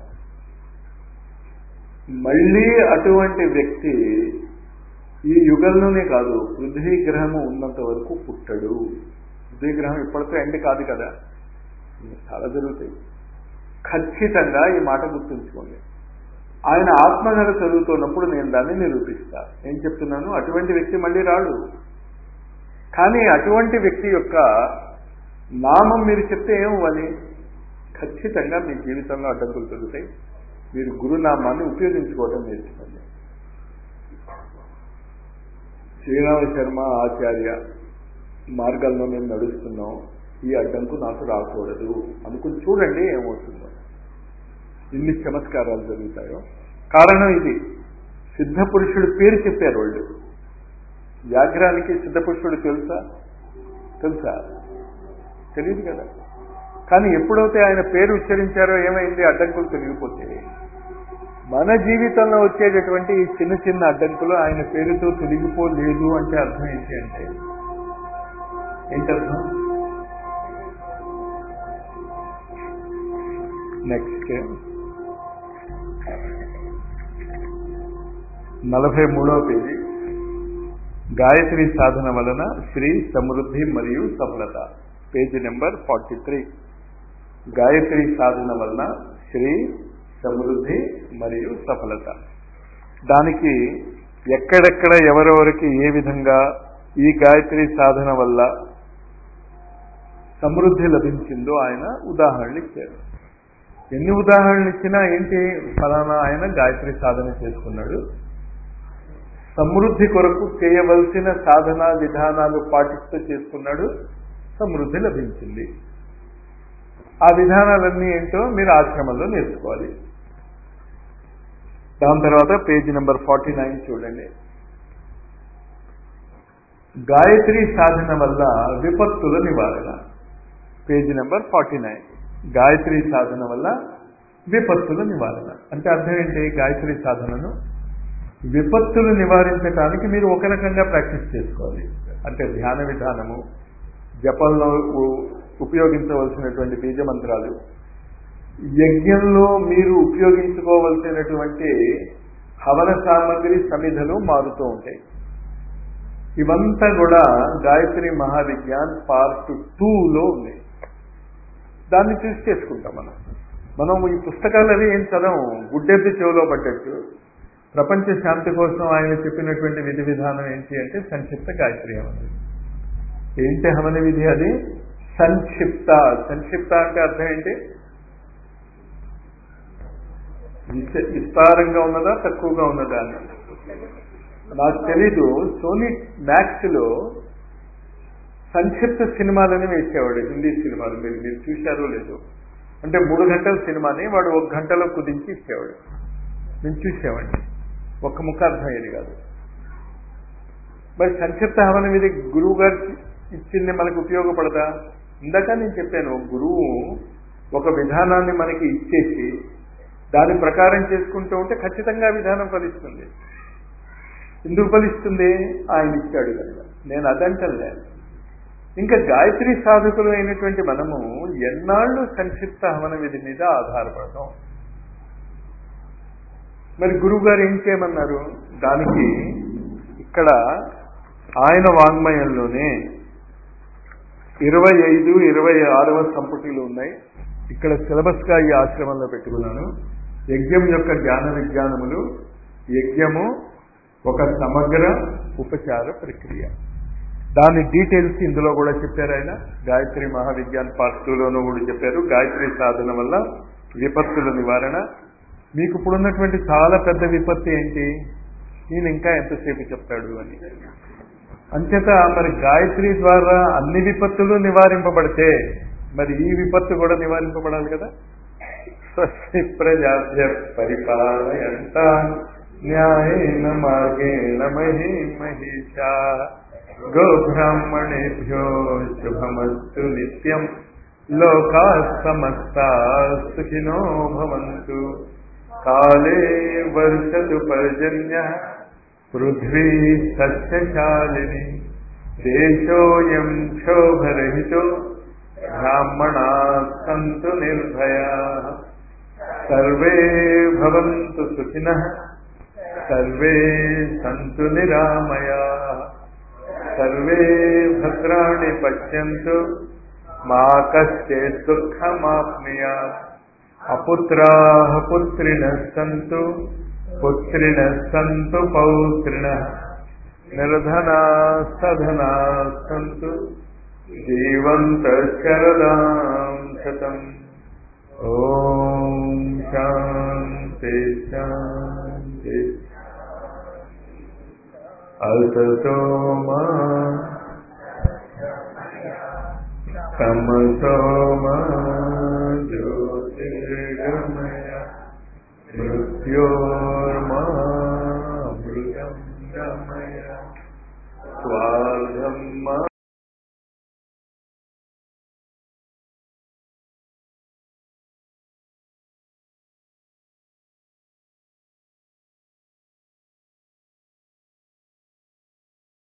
S1: మళ్ళీ అటువంటి వ్యక్తి ఈ యుగంలోనే కాదు పృథ్వీ గ్రహము ఉన్నంత వరకు పుట్టడు పృథ్వీ గ్రహం ఇప్పటితో ఎండ్ కాదు కదా చాలా జరుగుతాయి ఖచ్చితంగా ఈ మాట గుర్తుంచుకోండి ఆయన ఆత్మకథ చదువుతున్నప్పుడు నేను దాన్ని నిరూపిస్తా ఏం చెప్తున్నాను అటువంటి వ్యక్తి మళ్ళీ రాడు కానీ అటువంటి వ్యక్తి యొక్క నామం మీరు చెప్తే ఏమవ్వాలి ఖచ్చితంగా మీ జీవితంలో అడ్డంకులు దొరుకుతాయి మీరు గురునామాన్ని ఉపయోగించుకోవడం నేర్చుకోండి శ్రీరామ శర్మ ఆచార్య మార్గాల్లో మేము నడుస్తున్నాం ఈ అడ్డంకు నాకు రాకూడదు అనుకుని చూడండి ఏమవుతుందో ఎన్ని చమత్కారాలు జరుగుతాయో కారణం ఇది సిద్ధ పురుషుడు పేరు చెప్పారు వాళ్ళు వ్యాఘ్రానికి సిద్ధ పురుషుడు తెలుసా తెలుసా తెలియదు కదా కానీ ఎప్పుడైతే ఆయన పేరు ఉచ్చరించారో ఏమైంది అడ్డంకులు తొలగిపోతే మన జీవితంలో వచ్చేటటువంటి ఈ చిన్న చిన్న అడ్డంకులు ఆయన పేరుతో తొలగిపోలేదు అంటే అర్థం ఏంటి అంటే ఏంటర్థం నెక్స్ట్ నలభై మూడవ పేజీ గాయత్రి సాధన వలన శ్రీ సమృద్ధి మరియు సఫలత page number forty three Gayatri సాధన వలన శ్రీ సమృద్ధి మరియు సఫలత దానికి ఎక్కడెక్కడ ఎవరెవరికి ఏ విధంగా ఈ గాయత్రి సాధన వల్ల సమృద్ధి లభించిందో ఆయన ఉదాహరణలు ఇచ్చారు ఎన్ని ఉదాహరణలు ఇచ్చినా ఏంటి ఫలానా ఆయన గాయత్రి సాధన చేసుకున్నాడు సమృద్ధి కొరకు చేయవలసిన సాధన విధానాలు పాటిస్తూ చేసుకున్నాడు సమృద్ధి లభించింది ఆ విధానాలన్నీ ఏంటో మీరు ఆశ్రమంలో నేర్చుకోవాలి దాని తర్వాత పేజీ నెంబర్ ఫార్టీ నైన్ చూడండి గాయత్రి సాధన వల్ల విపత్తుల నివారణ page number forty nine Gayatri సాధన వల్ల విపత్తుల నివారణ అంటే అర్థం ఏంటి గాయత్రి సాధనను విపత్తులు నివారించడానికి మీరు ఒక రకంగా ప్రాక్టీస్ చేసుకోవాలి అంటే ధ్యాన విధానము జపంలో ఉ- ఉపయోగించవలసినటువంటి బీజ మంత్రాలు యజ్ఞంలో మీరు ఉపయోగించుకోవలసినటువంటి హవన సామగ్రి సమిధలు మారుతూ ఉంటాయి ఇవంతా కూడా గాయత్రి మహావిజ్ఞాన్ పార్ట్ టూలో ఉంది దాన్ని చూసి చేసుకుంటాం మనం మనం ఈ పుస్తకాలు అవి ఏం చదవం గుడ్డెద్దు చెవిలో పట్టచ్చు ప్రపంచ శాంతి కోసం ఆయన చెప్పినటువంటి విధి విధానం ఏంటి అంటే సంక్షిప్త గాయత్రి హవనం ఏంటి హవన విధి అది సంక్షిప్త సంక్షిప్త అంటే అర్థం ఏంటి విస్త- విస్తారంగా ఉన్నదా తక్కువగా ఉన్నదా అని నాకు తెలీదు సోనీ మ్యాక్స్ లో సంక్షిప్త సినిమాలని వేసేవాడు హిందీ సినిమాలు మీరు మీరు చూశారో లేదో అంటే మూడు గంటల సినిమాని వాడు ఒక గంటలో కుదించి ఇచ్చేవాడు నేను చూసేవాడిని ఒక్క ముక్క అర్థమయ్యేది కాదు మరి సంక్షిప్త హవన మీద గురువు గారు ఇచ్చింది మనకు ఉపయోగపడదా ఇందాక నేను చెప్పాను ఒక గురువు ఒక విధానాన్ని మనకి ఇచ్చేసి దాని ప్రకారం చేసుకుంటూ ఉంటే ఖచ్చితంగా ఆ విధానం ఫలిస్తుంది ఎందుకు ఫలిస్తుంది ఆయన ఇచ్చాడు కనుక నేను అదంటలే ఇంకా గాయత్రి సాధకులు అయినటువంటి మనము ఎన్నాళ్ళు సంక్షిప్త హవన విధి మీద ఆధారపడతాం మరి గురువు గారు ఏం చేయమన్నారు దానికి ఇక్కడ ఆయన వాంగ్మయంలోనే ఇరవై ఐదు ఇరవై ఆరవ సంపుటిలు ఉన్నాయి ఇక్కడ సిలబస్ గా ఈ ఆశ్రమంలో పెట్టుకున్నాను యజ్ఞం యొక్క జ్ఞాన విజ్ఞానములు యజ్ఞము ఒక సమగ్ర ఉపచార ప్రక్రియ దాని డీటెయిల్స్ ఇందులో కూడా చెప్పారు ఆయన గాయత్రి మహావిజ్ఞాన్ పార్ట్ టూలోనూ కూడా చెప్పారు గాయత్రి సాధన వల్ల విపత్తుల నివారణ మీకు ఇప్పుడున్నటువంటి చాలా పెద్ద విపత్తి ఏంటి నేను ఇంకా ఎంతసేపు చెప్తాడు అని అంచేత మరి గాయత్రి ద్వారా అన్ని విపత్తులు నివారింపబడితే మరి ఈ విపత్తు కూడా నివారింపబడాలి కదా స్వస్తి ప్రజాభ్య పరిపాలయంత న్యాయేన మార్గేణ మహీ మహిషా గోబ్రాహ్మణేభ్యో శుభమస్తు నిత్యం లోకా సమస్తా సుఖినో భవంతు కాలే వర్షతు పర్జన్య పృథ్వీ సస్యశాలిని దేశోయం క్షోభరహితో బ్రాహ్మణా సంతు నిర్భయా సర్వే భవంతు సుఖినః సర్వే సంతు నిరామయా సర్వే భద్రాణి పశ్యంతు మా కశ్చిత్ దుఃఖమాప్నుయాత్ అపుత్రాः పుత్రిణः సంతు పుత్రిణः సంతు పౌత్రిణः నిర్ధనా సధనా సంతు జీవంత శరదాం శతం ఓం శాంతి శాంతి అసతో మా తమసో మా జ్యోతిర్గమయ మృత్యోర్మా మృగం గమయ స్వార్థం మా